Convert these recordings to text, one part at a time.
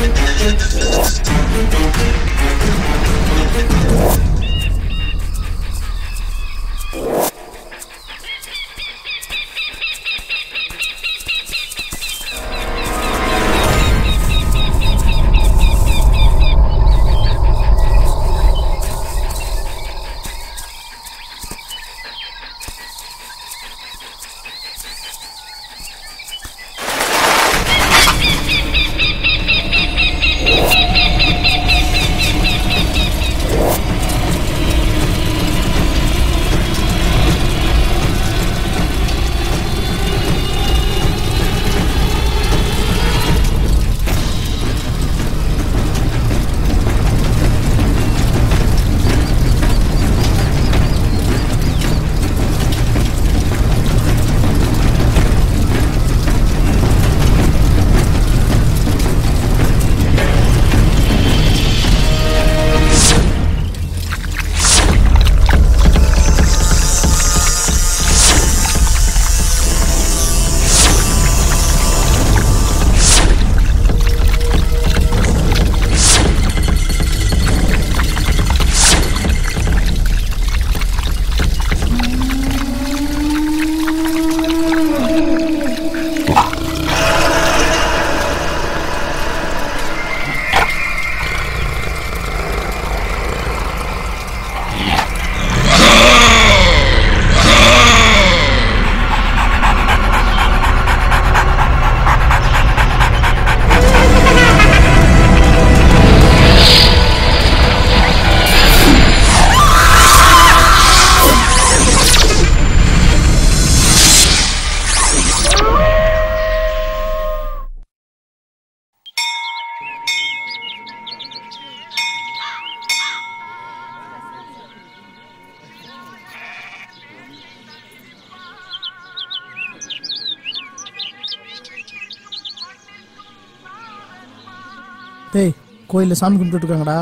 டேய் கோயிலில் சாமி கும்பிட்டு இருக்காங்கடா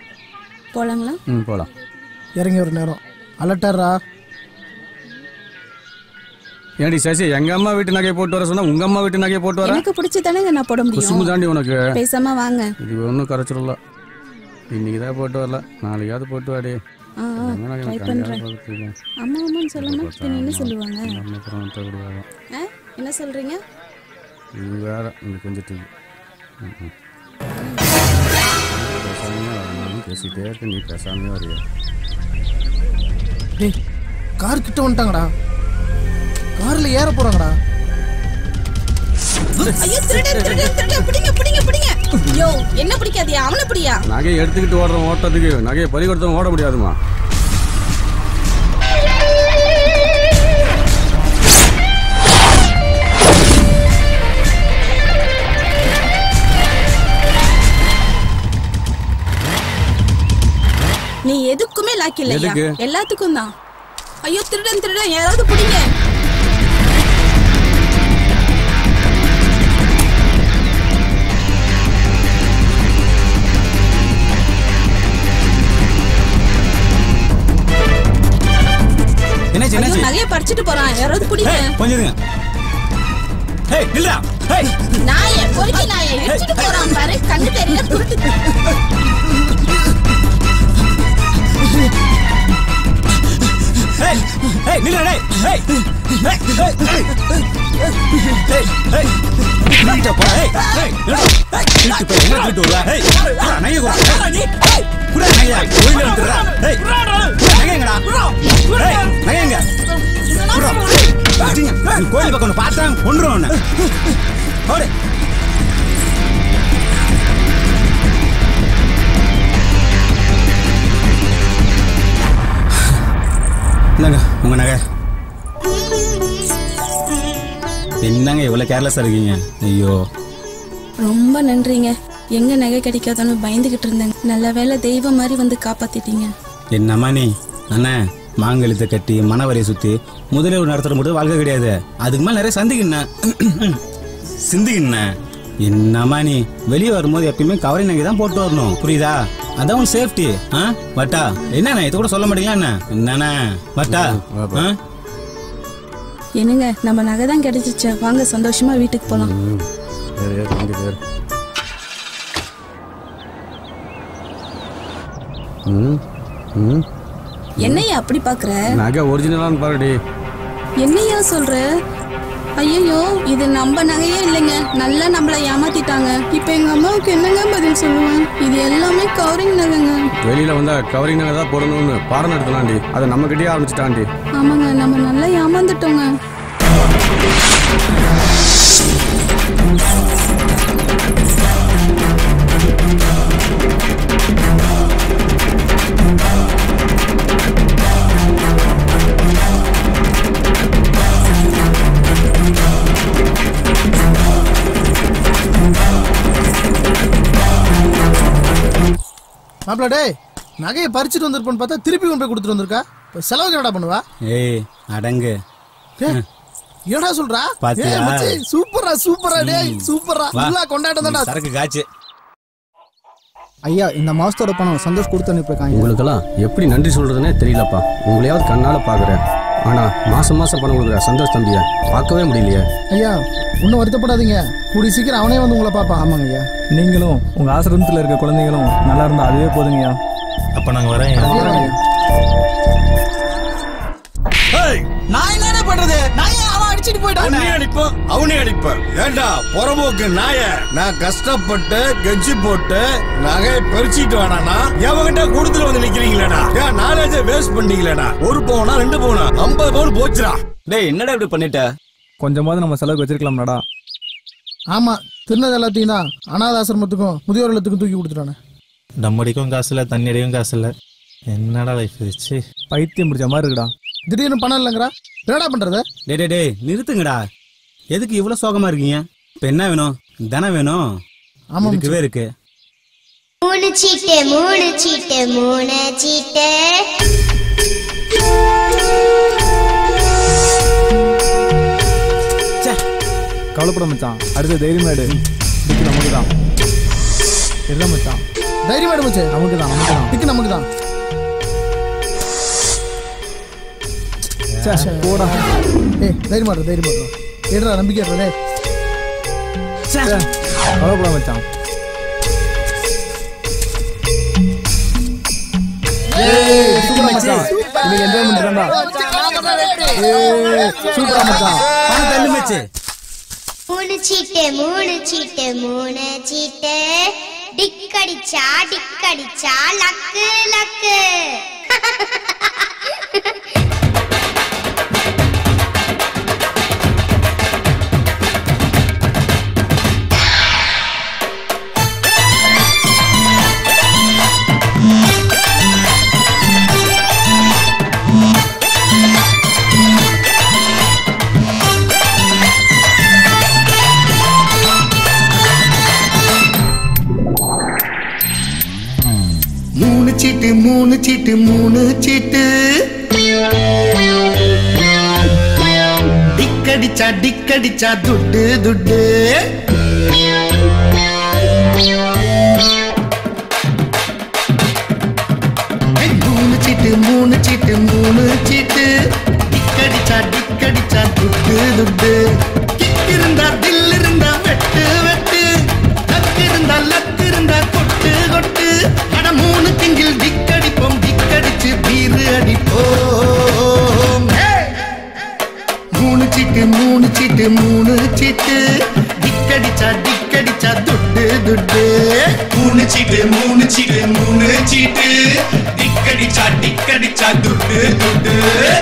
போலாங்களா ம் போகலாம் இறங்கி ஒரு நேரம் அலட்டாரா ஏன்டி சசி எங்க அம்மா வீட்டு நகையை போட்டு வர சொன்னா உங்க அம்மா வீட்டு நகையை போட்டு வர எனக்கு பிடிச்சி தானேங்க நான் போட குசும்பு முடியும் தாண்டி உனக்கு பேசாம வாங்க இது ஒன்றும் கரைச்சிடல இன்னைக்கு தான் போட்டு வரல நாளைக்காவது போட்டு வாடி ஆ ஆ ட்ரை பண்றேன் அம்மா அம்மான்னு சொல்லாம பின்ன என்ன சொல்லுவாங்க அப்புறம் விடுவாங்க ஆ என்ன சொல்றீங்க இது வேற இந்த கொஞ்சத்துக்கு ம், ம். பேசாமையே வர, நானும் பேசிட்டே இருக்கேன் நீ பேசாமே வரையா டேய் கார் கிட்ட வந்துட்டாங்கடா காரில் ஏற போகிறாங்கடா ஐயோ திருடன் திருடன் திருடன் பிடிங்க பிடிங்க பிடிங்க ஐயோ என்ன பிடிக்காதியா அவனை பிடியா நகையை எடுத்துக்கிட்டு ஓடுறோம் ஓட்டத்துக்கு நகையை பறி கொடுத்தவன் ஓட முடியாதுமா நீ எதுக்குமே லாக்கி இல்லையா எதுக்கு? எல்லாத்துக்கும் தான் ஐயோ திருடன் திருடன் யாராவது பிடிங்க என்னாச்சு ஐயோ என்னாச்சு நகைய பறிச்சுட்டு போறான் யாராவது பிடிங்க ஏய், கொஞ்சம் இருங்க ஏய் நில்றா ஏய் நாய பொறுக்கி நாய இடிச்சிட்டு போறான் பாரு கண்ணு தெரியல துருட்டு ஏய் ஏய் நில்றா டேய் ஏய் ஏய் ஏய் ஏய் ஏய் ஏய் நில்லுடா போடா ஏய் ஏய் நில்லுடா ஏய் நில்லுட்டு போய் எங்க போயிட்டு வருவா ஏய் குடா, நகைய குடா ஏய் குடா நகையா கோயில்ல வந்துடுறா ஏய் குடா நகை எங்கடா ஏய் நகை எங்க குடா அடிங்க நீ கோயில் பக்கம் ஒன்று பார்த்தா கொண்டுரும் உன்னை ஓடு இந்தாங்க உங்க நகை என்னங்க இவ்வளவு கேர்லெஸ்ஸா இருக்கீங்க ஐயோ ரொம்ப நன்றிங்க எங்க நகை கிடைக்காதான்னு பயந்துகிட்டு இருந்தேங்க நல்ல வேளை தெய்வம் மாதிரி வந்து காப்பாத்திட்டீங்க என்னம்மா நீ அண்ணா மாங்கழுத்தை கட்டி மணவரையை சுத்தி முதலில் நடத்துற மட்டும் வாழ்க்கை கிடையாது அதுக்கு மேல நிறைய சந்திக்கிண்ண சிந்திக்கிண்ண என்னம்மா நீ வெளியே வரும்போது எப்பயுமே கவரை நகை தான் போட்டு வரணும் புரியுதா அதான் உன் சேஃப்டி ஆ வட்டா என்னண்ணா இது கூட சொல்ல மாட்டீங்களா என்ன என்னண்ணா வட்டா ஆ என்னங்க நம்ம நகை தான் கிடைச்சிச்சு வாங்க சந்தோஷமா வீட்டுக்கு போலாம் ம் சரி ஏறு, வண்டி ஏறு. ம் ம் என்னையா அப்படி பாக்குற நகை ஒரிஜினலான்னு பாருடி என்னையா சொல்ற ஐயோ இது நம்ம நகையே இல்லைங்க நல்லா நம்மள ஏமாத்திட்டாங்க இப்ப எங்க அம்மாவுக்கு என்னங்க பதில் சொல்லுவேன் இது எல்லாமே கவரிங் நகைங்க வெளியில வந்தா கவரிங் நகை தான் போடணும்னு பாடம் நடத்தலாம்டி அதை நம்ம கிட்டே ஆரம்பிச்சிட்டான்டி ஆமாங்க நம்ம நல்லா ஏமாந்துட்டோங்க மாப்பிள டேய் நகையை பறிச்சுட்டு வந்திருப்போன்னு பார்த்தா திருப்பி கொண்டு போய் கொடுத்துட்டு வந்திருக்கா இப்போ செலவுக்கு என்னடா பண்ணுவா ஏய் அடங்கு டேய், என்னடா சொல்றா பாத்தியா? ஏய், மச்சி, சூப்பரா சூப்பரா டேய் சூப்பரா வா. நல்லா கொண்டாட்டம் தான்டா சரக்கு காய்ச்சி ஐயா இந்த மாசத்தோட பணம் சந்தோஷ் கொடுத்து அனுப்பியிருக்காங்க உங்களுக்கெல்லாம் எப்படி நன்றி சொல்றதுனே தெரியலப்பா உங்களையாவது கண்ணால பாக்குறேன் ஆனா மாசம் மாசம் பணம் கொடுக்குற சந்தோஷ் தம்பிய பார்க்கவே முடியலையே ஐயா இன்னும் வருத்தப்படாதீங்க கூடி சீக்கிரம் அவனே வந்து உங்களை பாப்பா ஆமாங்க ஐயா நீங்களும் உங்க ஆசிரமத்தில் இருக்க குழந்தைகளும் நல்லா இருந்தா அதுவே போதுங்கய்யா அப்ப நாங்க வரேன் நான் என்னடா பண்றது நான் ஏன் அவன் அடிச்சிட்டு போயிட்டான் அவனே அடிப்பான் அவனே அடிப்பான் ஏண்டா புறம்போக்கு நாய நான் கஷ்டப்பட்டு கெஞ்சி போட்டு நகையை பறிச்சிட்டு வேணானா எவகிட்ட கொடுத்துட்டு வந்து நிக்கிறீங்களேடா ஏன் நாலேஜ வேஸ்ட் பண்ணீங்களேடா ஒரு பவுனா ரெண்டு பவுனா ஐம்பது பவுன் போச்சுடா டேய் என்னடா இப்படி பண்ணிட்ட கொஞ்சமாவது நம்ம செலவுக்கு வச்சிருக்கலாம்லடா ஆமா திருநது எல்லாத்தையும் தான் அனாத ஆசிரமத்துக்கும் முதியோர் இல்லத்துக்கும் தூக்கி கொடுத்துட்டானே டம் அடிக்கும் காசு இல்ல தண்ணி அடிக்கும் காசு இல்ல என்னடா லைஃப் வச்சு பைத்தியம் பிடிச்ச மாதிரி இருக்குடா திடீர்னு பணம் இல்லைங்கிறா என்னடா பண்றது டேய் டேய் டேய் நிறுத்துங்கடா எதுக்கு இவ்வளவு சோகமா இருக்கீங்க இப்ப என்ன வேணும் தனம் வேணும் ஆமா இருக்கவே இருக்கு மூணு சீட்டு மூணு சீட்டு மூணு சீட்டு கவலைப்பட மச்சான் அடுத்த தைரியமாடு இதுக்கு நமக்கு தான் இல்லை மச்சான் தைரியமா மச்சு நமக்கு தான் நமக்கு தான் இதுக்கு நமக்கு தான் ச்சே, போடா ஏய் தைரியமா இரு, தைரியமா இரு. எடுறா நம்பிக்கை இருடா, டேய் ச்சே, கவலைப்பட மச்சான் சூப்பரா மச்சான் இன்னைக்கு என்ஜாய் பண்ணிட்டான்டா சூப்பரா மச்சான் பணம் தள்ளு மச்சி மூணு சீட்டு மூணு சீட்டு மூணு சீட்டு டிக்கடிச்சா டிக்கடிச்சா லக்கு லக்கு மூணு சீட்டு மூணு சீட்டு மூணு சீட்டு டிக்கடிச்சா டிக்கடிச்சா துட்டு துட்டு ஏய், மூணு சீட்டு மூணு சீட்டு மூணு சீட்டு டிக்கடிச்சா டிக்கடிச்சா துட்டு துட்டு கிக் இருந்தா தில் இருந்தா வெட்டு வெட்டு லக்கு இருந்தா லக்கு இருந்தா கொட்டு கொட்டு அட மூணு திங்கில் டிக்கடிப்போம் டிக்கடிச்சு பீரு அடிப்போம் Hey! மூணு சீட்டு மூணு சீட்டு மூணு சீட்டு டிக்கடிச்சா டிக்கடிச்சா துட்டு துட்டு மூணு சீட்டு மூணு சீட்டு மூணு சீட்டு டிக்கடிச்சா டிக்கடிச்சா துட்டு துட்டு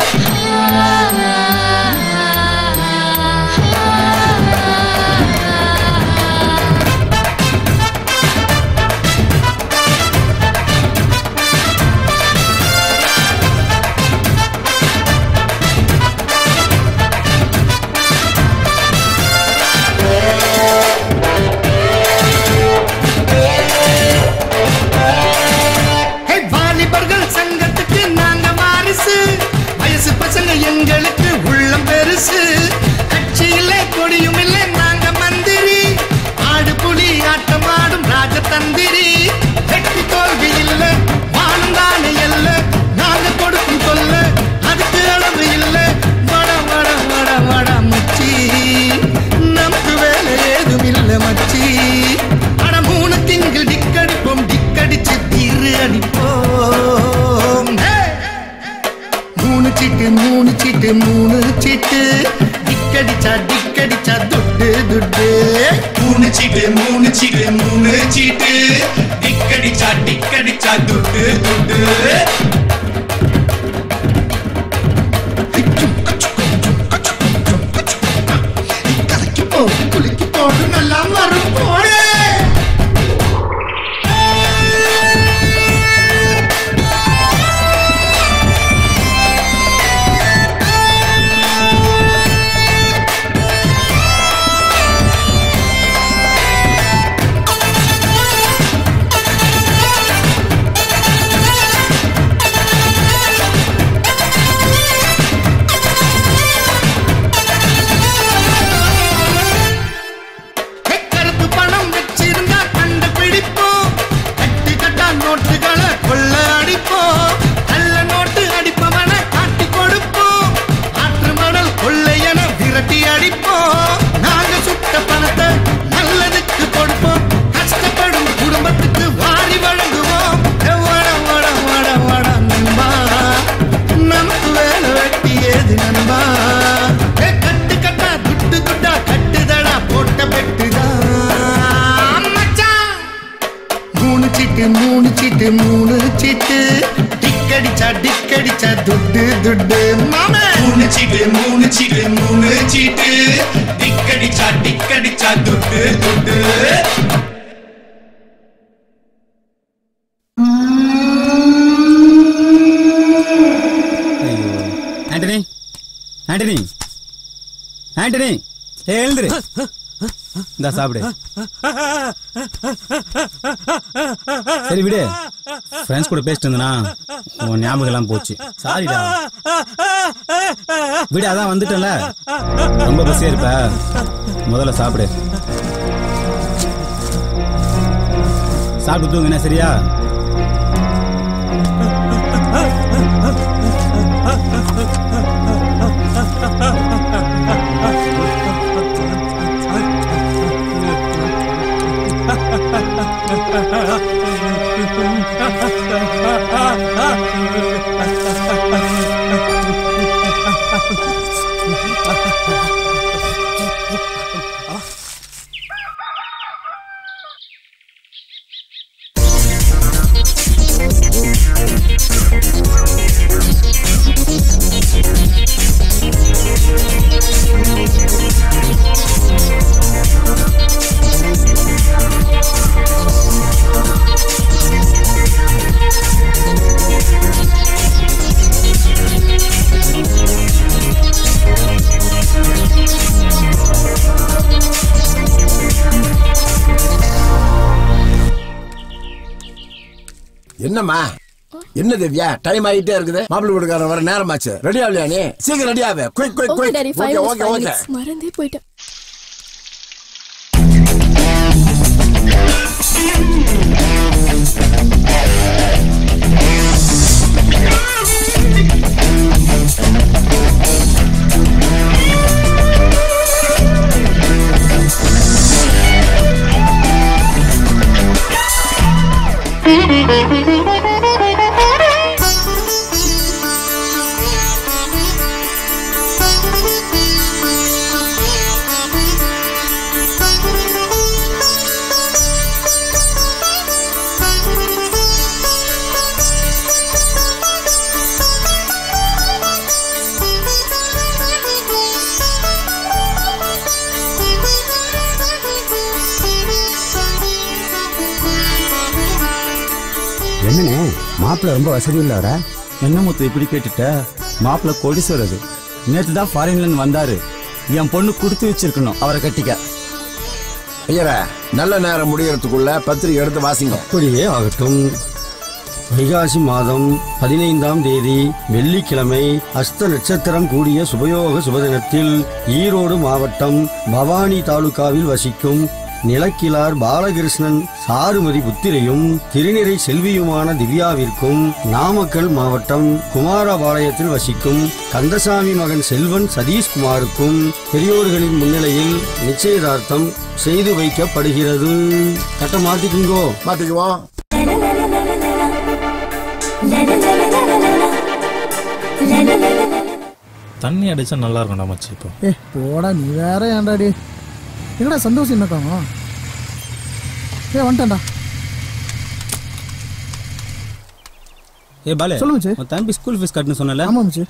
ஹே, வாலிபர்கள் சங்கத்துக்கு நாங்க வாரிசு வயசு பசங்க எங்களுக்கு உள்ளம் பெருசு கட்சியில கொடியும் இல்லை நாங்க மந்திரி ஆடு புலி ஆட்டம் ஆடும் ராஜதந்திரி வெற்றி தோல்வி இல்ல வானம் தானே இல்ல நாங்க கொடுக்கும் சொல்ல அதுக்கு அளவு இல்ல வட வட வட வட மச்சி நமக்கு வேலை ஏதும் இல்ல மச்சி அட மூணு திங்கள் டிக்கடிப்போம் டிக்கடிச்சு தீரு அடிப்போம் சீட்டு மூணு சீட்டு மூணு சீட்டு டிக்கடிச்சா டிக்கடிச்சா துட்டு துட்டு கலக்கி போடு குலுக்கி போடு நல்லா வரும் போடு கருப்பு பணம் வச்சிருந்தா கண்டுபிடிப்போம் கட்டு கட்டா நோட்டுகளை கொள்ள அடிப்போம் நல்ல நோட்டு அடிப்பவனை காட்டி கொடுப்போம் ஆற்று மணல் கொள்ளையன விரட்டி அடிப்போம் நாங்க சுட்ட பணத்தை நல்லதுக்கு கொடுப்போம் கஷ்டப்படும் குடும்பத்துக்கு வாரி வழங்குவோம் ஏ, வாடா வாடா வாடா வாடா நண்பா நமக்கு வேலை வெட்டி ஏது நண்பா ஏ, கட்டு கட்டா துட்டு துட்டா கட்டுதடா போட்ட பெட்டுதான் மச்சான் மூணு சீட்டு மூணு சீட்டு மூணு சீட்டு டிக்கடிச்சா டிக்கடிச்சா துட்டு துட்டு மாமே மூணு சீட்டு மூணு சீட்டு மூணு சீட்டு டிக்கடிச்சா டிக்கடிச்சா துட்டு துட்டு ஆண்டனி ஆண்டனி ஆண்டனி ஏ எழுந்துரு இந்த சாப்பிடு சரி விடு ஃப்ரெண்ட்ஸ் கூட பேசிட்டு இருந்தனா உன் ஞாபகம் எல்லாம் போச்சு சாரிடா விடு அதான் வந்துட்டல ரொம்ப பசியா இருப்ப முதல்ல சாப்பிடு சாப்பிட்டு தூங்குன சரியா என்னம்மா என்ன திவ்யா டைம் ஆகிட்டே இருக்குது மாப்பிள்ளை வீட்டுக்காரன் வர நேரமாச்சு ரெடி ஆகலையா நீ சீக்கிரம் ரெடி ஆகு quick quick okay daddy quick five okay okay okay மறந்தே போயிட்டேன் என்னண்ணே மாப்பிள்ளை ரொம்ப வசதி உள்ளவரா என்ன முத்து இப்படி கேட்டுட்ட மாப்பிள்ள கோடீஸ்வரர் நேற்று தான் ஃபாரின்ல இருந்து வந்தாரு என் பொண்ணு கொடுத்து வச்சிருக்கணும் அவரை கட்டிக்க ஐயரா நல்ல நேரம் முடியறதுக்குள்ள பத்திரிக்கை எடுத்து வாசிங்க அப்படியே ஆகட்டும் வைகாசி மாதம் பதினைந்தாம் தேதி வெள்ளிக்கிழமை அஸ்த நட்சத்திரம் கூடிய சுபயோக சுபதினத்தில் ஈரோடு மாவட்டம் பவானி தாலுகாவில் வசிக்கும் நிலக்கிலார் பாலகிருஷ்ணன் சாருமதி புத்திரையும் திருநிறை செல்வியுமான திவ்யாவிற்கும் நாமக்கல் மாவட்டம் குமாரபாளையத்தில் வசிக்கும் கந்தசாமி மகன் செல்வன் சதீஷ்குமாருக்கும் பெரியோர்களின் முன்னிலையில் நிச்சயதார்த்தம் செய்து வைக்கப்படுகிறது கட்ட மாத்திக்குங்கோ மாத்திக்குவோம் தண்ணி அடிச்சா நல்லா இருக்கும்டா மச்சி இப்போ ஏ போடா நீ வேற ஏன்டாடி என்னடா சந்தோஷம் என்ன காணும் ஏ வந்துட்டேன்டா ஏ பாலு சொல்லு மச்சி. உன் தம்பி ஸ்கூல் ஃபீஸ் கட்டுன்னு சொன்னல ஆமாம் மச்சி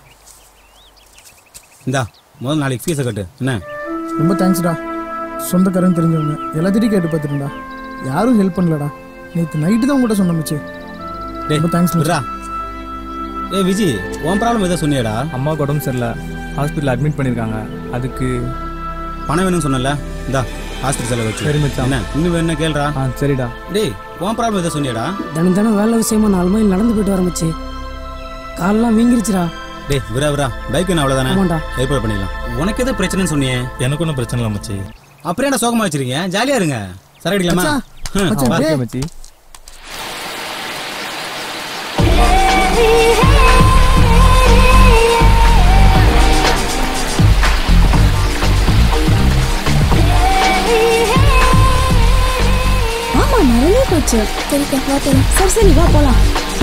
இந்தா முதல்ல நாளைக்கு ஃபீஸை கட்டு என்ன ரொம்ப தேங்க்ஸ்டா சொந்தக்காரங்க தெரிஞ்சவங்க எல்லாத்திட்டையும் கேட்டு பார்த்துட்டேன்டா யாரும் ஹெல்ப் பண்ணலடா நேற்று நைட்டு தான் உங்கள்கிட்ட சொன்ன மச்சி டேய் ரொம்ப தேங்க்ஸ் விட்றா ஏ விஜி உன் ப்ராப்ளம் எதோ சொன்னியாடா அம்மாவுக்கு உடம்பு சரியில்லை ஹாஸ்பிட்டல் அட்மிட் பண்ணியிருக்காங்க அதுக்கு பணம் வேணும்னு சொன்னல இந்தா ஹாஸ்பிட்டல் செலவு வச்சு சரி மச்சான். என்ன இன்னும் வேணும்னா கேளுடா ஆ சரிடா டேய் உன் ப்ராப்ளம் எதோ சொன்னியாடா தினம் தினம் வேலை விஷயமா நாலு மைல் நடந்து போயிட்டு வர மச்சி காலெல்லாம் வீங்கிருச்சுடா டேய் விரா விரா பைக் வேணும் அவ்வளோதானே ஆமாண்டா. ஏற்பாடு பண்ணிடலாம் உனக்கு எதோ பிரச்சனைன்னு சொன்னியே எனக்கு ஒன்றும் பிரச்சனை இல்லை மச்சி அப்புறம் என்ன சோகமா வச்சிருக்கீங்க ஜாலியா இருங்க சரி அடிக்கலாமா மச்சான், ஹம், மச்சான், வா. டேய். ஓகே மச்சி ஆமா மறந்தே போச்சு சரிக்கா வா போலாம் சரி சரி வா போலாம்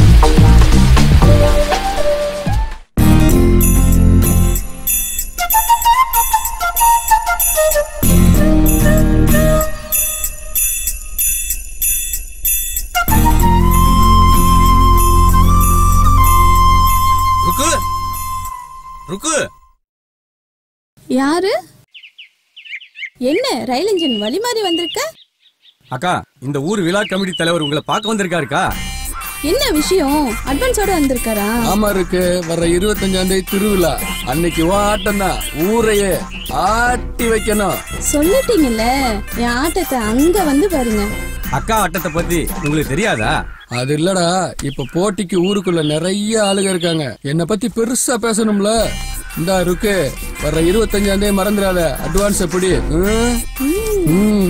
ருக்கு ருக்கு யாரு என்ன ரயில் இன்ஜின் வழி மாறி வந்திருக்க அக்கா இந்த ஊர் விழா கமிட்டி தலைவர் உங்களை பார்க்க வந்திருக்காருக்கா என்ன விஷயம் அட்வான்ஸோட வந்திருக்காரா ஆமா இருக்கு வர்ற இருபத்தஞ்சாம் தேதி திருவிழா அன்னைக்கு உன் ஆட்டம் தான் ஊரையே ஆட்டி வைக்கணும் சொல்லிட்டீங்கல்ல என் ஆட்டத்தை அங்க வந்து பாருங்க அக்கா ஆட்டத்தை பத்தி உங்களுக்கு தெரியாதா அது இல்லடா இப்ப போட்டிக்கு ஊருக்குள்ள நிறைய ஆளுங்க இருக்காங்க என்னை பத்தி பெருசா பேசணும்ல இந்தா இருக்கு வர்ற இருபத்தஞ்சாம் தேதி மறந்துடாத அட்வான்ஸ் எப்படி ம்? ம்.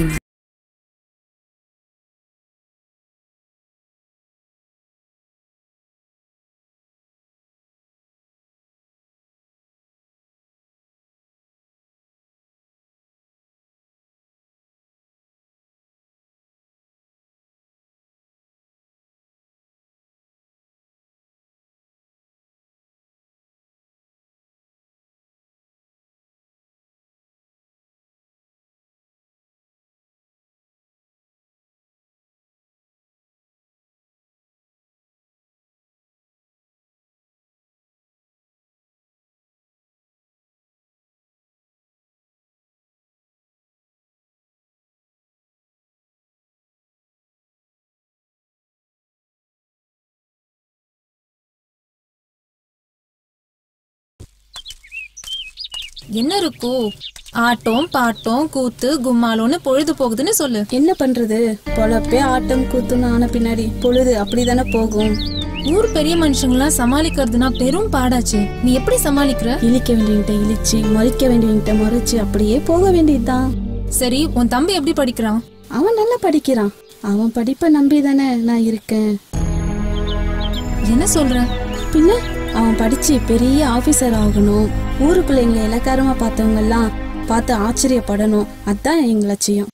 என்ன இருக்கோ ஆட்டம் பாட்டம் கூத்து கும்மாலோன்னு பொழுது போகுதுன்னு சொல்லு என்ன பண்றது பொழப்பே ஆட்டம் கூத்துன்னு ஆன பின்னாடி பொழுது அப்படிதானே போகும் ஊர் பெரிய மனுஷங்களாம் சமாளிக்கிறதுனா பெரும் பாடாச்சு நீ எப்படி சமாளிக்கிற இழிக்க வேண்டியவங்கிட்ட இழிச்சு மறிக்க வேண்டியவங்கிட்ட மறைச்சு அப்படியே போக வேண்டியதுதான் சரி உன் தம்பி எப்படி படிக்கிறான் அவன் நல்லா படிக்கிறான் அவன் படிப்பை நம்பி தானே நான் இருக்கேன் என்ன சொல்ற பின்ன அவன் படிச்சு பெரிய ஆபீசர் ஆகணும் ஊருக்குள்ள எங்களை இலக்காரமா பார்த்தவங்க எல்லாம் பார்த்து ஆச்சரியப்படணும் அதான் எங்க லட்சியம்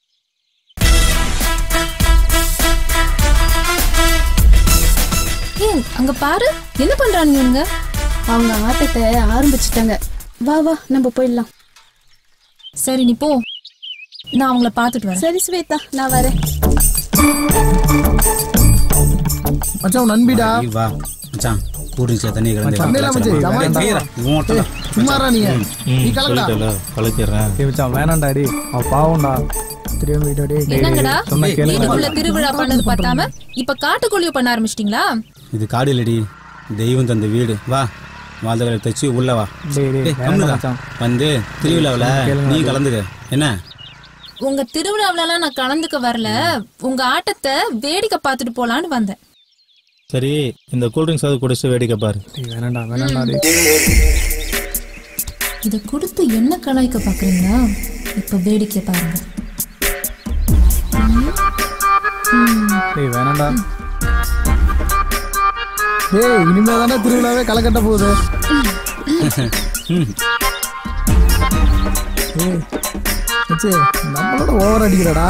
ஏன் அங்க பாரு என்ன பண்றானுங்க இவனுங்க அவங்க ஆட்டத்தை ஆரம்பிச்சிட்டாங்க வா வா நம்ம போயிடலாம் சரி நீ போ நான் அவங்கள பார்த்துட்டு வரேன் சரி ஸ்வேதா நான் வரேன் மச்சான் உன் நண்பிடா நீ வா மச்சான் கூடிச்சில் தண்ணி மச்சான், இல்ல மச்சி, ஜமான் கிடந்து சும்மாரா நீ நீ கலக்கடா கலக்கிறேன் ஏய் மச்சான் வேணாம்டா டேய் அவன் பாவம்டா தெரியாம வீட்டா டேய் என்னங்கடா சொன்னா கேளுங்க வீட்டுக்குள்ள திருவிழா பண்ணது பார்த்தாம இப்ப காட்டுக்குள்ளேயும் பண்ண ஆரம்பிச்சிட்டீங்களா இது காடு இல்லடி தெய்வம் தந்த வீடு வா வாழ்ந்தகளை தைச்சு உள்ள வா டேய், டேய், டேய், வேணாம் கம்முனுடா. மச்சான். வந்து திருவிழாவில் கேளுங்க, நீ அது. கலந்துக்க என்ன உங்க திருவிழாவிலலாம் நான் கலந்துக்க வரல உங்க ஆட்டத்தை வேடிக்கை பார்த்துட்டு போலான்னு வந்தேன் சரி இந்த கூல்ட்ரிங்க்ஸ் அது குடிச்சு வேடிக்கை பாரு டேய் வேணாம்டா வேணாம்டா டேய் இதை கொடுத்து என்ன கலாய்க்க பாக்குறீங்களா இப்ப வேடிக்கை பாருங்க டேய் வேணாம்டா டேய் இனிமே தானே திருவிழாவே கலக்கட்ட போகுது ஏய், மச்சி, நம்மளோட ஓவர் அடிக்கிறடா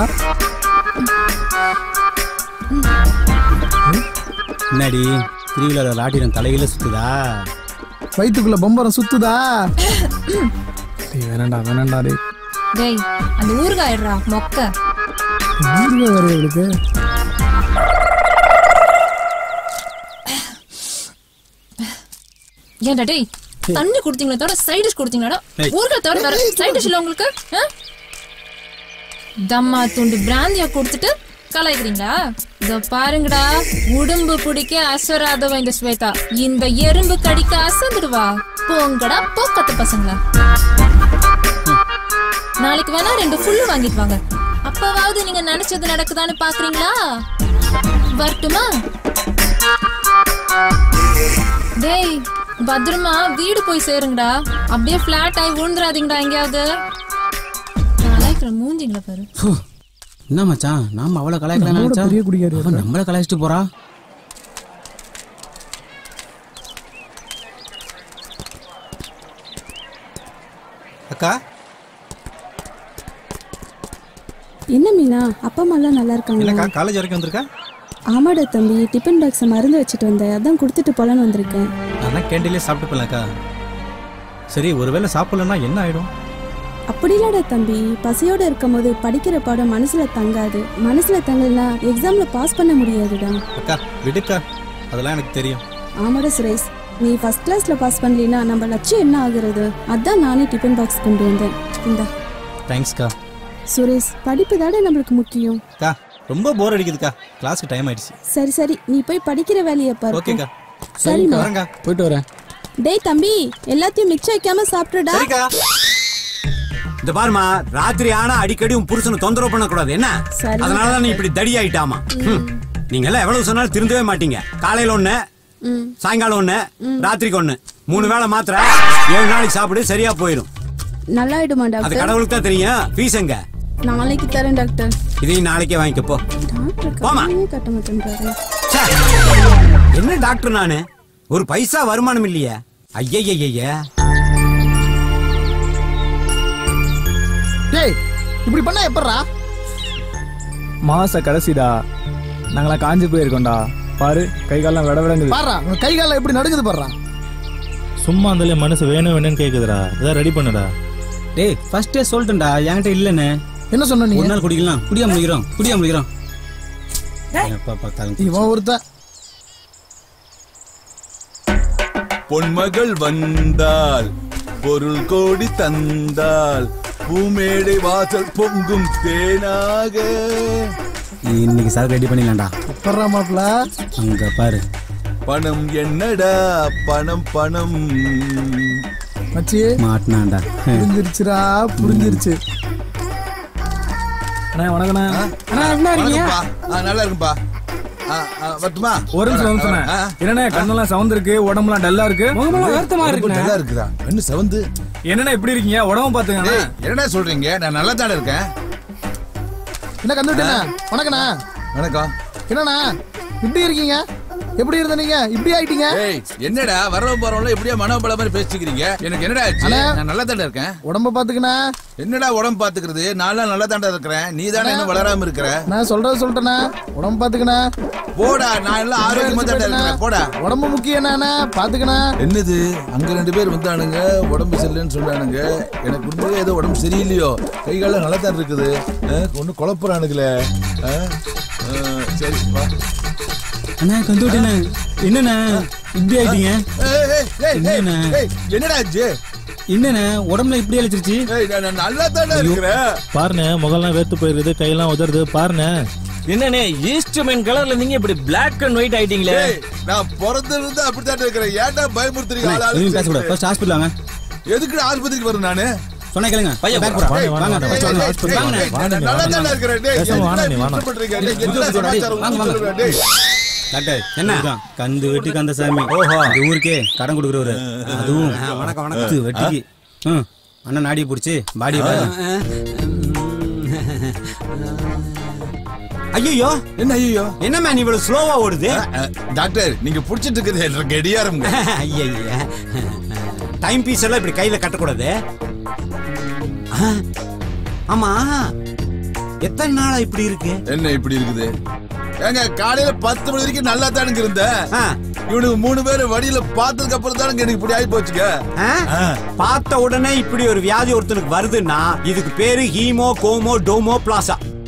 என்னடி திருவிழாவில் லாட்டினம் தலையில சுத்துதா வயித்துக்குள்ள பொம்பரம் சுத்துதா டேய் வேணாம்டா வேணாம்டா டேய் டேய் அந்த ஊறுகாயிடுறா மொக்க ஊருகா வேற இவளுக்கு ஏன்டா டேய் தண்ணி குடுத்தீங்களா தவிர சைட் டிஷ் குடுத்தீங்களாடா ஏய். ஊர்ல தவிர வேற சைட் டிஷ் இல்ல உங்களுக்கு ஆ? தம்மா துண்டு பிராந்தியா கொடுத்துட்டு கலாய்க்கிறீங்களா இதோ பாருங்கடா உடம்பு பிடிக்க அசராதவ இந்த ஸ்வேதா இந்த எறும்பு கடிக்க அசந்துடுவா போங்கடா போக்கத்து பசங்களா நாளைக்கு வேணா ரெண்டு ஃபுல்லு வாங்கிட்டு வாங்க அப்பவாவது நீங்க நினைச்சது நடக்குதான்னு பாக்குறீங்களா வரட்டுமா டேய் பத்திரமா வீடு போய் சேருங்கடா அப்படியே ஃபிளாட் ஆகி விழுந்துடாதீங்கடா எங்கேயாவது நாளைக்கு மூஞ்சிங்களா பாரு என்ன மச்சான் நாம அவளை கலாய்க்கலாம் நம்மளோட நினைச்சா பெரிய குடிகாரி அவன் நம்மள கலாய்ச்சிட்டு போறா அக்கா என்ன மீனா அப்பா அம்மாலாம் நல்லா இருக்காங்களா என்னக்கா காலேஜ் வரைக்கும் வந்திருக்கா ஆமாடா தம்பி டிஃபன் பாக்ஸை மருந்து வச்சுட்டு வந்தேன் அதான் கொடுத்துட்டு போலான்னு வந்திருக்கேன் அதான் கேண்டீன்லேயே சாப்பிட்டு போகலாம்க்கா சரி ஒருவேளை சாப்பிடலன்னா என்ன ஆயிடும் அப்படி இல்லடா தம்பி பசியோட இருக்கும்போது படிக்கிற பாடம் மனசுல தங்காது மனசுல தங்கலனா எக்ஸாம்ல பாஸ் பண்ண முடியாதுடா அக்கா விடுக்கா அதெல்லாம் எனக்கு தெரியும் ஆமாடா சுரேஷ் நீ ஃபர்ஸ்ட் கிளாஸ்ல பாஸ் பண்ணலினா நம்ம லட்சியம் என்ன ஆகுறது அதான் நானே டிஃபன் பாக்ஸ் கொண்டு வந்தேன் இந்தா தேங்க்ஸ்க்கா சுரேஷ் படிப்பு தானே நம்மளுக்கு முக்கியம் அக்கா ரொம்ப போர் அடிக்குதுக்கா கிளாஸ்க்கு டைம் ஆயிடுச்சு சரி சரி நீ போய் படிக்கிற வேலையை பாரு ஓகேக்கா சரிம்மா வரேங்க்கா போயிட்டு வரேன் டேய் தம்பி எல்லாத்தையும் மிச்சம் வைக்காம சாப்பிட்டுடா இந்த பாருமா ராத்திரி ஆனா அடிக்கடி உன் புருஷனை தொந்தரவு பண்ணக்கூடாது என்ன சரி. அதனாலதான் நீ இப்படி தடி ஆயிட்டாமா நீங்க எல்லாம் எவ்வளவு சொன்னாலும் திருந்தவே மாட்டீங்க காலையில ஒண்ணு ம் சாயங்காலம் ஒண்ணு ராத்திரிக்கு ஒண்ணு மூணு வேளை மாத்திரை ஏழு நாளைக்கு சாப்பிடு சரியா போயிடும் நல்லாயிடுமா அது டாக்டர் கடவுளுக்கு தான் தெரியும் ஃபீஸ் எங்க நாளைக்கு தரேன் டாக்டர் இதையும் நாளைக்கே வாங்கிக்க போ டாக்டர் போம்மா. கட்டணமே கட்ட மாட்டேன்றாரு ச்சே. என்ன டாக்டர் நானு ஒரு பைசா வருமானம் இல்லையே ஐயய்யய்ய டேய் இப்படி பண்ணா எப்பட்றா மாச கடைசிடா நாங்களாம் காஞ்சி போயிருக்கோம்டா பாரு கை கால்லாம் விட விடங்குது பாடுறா உன் கை காலில் எப்படி நடுக்குது பாடுறா சும்மா அந்த மனசு வேணும் வேணும்னு கேக்குதுடா இதான் ரெடி பண்ணுடா டேய் ஃபர்ஸ்டே சொல்லிட்டேன்டா என்கிட்ட இல்லைன்னு என்ன சொன்ன நீ ஒரு நாள் குடிக்கலாம் குடியா முடிக்கிறோம் குடியா முடிக்கிறோம் எப்ப பார்த்தாலும் இவன் ஒருத்தன் பொன்மகள் வந்தால் பொருள் கோடி தந்தால் பூமேடை வாசல் பொங்கும் தேனாக இன்னைக்கு சார் ரெடி பண்ணிடலாம்டா எப்பட்றா மாப்பிள அங்க பாரு பணம் என்னடா பணம் பணம் மச்சி மாட்டினாண்டா புரிஞ்சிருச்சுடா புரிஞ்சிருச்சு அண்ணா வணக்கண்ணா அண்ணா, என்ன இருக்கீங்க? வணக்கம்ப்பா. ஆ, நல்லா இருக்குப்பா ஆ, ஆ, வரட்டுமா ஒரு நிமிஷம் ஒரு நிமிஷம் ஆ, என்னண்ணே கண்ணெல்லாம் சவுந்து இருக்கு உடம்புலாம் டல்லா இருக்கு முகமெல்லாம் வருத்தமா உடம்பு இருக்குண்ணே நல்லா இருக்குதா கண்ணு செவந்து என்னண்ணே இப்படி இருக்கீங்க உடம்பு பாத்துங்க டேய், என்னடா சொல்றீங்க நான் நல்லா தானே இருக்கேன் என்ன கண்டுட்டேண்ணா வணக்கண்ணா வணக்கம் என்னண்ணா இப்படி இருக்கீங்க எப்படி இருந்த நீங்க இப்படி ஆயிட்டீங்க ஏய் என்னடா வரவ போறவங்கள எப்படியா மனோபல மாதிரி பேசிக்கிறீங்க எனக்கு என்னடா ஆச்சு அண்ணா. நான் நல்லா தானே இருக்கேன் உடம்ப பாத்துக்கண்ணா என்னடா உடம்பு பாத்துக்கிறது நான்லாம் நல்லா தாண்டா இருக்கிறேன் நீ தானே இன்னும் வளராம இருக்கிற நான் சொல்றது சொல்லிட்டேண்ணா உடம்பு பாத்துக்கண்ணா போடா நான் எல்லாம் ஆரோக்கியமா தாண்டா இருக்கிறேன் போடா உடம்பு முக்கியம் என்னண்ணா பாத்துக்கண்ணா என்னது அங்க ரெண்டு பேர் வந்தானுங்க உடம்பு சரியில்லைன்னு சொன்னானுங்க எனக்கு உண்மையிலே ஏதோ உடம்பு சரியில்லையோ கை காலம் நல்லா தான் இருக்குது ஒன்னும் குழப்புறானுங்களே ஆ? ஆ, சரி வா அண்ணா கந்து விட்டேண்ணே என்னண்ணே இப்படி ஆயிட்டீங்க ஏய், ஏய், ஏய், ஏய், என்னண்ணே? ஏய், என்னடா ஆச்சு என்னண்ணே உடம்புல இப்படி அழிச்சிருச்சு ஏய், நான் நான் நல்லா தானே இருக்கிறேன் பாருண்ணே முகம்லாம் வேர்த்து போயிருக்குது கையெல்லாம் உதறுது பாருண்ணே என்னண்ணே ஈஸ்ட்மென் கலர்ல நீங்க இப்படி பிளாக் அண்ட் ஒயிட் ஆயிட்டீங்களே ஏய், நான் பிறந்திருந்து அப்படித்தான் இருக்கிறேன் ஏன்டா பயமுறுத்துறீங்க அண்ணே, ஆளாளுக்கு? எதுவும் பேசக்கூடாது ஃபர்ஸ்ட் ஹாஸ்பிட்டல் வாங்க எதுக்குடா ஆஸ்பத்திரிக்கு வரும் நானு சொன்னா கேளுங்க பையன் பேக் போடா. போடா வாங்க, வாங்க வாங்க, first வாங்க, வாங்க hospital வாங்க வாங்க. நான் வாங்க, நல்லா வாங்க. தானே இருக்கிறேன் டேய், பேசாம எதுக்குடா வாங்க, நீ இப்படி வாங்க. பண்றீங்க? டேய், டேய், என்ன டேய், சமாச்சாரம் வாங்க, வாங்க. உங்களுக்கு டேய் டாக்டர் என்ன? இதுதான், கந்து வெட்டி கந்த சாமி ஓஹோ இந்த ஊருக்கே கடன் கொடுக்குறவரு அதுவும் வணக்கம், வணக்கம். பத்து வெட்டிக்கு ம், அண்ணன் நாடியை பிடிச்சி பாடியை பாருங்க ஐயோ என்ன ஐயோ என்ன மேன் இவ்வளவு ஸ்லோவா ஓடுது டாக்டர் நீங்க புடிச்சிட்டு இருக்குது என்ற கடியாரம் ஐயா டைம் பீஸ் எல்லாம் இப்படி கையில கட்டக்கூடாது ஆ, ஆமா எத்தனை நாளா இப்படி இருக்கு என்ன இப்படி இருக்குது ஏங்க காலையில பத்து மணி வரைக்கும் நல்லா தானுங்க இருந்தேன் இவனுக்கு மூணு பேர் வழியில பார்த்ததுக்கு அப்புறம் தானுங்க எனக்கு இப்படி ஆகி போச்சுங்க ஆ? பார்த்த உடனே இப்படி ஒரு வியாதி ஒருத்தனுக்கு வருதுன்னா இதுக்கு பேரு ஹீமோ கோமோ டோமோ பிளாசா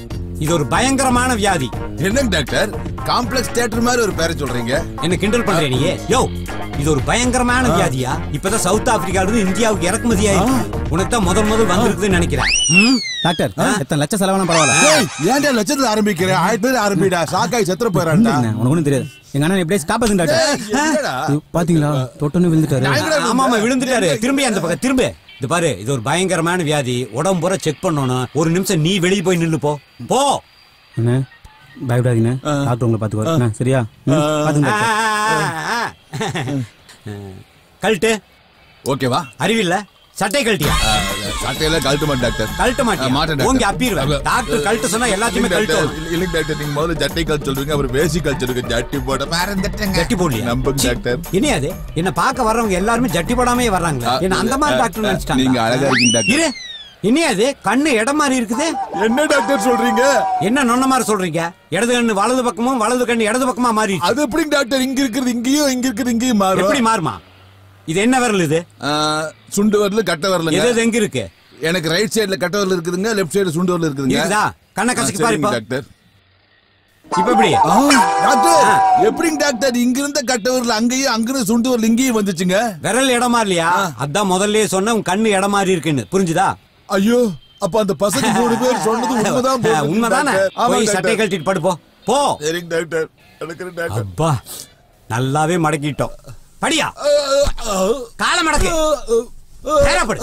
இது ஒரு பயங்கரமான வியாதி என்னங்க டாக்டர் காம்ப்ளெக்ஸ் தியேட்டர் மாதிரி ஒரு பேரை சொல்றீங்க என்ன கிண்டல் பண்ற நீ யோ இது ஒரு பயங்கரமான வியாதியா இப்பதான் சவுத் ஆப்பிரிக்கால இருந்து இந்தியாவுக்கு இறக்குமதி ஆயிருக்கு உனக்கு தான் முதல் முதல் வந்திருக்குதுன்னு நினைக்கிறேன் ம்? டாக்டர் எத்தனை லட்சம் செலவான பரவாயில்ல ஏய், ஏன்டா லட்சத்துல ஆரம்பிக்கிறேன் ஆயிரத்தி பேர் ஆரம்பிடா சாக்காய் செத்துற போயிடான்டா உனக்கு ஒன்றும் தெரியாது எங்க அண்ணன் எப்படியே காப்பாத்து டாக்டர் என்னடா? ஐயோ, பாத்தீங்களா தொட்டோன்னு விழுந்துட்டாரு ஆமா ஆமா விழுந்துட்டாரு திரும்பி அந்த பக்கம் திரும்ப இது பாரு இது ஒரு பயங்கரமான வியாதி உடம்பு பூரா செக் பண்ணணும் ஒரு நிமிஷம் நீ வெளியே போய் நில்லு போ போ என்ன பயப்படாதீங்க டாக்டர் உங்களை பாத்துக்குவாரு என்ன, சரியா ம், பாத்துங்க டாக்டர். கழட்டு ஓகேவா அறிவில்ல சட்டை கழட்டியா சட்டையில கழட்ட மாட்டேன் டாக்டர் கழட்ட மாட்டியா? மாட்டேன் டாக்டர். ஓங்கி அப்பிடுவேன். டாக்டர் கழட்ட சொன்னா எல்லாத்தையுமே இல்லைங்க டாக்டர், கழட்டணும். இல்லைங்க டாக்டர் நீங்க முதல்ல ஜட்டை கழட்ட சொல்றீங்க அப்புறம் பேசி கழட்ட சொல்லுங்க ஜட்டி போட மறந்துட்டேங்க ஜட்டி போடலையா நம்புங்க டாக்டர் இனி அது என்ன பார்க்க வர்றவங்க எல்லாருமே ஜட்டி போடாமே வர்றாங்க என்ன அந்த மாதிரி டாக்டர் நினைச்சிட்டாங்க நீங்க அழகா இருக்கீங்க டாக்டர். இரு இனி அது கண்ணு இடம் மாதிரி இருக்குது என்ன டாக்டர் சொல்றீங்க என்ன நொன்ன மாதிரி சொல்றீங்க இடது கண்ணு வலது பக்கமும் வலது கண்ணு இடது பக்கமா மாறி அது எப்படி டாக்டர் இங்க இருக்கிறது இங்கேயும் இங்க இருக்கிறது இங்கேயும் மாறும் எப்படி மாறுமா இது என்ன விரல் இது ஆ, சுண்டு வரல கட்ட வரலங்க எது எது எங்க இருக்கு எனக்கு ரைட் சைடுல கட்ட வரல இருக்குதுங்க லெஃப்ட் சைடு சுண்டு வரல இருக்குதுங்க இருக்குதா? கண்ணை ஆ, கசக்கி பாரு சரிங்க இப்போ. டாக்டர் இப்ப எப்படி ஆ, டாக்டர் எப்படிங்க டாக்டர் இங்க இருந்த கட்ட வரல அங்கேயும் அங்கிருந்து சுண்டு வரல இங்கேயும் வந்துச்சுங்க விரல் இடம் இல்லையா அதான் முதல்லயே சொன்ன உன் கண்ணு இடம் மாதிரி இருக்குன்னு புரிஞ்சுதா ஐயோ அப்ப அந்த பசங்க மூணு பேர் சொன்னது உண்மைதான் போல இருக்கு உண்மைதானே டாக்டர். ஆமா போய் சட்டை டாக்டர். கழட்டிட்டு படு போ போ சரிங்க டாக்டர் எடுக்கிறேன் டாக்டர் அப்பா நல்லாவே மடக்கிட்டோம் படியா கால மடக்கு நேரா படு.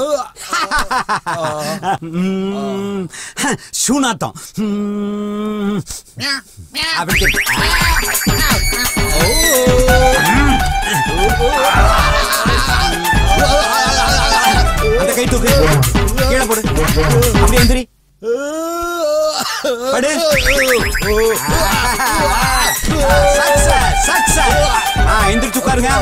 ம், சூனாத்தம் ம், அப்படி கேட்டு. அந்த கை தூக்கு கீழே போடு அப்படி எந்திரி படு Success, success. ஆ, எந்திரிச்சு உட்காருங்க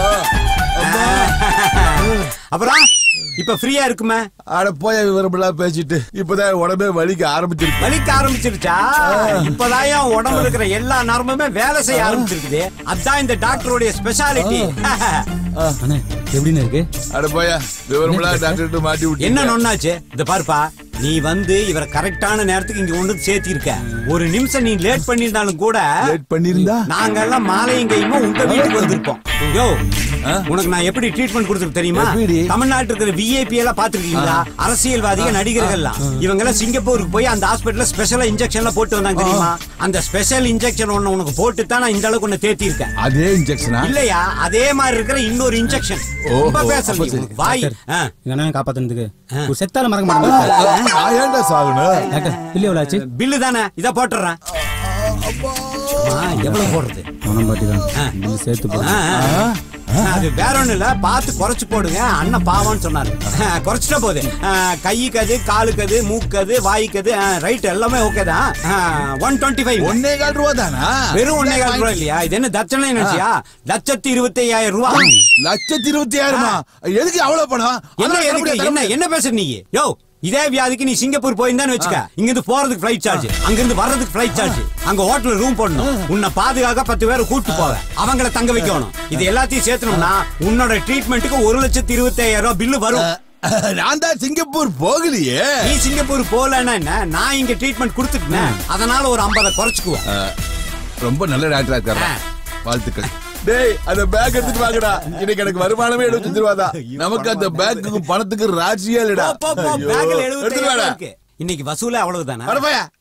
அப்புறம் இப்ப ஃப்ரீயா இருக்குமே அட போய் விவரமெல்லாம் பேசிட்டு இப்பதான் உடம்பே வலிக்க ஆரம்பிச்சிருக்கு வலிக்க ஆரம்பிச்சிருச்சா இப்பதான் என் உடம்புல இருக்கிற எல்லா நரம்புமே வேலை செய்ய ஆரம்பிச்சிருக்குது அதான் இந்த டாக்டருடைய ஸ்பெஷாலிட்டி அண்ணே எப்படின்னு இருக்கு அட போயா விவரமெல்லாம் டாக்டர் மாட்டி விட்டு என்ன நொன்னாச்சு இந்த பாருப்பா நீ வந்து இவரை கரெக்டான நேரத்துக்கு இங்க கொண்டு சேர்த்தி இருக்க ஒரு நிமிஷம் நீ லேட் பண்ணிருந்தாலும் கூட லேட் பண்ணிருந்தா நாங்க எல்லாம் மாலையும் கையுமா உங்க வீட்டுக்கு வந்திருப்போம் யோ உனக்கு நான் எப்படி ட்ரீட்மெண்ட் கொடுத்துருக்கு தெரியுமா தமிழ்நாட்டுல இருக்கிற விஐபி எல்லாம் பாத்துருக்கீங்களா அரசியல்வாதிகள் நடிகர்கள் எல்லாம் இவங்க எல்லாம் சிங்கப்பூருக்கு போய் அந்த ஹாஸ்பிடல்ல ஸ்பெஷலா இன்ஜெக்ஷன் எல்லாம் போட்டு வந்தாங்க தெரியுமா அந்த ஸ்பெஷல் இன்ஜெக்ஷன் ஒண்ணு உனக்கு போட்டு தான் நான் இந்த அளவுக்கு உன்னை தேத்தி இருக்கேன் அதே இன்ஜெக்ஷனா இல்லையா அதே மாதிரி இருக்கிற இன்னொரு இன்ஜெக்ஷன் ரொம்ப பேசல நீ. வாய் ஆ. எங்க அண்ணனை காப்பாத்துனதுக்கு ஒரு செத்தால மறக்க மாட்டேன் நான் ஏன்டா சாகணும் டாக்டர் பில்லு எவ்வளோ ஆச்சு பில்லு தானே இத போட்டுறேன் ஆ, எவ்வளவு போடுறது பணம் பாட்டி தான் பில்லு சேர்த்து போ ஆ, ஆ. அது வேற ஒண்ணு இல்ல பார்த்து குறைச்சு போடுங்க அண்ணன் பாவம்னு சொன்னாரு குறைச்சிட்டா போகுது ஆ, கைக்கு அது காலுக்கு அது மூக்கு அது வாய்க்கு அது ரைட் எல்லாமே ஓகே தான் ஒன் டுவெண்ட்டி ஃபைவ் ஒன்னே கால் ரூபா தானா வெறும் ஒன்னே கால் ரூபாய் இல்லையா இது என்ன தட்சணை நினைச்சியா லட்சத்தி இருபத்தி ஐயாயிரம் ரூபாய் லட்சத்தி இருபத்தி ஆயிரமா எதுக்கு அவ்வளவு பணம் என்ன அதெல்லாம் எதுக்கு தர என்ன முடியாது. என்ன பேசுற நீ யோ இதே வியாதிக்கு நீ சிங்கப்பூர் போயிருந்தான்னு வச்சுக்க இங்க இருந்து போறதுக்கு ஃபிளைட் சார்ஜ் அங்க இருந்து வர்றதுக்கு ஃபிளைட் சார்ஜ் அங்க ஹோட்டல்ல ரூம் போடணும் உன்னை பாதுகாக்க பத்து பேரை கூட்டு போவேன் அவங்கள தங்க வைக்கணும் இது எல்லாத்தையும் சேர்த்தணும்னா உன்னோட ட்ரீட்மெண்ட்டுக்கு ஒரு லட்சத்தி இருபத்தி ஐயாயிரம் ரூபாய் பில்லு வரும் நான் தான் சிங்கப்பூர் போகலையே நீ சிங்கப்பூர் போகலன்னா என்ன நான் இங்க ட்ரீட்மெண்ட் கொடுத்துட்டேன் அதனால ஒரு ஐம்பதை குறைச்சுக்குவோம் அஹ், ரொம்ப நல்ல டாக்டரா இருக்காரு வாழ்த்துக்கள் டேய் அந்த பேக் எடுத்துட்டு வாங்கடா இன்னைக்கு எனக்கு வருமானமே எழுபத்தஞ்சு ரூபா தான் நமக்கு அந்த பேக்குக்கும் பணத்துக்கு ராஜியே இல்லடா போ, போ, ஐயோ, பேக்ல எடுத்துட்டு எழுபத்தி வாடா. இருக்கு இன்னைக்கு வசூல அவ்வளவுதானே அட போயா.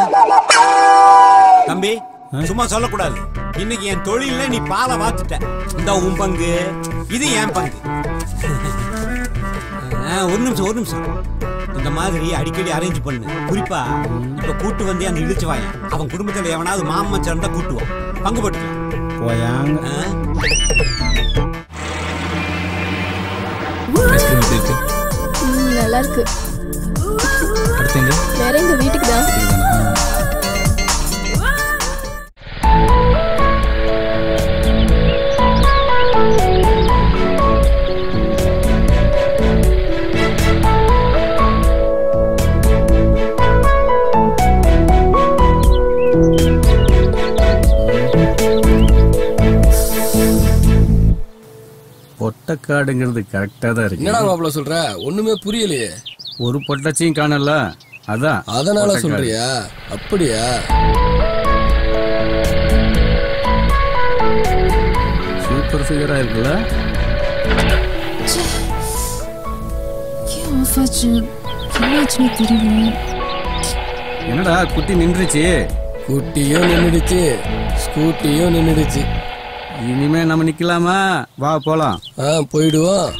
தம்பி சும்மா சொல்லக்கூடாது இன்னைக்கு என் தொழில்ல நீ பாலை வாத்துட்ட இந்த உன் பங்கு இது என் பங்கு ஆ, ஒரு நிமிஷம் ஒரு நிமிஷம் இந்த மாதிரி அடிக்கடி அரேஞ்ச் பண்ணு குறிப்பா இப்ப கூட்டு வந்தே அந்த இழுச்சு வாயன் அவன் குடும்பத்துல எவனாவது மாமன் சேர்ந்தா கூட்டுவான் பங்கு போட்டுக்கலாம் போயாங்க ம், நல்லா இருக்கு அடுத்தங்க வேற எங்க வீட்டுக்கு தான் பொட்டக்காடுங்கிறது கரெக்டாக தான் இருக்கு என்னடா மாப்பிள்ள சொல்ற ஒண்ணுமே புரியலையே ஒரு பொட்டச்சியும் காணல அதான் அதனால ஓட்டக்காரி. சொல்றியா அப்படியா சூப்பர் ஃபிகரா இருக்குல்ல ஏன் ஆஃப் ஆச்சு என்னாச்சுன்னு தெரியல என்னடா குட்டி நின்றுச்சு குட்டியும் நின்றுடுச்சு ஸ்கூட்டியும் நின்றுடுச்சு இனிமே நம்ம நிக்கலாமா வா போலாம் ஆ போயிடுவோம்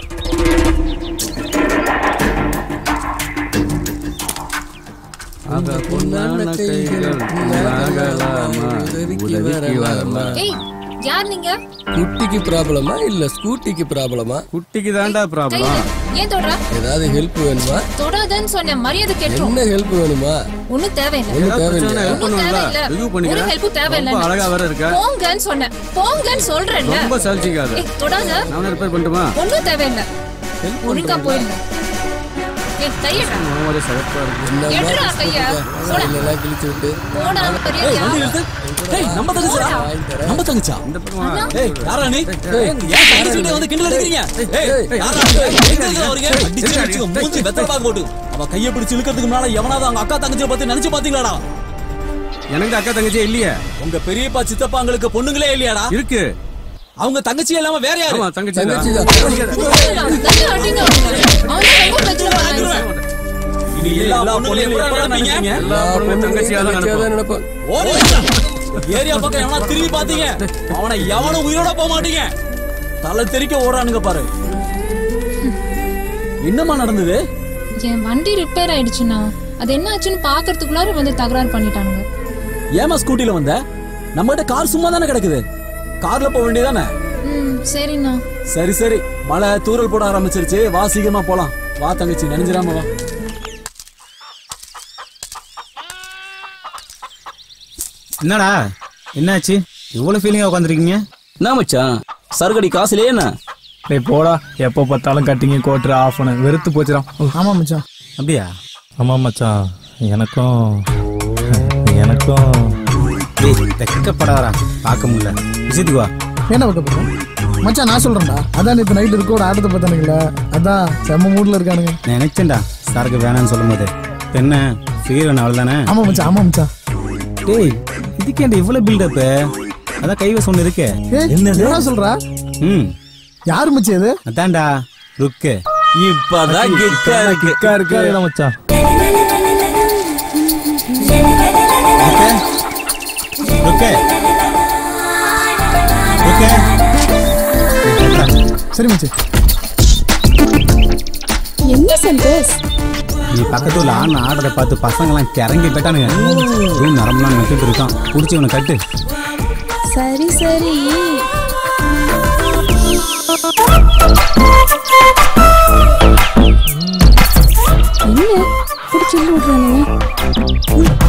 அத பொன்னான கைகள் நாகலாமா உதவிக்கு வரமா ஏய் யார் நீங்க குட்டிக்கு ப்ராப்ளமா இல்ல ஸ்கூட்டிக்கு ப்ராப்ளமா குட்டிக்கு தான்டா கையில ப்ராப்ளம் ஏன் தொடுறா ஏதாவது ஹெல்ப் வேணுமா தொடாதன்னு சொன்னேன் மரியாதை கேட்டுரும் என்ன ஹெல்ப் வேணுமா ஒண்ணும் தேவையில்லை ஒண்ணும் தேவையில்லை. help ஒண்ணும் பண்ணுவேன்ல? தேவையில்ல review பண்ணிக்கிறேன். ஒரு ஹெல்ப்பும் தேவையில்லை ரொம்ப அழகா வேற இருக்க. போங்கன்னு சொன்னேன் போங்கன்னு சொல்றேன்ல ரொம்ப சலிச்சிக்காத ஏய் தொடாத நானே ரிப்பேர் பண்ணட்டுமா ஒண்ணும் தேவையில்லை ஒழுங்கா போயிருங்க ஏய் கையடா ஒரே சகப்பா இருக்கு எடுறா கைய போடா எல்லாம் கிழிச்சு விட்டு போடா ஏய் வண்டி நிறுத்து ஏய் நம்ம தங்கச்சிடா நம்ம தங்கச்சா இந்த பக்கமா ஏய் யாரா நீ ஏய் ஏன் தங்கச்சிட்டே வந்து கிண்டல் அடிக்கிறீங்க ஏய் யாரா நீ? எங்க இருந்து வரீங்க அடிச்சு அடிச்சு மூஞ்சி வெத்தல பாக்க போட்டு அவ கைய பிடிச்சு இழுக்கிறதுக்கு முன்னால எவனாவது அவங்க அக்கா தங்கச்சியை பத்தி நினைச்சு பாத்தீங்களாடா எனக்கு அக்கா தங்கச்சியே இல்லையே உங்க பெரியப்பா சித்தப்பாங்களுக்கு பொண்ணுங்களே இல்லையாடா இருக்கு அவங்க தங்கச்சி இல்லாம வேற யாரு ஆமா தங்கச்சி தங்கச்சி தான். தள்ளி அடிங்க அவனை ரொம்ப பிரச்சனை பண்ணாங்க இனி எல்லா பொண்ணுங்களையும் எப்படிடா நினைப்பீங்க எல்லா பொண்ணுமே தங்கச்சியா தான் நினைப்போம் நினைப்போம் ஓடுடா. ஏரியா பக்கம் எவனா திரும்பி பாத்தீங்க அவனை எவனும் உயிரோட போக மாட்டீங்க தலை தெறிக்க ஓடுறானுங்க பாரு என்னம்மா நடந்தது என் வண்டி ரிப்பேர் ஆயிடுச்சுண்ணா அது என்ன ஆச்சுன்னு பாக்குறதுக்குள்ளார வந்து தகராறு பண்ணிட்டானுங்க ஏமா ஸ்கூட்டில வந்த நம்ம கிட்ட கார் சும்மா தானே கிடக்குது கார்ல போக வேண்டியதானே ம் சரிண்ணா சரி சரி மழை தூரல் போட ஆரம்பிச்சிருச்சு வா சீக்கிரமா போலாம் வா தங்கச்சி நினைஞ்சிராம வா என்னடா என்னாச்சு இவ்வளவு ஃபீலிங்கா உட்காந்துருக்கீங்க என்ன மச்சான் சரக்கடி காசுலயே என்ன டேய் போடா எப்போ பார்த்தாலும் கட்டிங்க கோட்ரு ஆஃப் பண்ணு வெறுத்து போச்சுடா ஆமா மச்சான் அப்படியா ஆமா மச்சான் எனக்கும் எனக்கும் டேய் வெக்கப்படாதடா பார்க்க முடியல விஷயத்துக்கு வா என்ன பக்கம் போறோம் மச்சான் நான் சொல்றேன்டா அதான் நேற்று நைட் இருக்கோட ஆட்டத்தை பார்த்தானுங்கள அதான் செம்ம மூட்ல இருக்கானுங்க நினைச்சேன்டா சரக்கு வேணாம்னு சொல்லும் போது என்ன ஃபிகர் வேணும் அவ்வளோதானே ஆமா மச்சான் ஆமா மச்சான் டேய் இதுக்கேண்டா இவ்வளோ பில்டப்பு அதான் கைவசம் ஒன்று இருக்கே ஏய், என்ன சொல்றா ம் யாரு மச்சான் இது அதான்டா ருக்கு இப்பதான் கிக்கா இருக்கு கிக்கா இருக்கு மச்சான் ருக்கு ருக்கு சரி மச்சி என்ன சந்தோஷ் நீ பக்கத்து ஊர்ல ஆண் ஆடுறத பார்த்து பசங்கெல்லாம் கிறங்கி போயிட்டானுங்க ரூம் நரம்பெல்லாம் நட்டுட்டு இருக்கான் பிடிச்சி இவனை கட்டு சரி சரி என்ன பிடிச்சி விடுறானுங்க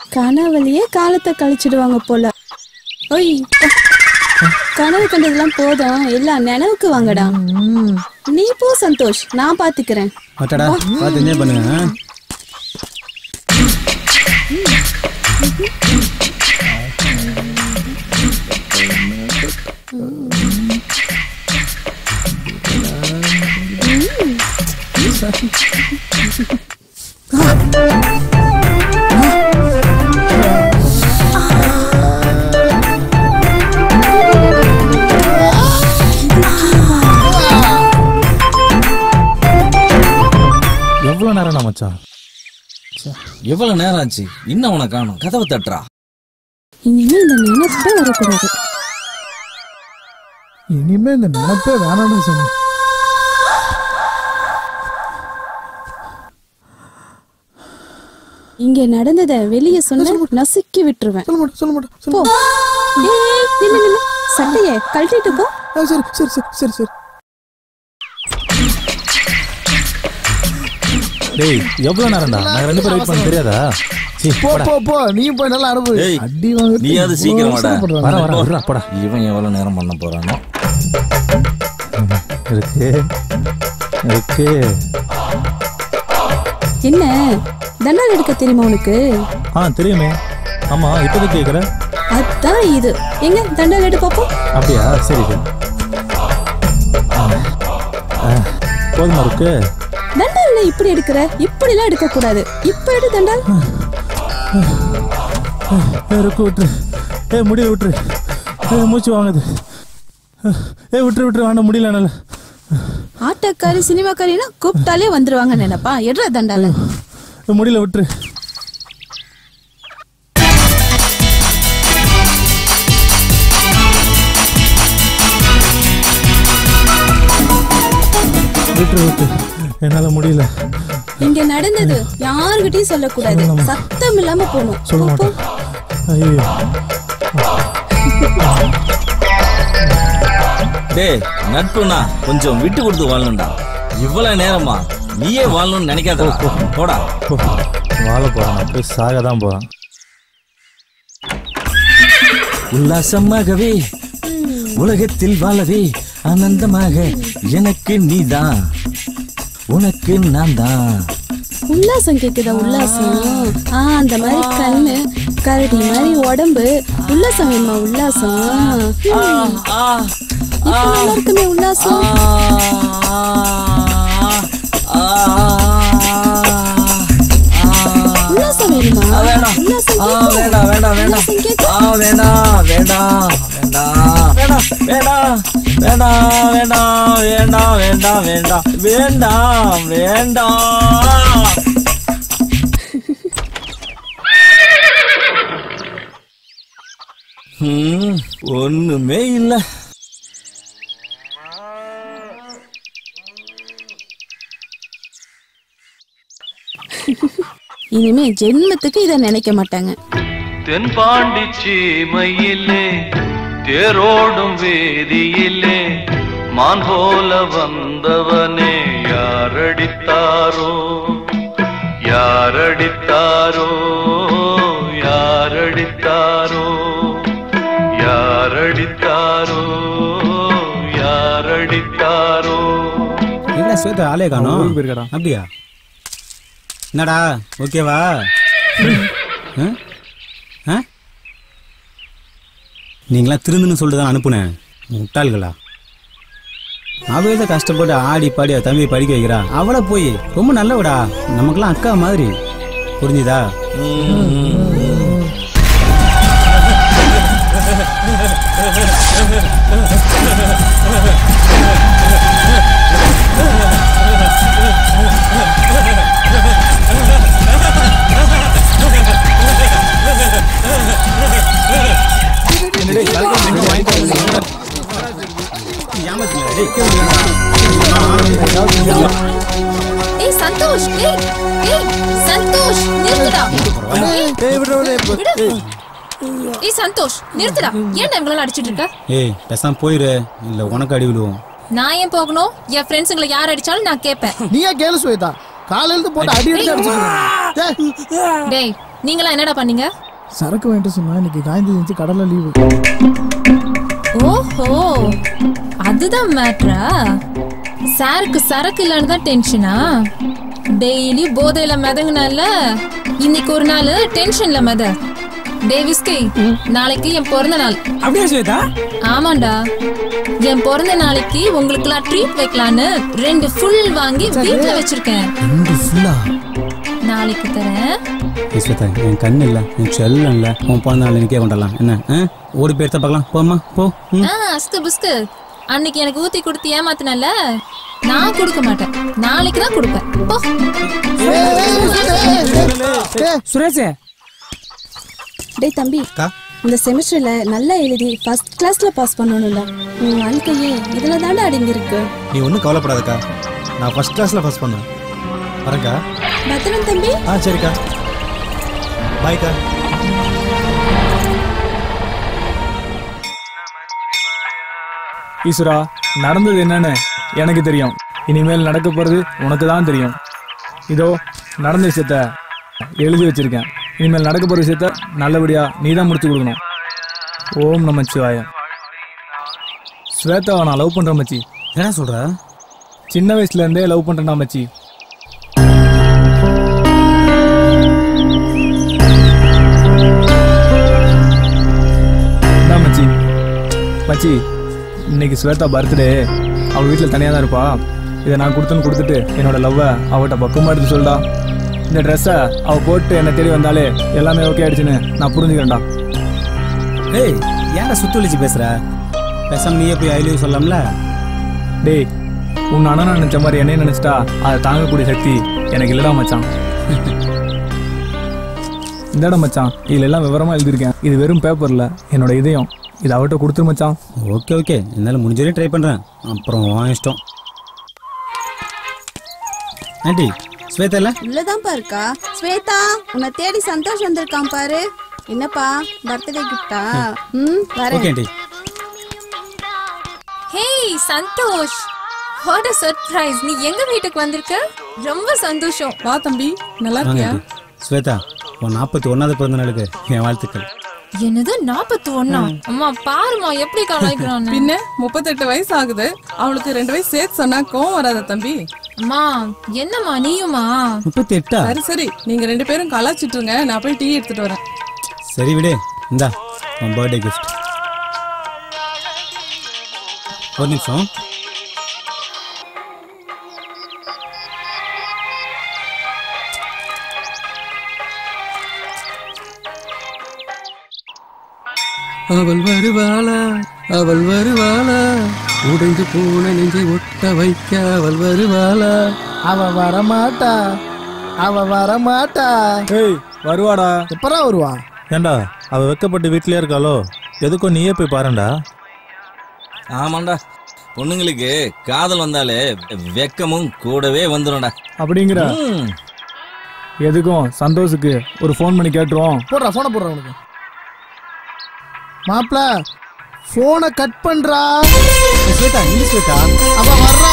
கனவுலயே காலத்தை கழிச்சிடுவாங்க போல ஒய் கனவு கண்டதெல்லாம் போதும் எல்லாம் நினைவுக்கு வாங்கடா நீ போ சந்தோஷ் நான் பாத்துக்கிறேன் மட்டடா பார்த்து என்ஜாய் பண்ணுங்க ஆ? எவ்வளவு நேரம் மச்சான் எவ்வளவு நேரம் ஆச்சு இன்னும் உனக்கு காணும் கதவை தட்டுறா இனிமே இந்த நினைப்பே வரக்கூடாது இனிமே இந்த நினைப்பே வேணாம்னு சொன்னேன் இங்க நடந்தத வெளிய சொன்ன நசுக்கி விட்டுருவேன் சொல்ல மாட்டேன் சொல்ல மாட்டேன் போ ஏய், நில்லு நில்லு சட்டைய கழட்டிட்டு போ சரி சரி சரி சரி சரி டேய் எவ்வளவு நேரம்டா நாங்க ரெண்டு பேரும் வெயிட் பண்ண தெரியாதா சீ, போ போடா. போ போ நீ போய் நல்லா அனுபவி ஏய், அடி வாங்க நீயாவது சீக்கிரம் வாடா வர வர வர விட்றா, போடா இவன் எவ்வளவு நேரம் பண்ண போறானோ இருக்கு இருக்கு என்ன தண்டால் எடுக்க தெரியுமா உனக்கு ஆ தெரியுமே ஆமா இப்போதைக்கு கேக்குற அதான் இது எங்க தண்டால் எடு பாப்போம் அப்படியா சரி சரி ஆ, ஆ, போதுமா இருக்கு தண்டால்ல இப்படி எடுக்கிற இப்படி எல்லாம் எடுக்க கூடாது இப்ப எடு தண்டால் ஏ ருக்கு விட்டுரு ஏ முடிய விட்டுரு ஏ மூச்சு வாங்குது ஏ விட்டுரு விட்டுரு வேண்டாம் முடியல என்னால ஆட்டக்காரி சினிமாக்காரினா கூப்பிட்டாலே வந்துருவாங்க நினைப்பா எடுற தண்டால ஏ, முடியல விட்டுரு விட்டுரு விட்டு என்னால முடியல இங்க நடந்தது யாருகிட்டயும் சொல்லக்கூடாது சத்தம் இல்லாம போகணும் சொல்ல மாட்டேன் ஐயோ டேய் நட்புனா கொஞ்சம் விட்டு கொடுத்து வாழணும்டா இவ்வளவு நேரமா நீயே வாழணும்னு நினைக்காத போடா வாழ போறான் நான் போய் சாக தான் போறான் உல்லாசமாகவே உலகத்தில் வாழவே ஆனந்தமாக எனக்கு நீதான் உனக்கு நான் தான் உல்லாசம் கேக்குதா உல்லாசம் ஆ அந்த மாதிரி கண்ணு கரடி மாதிரி உடம்பு உல்லாசம் வேணுமா உல்லாசம் ஹம். இப்ப நல்லா இருக்குமே உல்லாசம் உல்லாசம் வேணுமா உல்லாசம் ஆ, கேக்கும். வேண்டாம் வேண்டாம் வேண்டாம் உல்லாசம் கேக்கும். ஆ வேண்டாம் வேண்டாம் வேண்டாம் வேண்டாம் வேண்டாம் வேண்டாம் வேண்டாம் வேண்டாம் வேண்டாம் வேண்டாம் வேண்டாம் ம், ஒண்ணுமே இல்ல இனிமே ஜென்மத்துக்கு இத நினைக்க மாட்டாங்க தென்பாண்டி சீமையிலே தேரோடும் வேதியிலே மான் போல வந்தவனே யாரடித்தாரோ யாரடித்தாரோ யாரடித்தாரோ யாரடித்தாரோ யாரடித்தாரோ என்ன ஸ்வேதா ஆளே காணோம் ஊருக்கு போயிருக்காடா. அப்படியா என்னடா ஓகேவா ஆ? ஆ? நீங்களாம் திருந்துன்னு சொல்லிட்டு தான் அனுப்புனேன் முட்டாள்களா அவளே தான் கஷ்டப்பட்டு ஆடி பாடி அவ தம்பியை படிக்க வைக்கிறா அவளை போய் ரொம்ப நல்லவடா நமக்கெல்லாம் அக்கா மாதிரி புரிஞ்சுதா ஏய் சந்தோஷ் ஏய் ஏய் சந்தோஷ் நிறுத்துடா ஏய், விடு. ஏய் சந்தோஷ் நிறுத்துடா ஏன் இவங்கள அடிச்சிட்டு இருக்க ஏய் பேசாம போயிரு இல்ல உனக்கு அடி விழுவோம் நான் ஏன் போகணும் என் ஃப்ரெண்ட்ஸுங்களை யார் அடிச்சாலும் நான் கேட்பேன் நீயா கேளு ஸ்வேதா காலையில இருந்து போட்டு அடி அடிச்சு அடிச்சு டேய் நீங்களா என்னடா பண்ணீங்க சரக்கு வாங்கிட்டு சொன்னா இன்னைக்கு காந்தி ஜெயந்தி கடல்ல லீவு ஓஹோ அதுதான் மேட்ரா சாருக்கு சரக்கு இல்லைன்னு தான் டென்ஷனா டெய்லி போதையில மிதங்குனால இன்னைக்கு ஒரு நாள் டென்ஷன்ல மித டேவிஸ்கி நாளைக்கு என் பிறந்த நாள் அப்படியே ஸ்வேதா ஆமாண்டா என் பிறந்த நாளைக்கு உங்களுக்குலாம் ட்ரீட் வைக்கலான்னு ரெண்டு ஃபுல் வாங்கி வீட்ல வச்சிருக்கேன் ரெண்டு ஃபுல்லா நாளைக்கு தரேன் ஸ்வேதா என் கண்ணு இல்லை என் செல்லம் இல்லை உன் பிறந்த நாள் எனக்கே கொண்டாடலாம் என்ன ஆ? ஓடி போய் எடுத்து பார்க்கலாம் போம்மா போ ம். ஆ அஸ்கு புஸ்கு அன்னைக்கு எனக்கு ஊத்தி கொடுத்து ஏமாத்தினல நான் கொடுக்க மாட்டேன் நாளைக்கு தான் கொடுப்பேன் போ சுரேஷே டேய் தம்பி இந்த செமிஸ்டர்ல நல்லா எழுதி ஃபர்ஸ்ட் கிளாஸ்ல பாஸ் பண்ணணும்ல உன் வாழ்க்கையே இதுல தானே அடங்கி இருக்கு நீ ஒன்றும் கவலைப்படாதக்கா நான் ஃபர்ஸ்ட் கிளாஸில் ஃபர்ஸ்ட் பண்ணுவேன் வரேன்க்கா பத்திரம் தம்பி ஆ சரிக்கா பாய்க்கா ஈஸ்வரா நடந்தது என்னன்னு எனக்கு தெரியும் இனிமேல் நடக்க போறது உனக்கு தான் தெரியும் இதோ நடந்த விஷயத்த எழுதி வச்சிருக்கேன் இனிமேல் நடக்க போற விஷயத்த நல்லபடியா நீ தான் முடிச்சு கொடுக்கணும் ஓம் நமச்சிவாய ஸ்வேதாவை நான் லவ் பண்றேன் மச்சி என்ன சொல்ற சின்ன வயசுல இருந்தே லவ் பண்றேன் மச்சி இந்தா மச்சி மச்சி இன்னைக்கு ஸ்வேதா பர்த்டே அவள் வீட்டில் தனியாக தான் இருப்பா இதை நான் கொடுத்தேன்னு கொடுத்துட்டு என்னோட லவ்வை அவட்ட பக்கமாக எடுத்து சொல்டா இந்த ட்ரெஸ்ஸை அவள் போட்டு என்னை தேடி வந்தாலே எல்லாமே ஓகே ஆயிடுச்சுன்னு நான் புரிஞ்சுக்கிறேன்டா ஏய் ஏன்டா சுத்தி ஒழிச்சு பேசுற பேசாம நீயே போய் ஐலியும் சொல்லலாம்ல டேய் உன் அண்ணனை நினைச்ச மாதிரி என்னையும் நினைச்சிட்டா அதை தாங்கக்கூடிய சக்தி எனக்கு இல்லடா மச்சான் இந்தடா மச்சான் இதுல எல்லாம் விவரமா எழுதியிருக்கேன் இது வெறும் பேப்பர்ல என்னோட இதயம் இது அவட்ட கொடுத்துரு மச்சான் ஓகே ஓகே என்னால் முடிஞ்ச வரையும் ட்ரை பண்ணுறேன் அப்புறம் உன் இஷ்டம் ஆண்டி ஸ்வேதா இல்லை உள்ளதான்ப்பா இருக்கா ஸ்வேதா உன்னை தேடி சந்தோஷ் வந்திருக்கான் பாரு என்னப்பா பர்த்டே கிஃப்டா ம் ஓகே வரேன் aunty hey Santhosh what a surprise நீ எங்க வீட்டுக்கு வந்திருக்க ரொம்ப சந்தோஷம் வா தம்பி நல்லா வாங்க ஆண்டி ஸ்வேதா உன் நாற்பத்தி ஒன்றாவது பிறந்த நாளுக்கு என் வாழ்த்துக்கள் என்னது நாற்பத்தி ஒண்ணா அம்மா பாருமா எப்படி கலாய்க்கிறான்னு பின்ன முப்பத்தெட்டு வயசு ஆகுது அவளுக்கு ரெண்டு வயசு சேர்த்து சொன்னா கோவம் வராத தம்பி அம்மா என்னம்மா நீயுமா முப்பத்தி எட்டா சரி சரி நீங்க ரெண்டு பேரும் கலாச்சிட்டு இருங்க நான் போய் டீ எடுத்துட்டு வரேன் சரி விடு இந்தா உன் பர்த்டே கிஃப்ட் ஒரு நிமிஷம் அவள் வருவாளா அவள் வருவாளா உடைந்து போன நெஞ்சை ஒட்ட வைக்க அவள் வருவாளா அவ வரமாட்டா அவ வரமாட்டா ஏய் வருவாடா எப்பரா வருவா ஏண்டா அவ வெக்கப்பட்டு வீட்லயே இருக்காளோ எதுக்கும் நீயே போய் பாருடா ஆமாண்டா பொண்ணுங்களுக்கு காதல் வந்தாலே வெக்கமும் கூடவே வந்துடும்டா அப்படிங்கிற ம். எதுக்கும் சந்தோஷுக்கு ஒரு ஃபோன் பண்ணி கேட்டுருவோம் போடுறா போனை போடுறா உனக்கு மாப்ள போனை கட் பண்றா ஸ்வேதா இங்கிலீஷ் ஸ்வேதா அவ வர்றா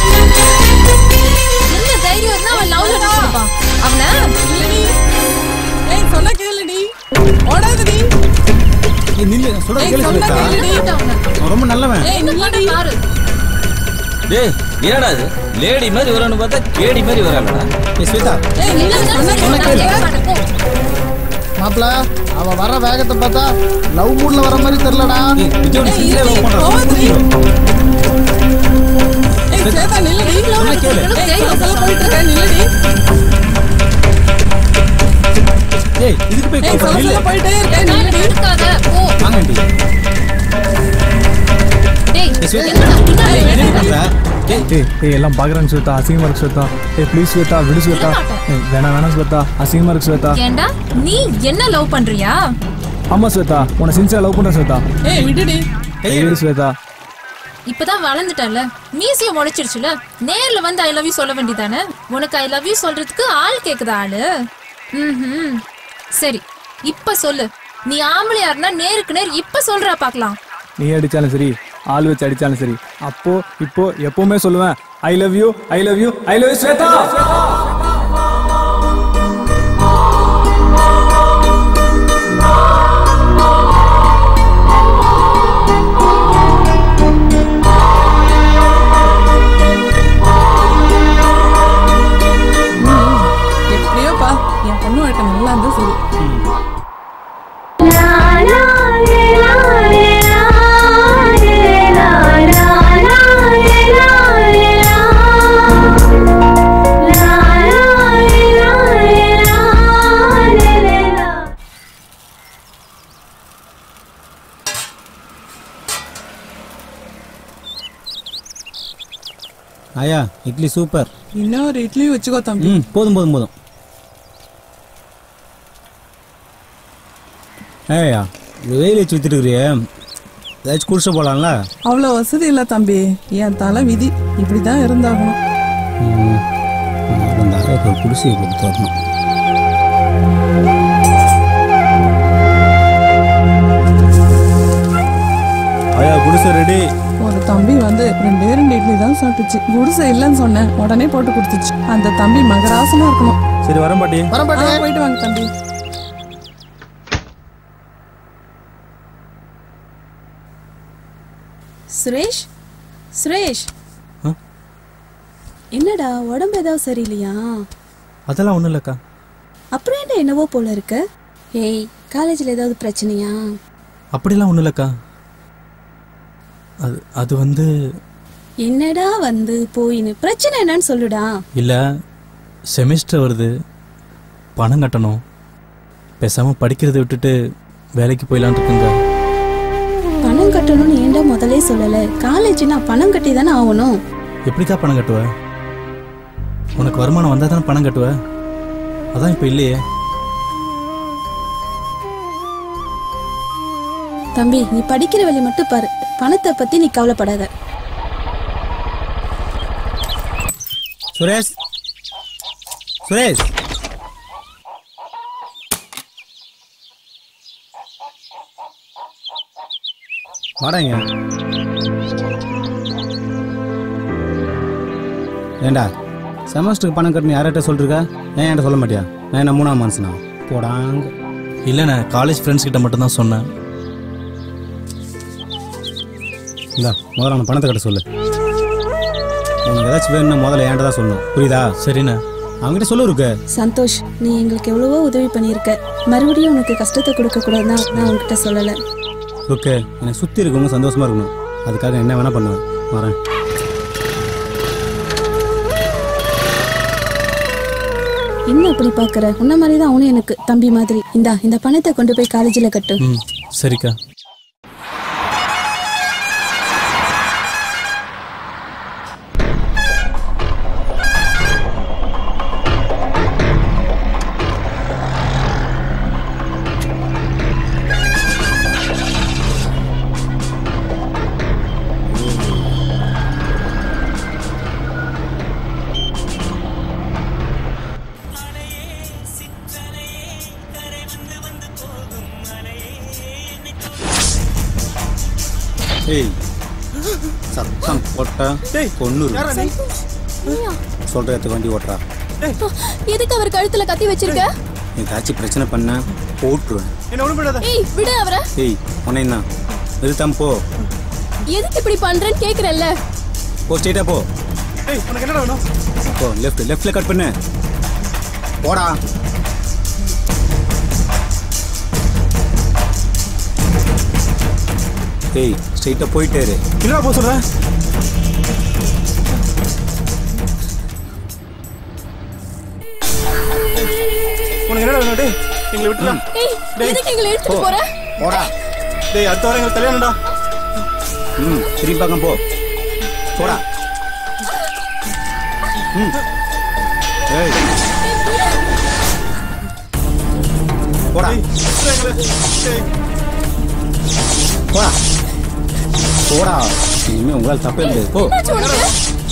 என்ன தைரியம் இருந்தா அவன் லவ் லெட்டர் கொடுப்பான் அவன ஏய் சொன்னா கேளுடி ஓடாதடி ஏய் நில்லு சொல்றது ஏய், கேளு சொன்னா ஸ்வேதா கேளுடி. அவன் ரொம்ப நல்லவன் ஏய் நில்லடி பாரு டேய் என்னடா இது லேடி மாதிரி வரணும்னு பார்த்தா கேடி மாதிரி வராங்கடா ஏய் ஸ்வேதா ஏய் நில்லு சொன்னா கேளுடி மாப்ள அவ வர வேகத்தை பார்த்தா லவ் மூட்ல வர மாதிரி தெரியலடா விஜயோட ஏய், சிங்கிளே லவ் பண்றான் போகாதடி. ஏய் சேதா நில்லுடி சொன்னா கேளு ஏய் சொல்ல போயிட்டு இருக்க நில்லுடி ஏய் இதுக்கு போய் ஏய் கூப்பிடு, சொல்ல நில்லு சொல்ல போயிட்டே இருக்க நில்லுடி எடுக்காத போ வாங்க ஆண்டி டேய் ஏய் ஸ்வேதா என்னடா பின்னாடி என்ன பண்ற ஏய் ஏய் ஏய் எல்லாம் பாக்குறேன் ஸ்வேதா அசிங்கமா இருக்கு ஸ்வேதா ஏய் ப்ளீஸ் ஸ்வேதா விடு ஸ்வேதா ஏய் வேணாம் வேணாம் ஸ்வேதா அசிங்கமா இருக்கு ஸ்வேதா ஏண்டா நீ என்ன லவ் பண்றியா ஆமா ஸ்வேதா உன்னை சின்சியரா லவ் பண்றேன் ஸ்வேதா ஏய் விடுடி ஏய் விடு ஸ்வேதா இப்பதான் வளர்ந்துட்டல மீசிய முளைச்சிருச்சுல நேர்ல வந்து ஐ லவ் யூ சொல்ல வேண்டியதானே உனக்கு ஐ லவ் யூ சொல்றதுக்கு ஆள் கேக்குதா ஆளு ம்ஹும். சரி இப்ப சொல்லு நீ ஆம்பளையா இருந்தா நேருக்கு நேர் இப்ப சொல்றா பாக்கலாம் நீ அடிச்சாலும் சரி ஆள் வச்சு அடிச்சாலும் சரி அப்போ இப்போ எப்பவுமே சொல்லுவேன் I love you I love you I love you Swetha வாழ்க்கை நல்லா இருந்தா சரி ஆயா இட்லி சூப்பர் இன்னொரு இட்லி வச்சுக்கோ தம்பி ம் போதும் போதும் போதும் ஏய்யா இந்த வெயில் வச்சு வித்துட்டுக்கிறியே ஏதாச்சும் குடிச்சு போகலாம்ல அவ்வளோ வசதி இல்லை தம்பி என் தலை விதி இப்படிதான் இருந்தாகணும் ம் அந்த அரைக்கு ஒரு குடிசையை கொடுத்து தரணும் ஆயா குடிசை ரெடி ஒரு தம்பி வந்து ரெண்டே ரெண்டு இட்லி தான் சாப்பிட்டுச்சு குடிசை இல்லைன்னு சொன்னேன் உடனே போட்டு கொடுத்துச்சு அந்த தம்பி மகராசனா இருக்கணும் சரி வரேன் பாட்டி ஆ, போயிட்டு வாங்க தம்பி சுரேஷ் சுரேஷ் என்னடா உடம்பு ஏதாவது சரியில்லையா அதெல்லாம் ஒன்றும் இல்லைக்கா அப்புறம் என்ன என்னவோ போல இருக்க ஏய் காலேஜில் ஏதாவது பிரச்சனையா அப்படிலாம் ஒன்றும் இல்லைக்கா அது அது வந்து என்னடா வந்து போயின்னு பிரச்சனை என்னன்னு சொல்லுடா இல்லை செமிஸ்டர் வருது பணம் கட்டணும் பேசாமல் படிக்கிறதை விட்டுட்டு வேலைக்கு போயிடலான் இருக்குங்க பணம் கட்டணும்னு ஏன்டா முதலே சொல்லல காலேஜ்னா பணம் கட்டி தானே ஆகணும் எப்படிக்கா பணம் கட்டுவ உனக்கு வருமானம் வந்தால் தானே பணம் கட்டுவ அதான் இப்போ இல்லையே தம்பி நீ படிக்கிற வழி மட்டும் பாரு பணத்தை பத்தி நீ கவலைப்படாத சுரேஷ் சுரேஷ் வாடாங்க ஏண்டா செமஸ்டருக்கு பணம் கட்டணும் யார்கிட்ட சொல்லிருக்கா ஏன் என்கிட்ட சொல்ல மாட்டியா நான் என்ன மூணாம் மனுஷனா போடாங்க இல்லைண்ணே காலேஜ் ஃப்ரெண்ட்ஸ் கிட்ட மட்டும்தான் சொன்னேன் இந்தா முதல்ல அவனை பணத்தை கட்ட சொல்லு உனக்கு ஏதாச்சும் வேணும்னா முதல்ல என்கிட்ட தான் சொல்லணும் புரியுதா சரிண்ணே அவங்ககிட்ட சொல்லு இருக்கு சந்தோஷ் நீ எங்களுக்கு எவ்வளவோ உதவி பண்ணியிருக்க மறுபடியும் உனக்கு கஷ்டத்தை கொடுக்க கூடாதுன்னா நான் உன்கிட்ட சொல்லல ஓகே என்னை சுற்றி இருக்கவங்க சந்தோஷமா இருக்கணும் அதுக்காக என்ன வேணா பண்ணுவேன் வரேன் என்ன அப்படி பாக்குற உன்ன மாதிரி தான் அவனும் எனக்கு தம்பி மாதிரி இந்தா இந்த பணத்தை கொண்டு போய் காலேஜில் கட்டு ம் சரிக்கா ஏய் சத்தம் போட்டா பொண்ணு சொல்ற இடத்துக்கு வண்டி ஓட்டுறா எதுக்கு அவர் கழுத்துல கத்தி வச்சிருக்க ஏதாச்சும் பிரச்சனை பண்ண போட்டுருவேன் என்ன ஒண்ணு ஏய் விடு அவரை ஏய் உன்னை தான் நிறுத்தாம போ எதுக்கு இப்படி பண்றேன்னு கேக்குறல்ல போ ஸ்ட்ரெயிட்டா போ ஏய் உனக்கு என்னடா வேணும் போ லெஃப்ட் லெஃப்ட்ல கட் பண்ணு போடா ஏய் ஸ்ட்ரெயிட்டா போயிட்டே இரு என்னடா போக சொல்ற உனக்கு என்னடா வேணும் டேய் எங்களை விட்டுடா ஏய் எதுக்கு எங்களை எடுத்துட்டு போற போடா டேய் அடுத்த வாரம் எங்களுக்கு கல்யாணம்டா ம் திரும்பி பக்கம் போ போடா ம் ஏய் போடா போடா போடா இனிமே உங்களால் தப்பே முடியாது போ என்னாச்சு உனக்கு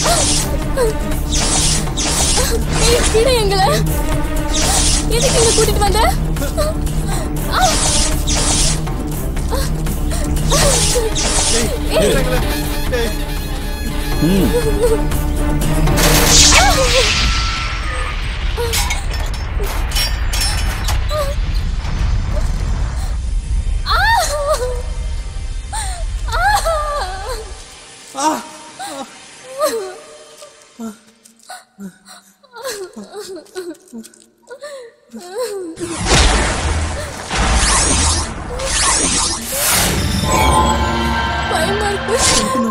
ஏய் விடு எங்களை எதுக்கு இங்க கூட்டிட்டு வந்த ஆ! ஏய் ம் பயமா இருக்கு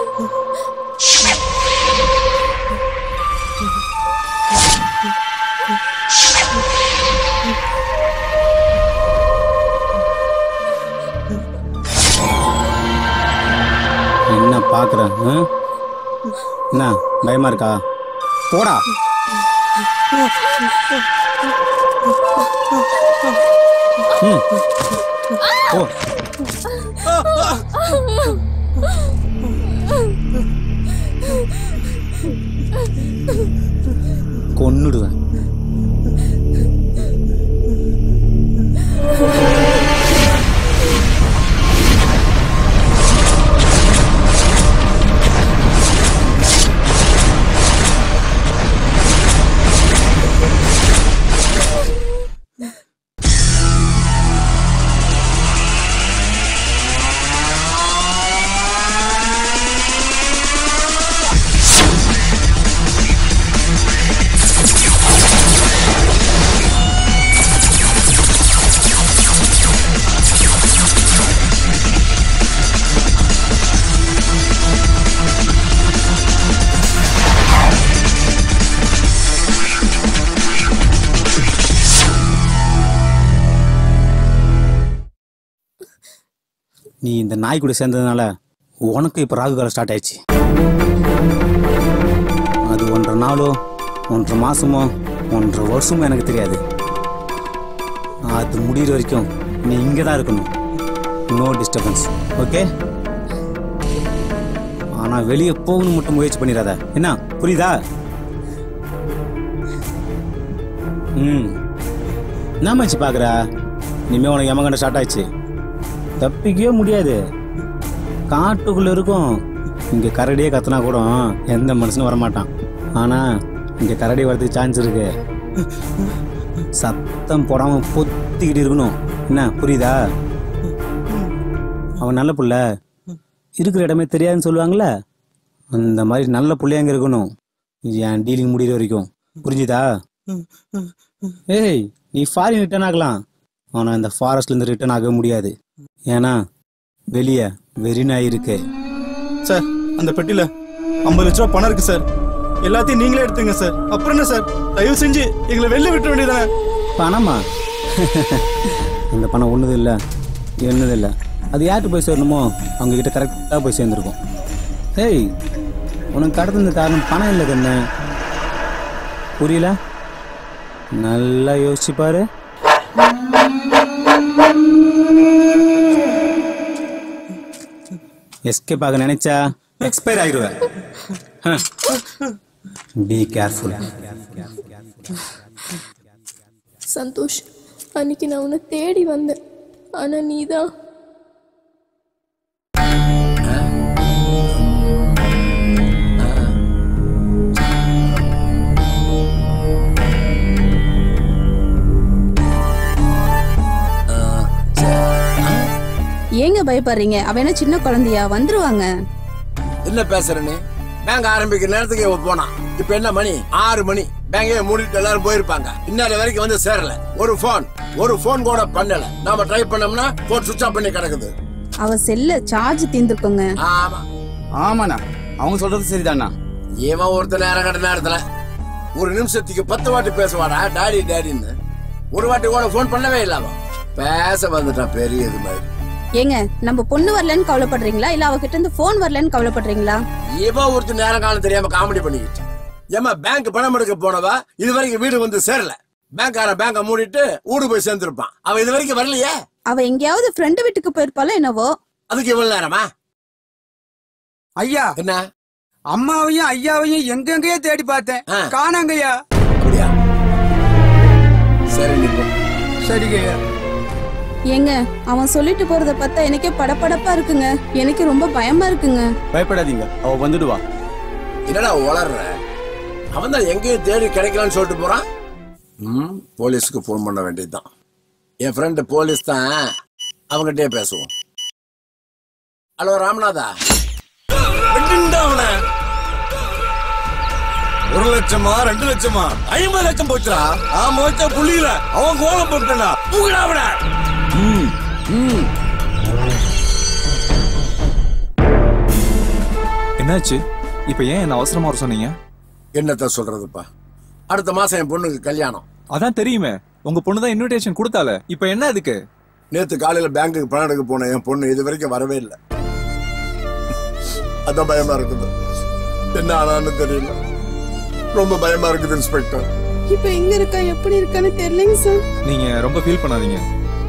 என்ன பார்க்குற என்ன பயமா இருக்கா போடா ம் ஓ கொன்னுடுவேன் நீ இந்த நாய் கூட சேர்ந்ததுனால உனக்கு இப்போ ராகு காலம் ஸ்டார்ட் ஆயிடுச்சு அது ஒன்றரை நாளோ ஒன்றரை மாசமோ ஒன்றரை வருஷமோ எனக்கு தெரியாது அது முடிகிற வரைக்கும் நீ இங்கே தான் இருக்கணும் நோ டிஸ்டர்பன்ஸ் ஓகே ஆனால் வெளியே போகணும் மட்டும் முயற்சி பண்ணிடாத என்ன புரியுதா ம் என்ன மச்சி பார்க்குற இனிமே உனக்கு எமகண்ட ஸ்டார்ட் ஆயிடுச்சு தப்பிக்கவே முடியாது காட்டுக்குள்ள இருக்கும் இங்க கரடியே கத்துனா கூட எந்த மனுஷனும் வரமாட்டான் ஆனா இங்க கரடி வரதுக்கு சான்ஸ் இருக்கு சத்தம் போடாம பொத்திக்கிட்டு இருக்கணும் என்ன புரியுதா அவன் நல்ல புள்ள இருக்கிற இடமே தெரியாதுன்னு சொல்லுவாங்கல்ல அந்த மாதிரி நல்ல புள்ளையாங்க இருக்கணும் என் டீலிங் முடிகிற வரைக்கும் புரிஞ்சுதா ஏய் நீ ஃபாரின் ரிட்டர்ன் ஆகலாம் ஆனா இந்த ஃபாரஸ்ட்ல இருந்து ரிட்டர்ன் ஆக முடியாது ஏன்னா வெளியே வெறி நாய் இருக்கு சார் அந்த பெட்டியில ஐம்பது லட்ச ரூபா பணம் இருக்கு சார் எல்லாத்தையும் நீங்களே எடுத்துங்க சார் அப்புறம் என்ன சார் தயவு செஞ்சு எங்களை வெளில விட்டுற வேண்டியதானே பணமா இந்த பணம் ஒண்ணுது இல்ல என்னது இல்ல அது யார்கிட்ட போய் சேரணுமோ அவங்க கிட்ட கரெக்டாக போய் சேர்ந்துருக்கும் ஏய் உனக்கு கடந்த காரணம் பணம் இல்லை கண்ணு புரியல நல்லா யோசிச்சு பாரு எஸ்கேப் ஆக நினைச்சா எக்ஸ்பயர் ஆயிடுவேன் பி கேர்ஃபுல் சந்தோஷ் அன்னைக்கு நான் உன்னை தேடி வந்தேன் ஆனா நீதான் ஏங்க பயப்படுறீங்க அவ என்ன சின்ன குழந்தையா வந்துருவாங்க என்ன பேசுற நீ பேங்க் ஆரம்பிக்கிற நேரத்துக்கு இவன் போனான் இப்ப என்ன மணி ஆறு மணி பேங்கே மூடிட்டு எல்லாரும் போயிருப்பாங்க இன்னொரு வரைக்கும் வந்து சேரல ஒரு போன் ஒரு போன் கூட பண்ணல நாம ட்ரை பண்ணோம்னா போன் சுவிட்ச் ஆஃப் பண்ணி கிடக்குது அவ செல்ல சார்ஜ் தீர்ந்துருக்குங்க ஆமா ஆமாண்ணா அவங்க சொல்றது சரிதாண்ணா இவன் ஒருத்தர் நேரம் கட்ட நேரத்துல ஒரு நிமிஷத்துக்கு பத்து வாட்டி பேசுவாடா டாடி டாடின்னு ஒரு வாட்டி கூட போன் பண்ணவே இல்ல அவன் பேச வந்துட்டான் பெரிய இது மாதிரி ஏங்க நம்ம பொண்ணு வரலன்னு கவலைப்படுறீங்களா இல்ல அவகிட்ட இருந்து போன் வரலன்னு கவலைப்படுறீங்களா இவன் ஒருத்தர் நேரம் காலம் தெரியாம காமெடி பண்ணிக்கிட்டு ஏமா பேங்க் பணம் எடுக்க போனவா இது வரைக்கும் வீடு வந்து சேரல பேங்க்கார பேங்க மூடிட்டு ஊடு போய் சேர்ந்திருப்பான் அவன் இது வரைக்கும் வரலையே அவ எங்கேயாவது ஃப்ரெண்டு வீட்டுக்கு போயிருப்பாளோ என்னவோ அதுக்கு இவ்வளவு நேரமா ஐயா என்ன அம்மாவையும் ஐயாவையும் எங்கெங்கயோ தேடி பார்த்தேன் காணாங்கய்யா சரி நீ போ. சரிங்கய்யா ஏங்க அவன் சொல்லிட்டு போறத பார்த்தா எனக்கே படபடப்பா இருக்குங்க எனக்கு ரொம்ப பயமா இருக்குங்க பயப்படாதீங்க அவ வந்துடுவா என்னடா உளர்ற அவன் தான் எங்கேயும் தேடி கிடைக்கலன்னு சொல்லிட்டு போறான் ம் போலீஸ்க்கு ஃபோன் பண்ண வேண்டியதுதான் என் ஃப்ரெண்டு போலீஸ் தான் அவங்ககிட்டயே பேசுவோம் ஹலோ ராமநாதா வெட்டுண்டா அவனை. ஒரு லட்சமா ரெண்டு லட்சமா ஐம்பது லட்சம் போச்சுடா நான் மோச்ச புள்ளியில அவன் கோலம் போட்டா தூக்கிடா அவன ம் ம் என்னாச்சு இப்ப ஏன் என்ன அவசரமா வர சொன்னீங்க என்னத்த சொல்றதுப்பா அடுத்த மாசம் என் பொண்ணுக்கு கல்யாணம் அதான் தெரியுமே உங்க பொண்ணு தான் இன்விடேஷன் கொடுத்தால இப்ப என்ன அதுக்கு நேத்து காலையில பேங்க்குக்கு பணம் எடுக்க போனேன் என் பொண்ணு இது வரைக்கும் வரவே இல்லை அதான் பயமா இருக்குது என்ன ஆனான்னு தெரியல ரொம்ப பயமா இருக்குது இன்ஸ்பெக்டர் இப்ப எங்க இருக்கா எப்படி இருக்கான்னு தெரியலங்க சார் நீங்க ரொம்ப ஃபீல் பண்ணாதீங்க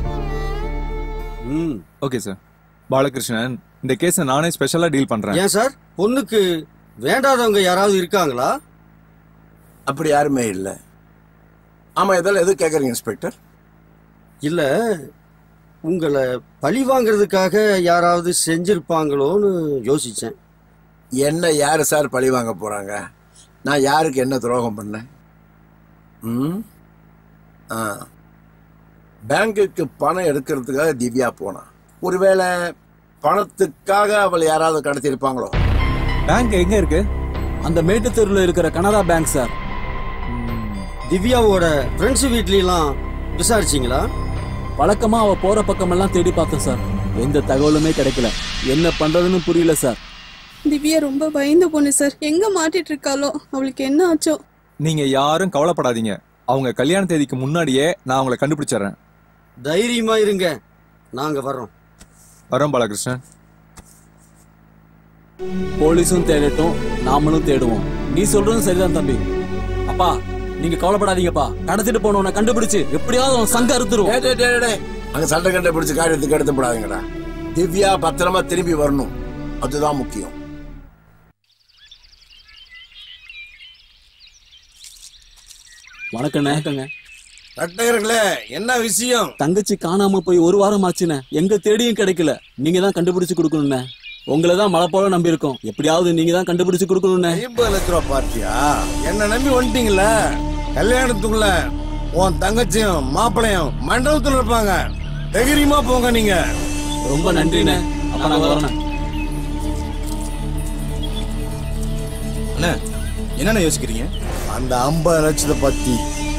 ஓகே சார் பாலகிருஷ்ணன் இந்த கேஸை நானே ஸ்பெஷலா டீல் பண்றேன் ஏன் சார் பொண்ணுக்கு வேண்டாதவங்க யாராவது இருக்காங்களா அப்படி யாருமே இல்லை ஆமா இதெல்லாம் எது கேக்குறீங்க இன்ஸ்பெக்டர் இல்ல உங்களை பழி வாங்குறதுக்காக யாராவது செஞ்சிருப்பாங்களோன்னு யோசிச்சேன் என்ன யாரு சார் பழி வாங்க போறாங்க நான் யாருக்கு என்ன துரோகம் பண்ணேன் ம் ஆ பேங்குக்கு பணம் எடுக்கிறதுக்காக திவ்யா போனா ஒருவேளை பணத்துக்காக அவள் யாராவது கடத்தியிருப்பாங்களோ பேங்க் எங்க இருக்கு அந்த மேட்டு தெருவில் இருக்கிற கனரா பேங்க் சார் திவ்யாவோட ஃப்ரெண்ட்ஸ் வீட்லாம் விசாரிச்சிங்களா வழக்கமா அவ போற பக்கமெல்லாம் தேடி பார்த்தேன் சார் எந்த தகவலுமே கிடைக்கல என்ன பண்றதுன்னு புரியல சார் திவ்யா ரொம்ப பயந்த பொண்ணு சார் எங்க மாட்டிட்டு இருக்காளோ அவளுக்கு என்ன ஆச்சோ நீங்க யாரும் கவலைப்படாதீங்க அவங்க கல்யாண தேதிக்கு முன்னாடியே நான் அவங்கள கண்டுபிடிச்சிடுறேன் தைரியமா இருங்க நாங்க வர்றோம் வரோம் பாலகிருஷ்ணன் போலீஸும் தேடட்டும் நாமளும் தேடுவோம் நீ சொல்றதும் சரிதான் தம்பி அப்பா நீங்க கவலைப்படாதீங்கப்பா கடத்திட்டு போனவனை கண்டுபிடிச்சு எப்படியாவது அவன் சங்க அறுத்துருவோம் டேய், டேய், டேய், டேய். அங்க சண்டை கண்டை பிடிச்ச காரியத்துக்கு எடுத்து போடாதீங்கடா திவ்யா பத்திரமா திரும்பி வரணும் அதுதான் முக்கியம் வணக்கண்ணே வணக்கங்க ரட்டையர்களே என்ன விஷயம் தங்கச்சி காணாம போய் ஒரு வாரம் ஆச்சுண்ணே எங்க தேடியும் கிடைக்கல நீங்க தான் கண்டுபிடிச்சு கொடுக்கணும்ண்ணே உங்களை தான் மழை போல நம்பி இருக்கோம் எப்படியாவது நீங்க தான் கண்டுபிடிச்சு கொடுக்கணும்ண்ணே ஐம்பது லட்ச ரூபா பார்ட்டியா என்ன நம்பி வந்துட்டீங்கள கல்யாணத்துக்குள்ள உன் தங்கச்சியும் மாப்பிளையும் மண்டபத்துல இருப்பாங்க தைரியமா போங்க நீங்க ரொம்ப நன்றிண்ணே அப்ப நாங்க வரணும் அண்ணா என்னென்ன யோசிக்கிறீங்க அந்த ஐம்பது லட்சத்தை பத்தி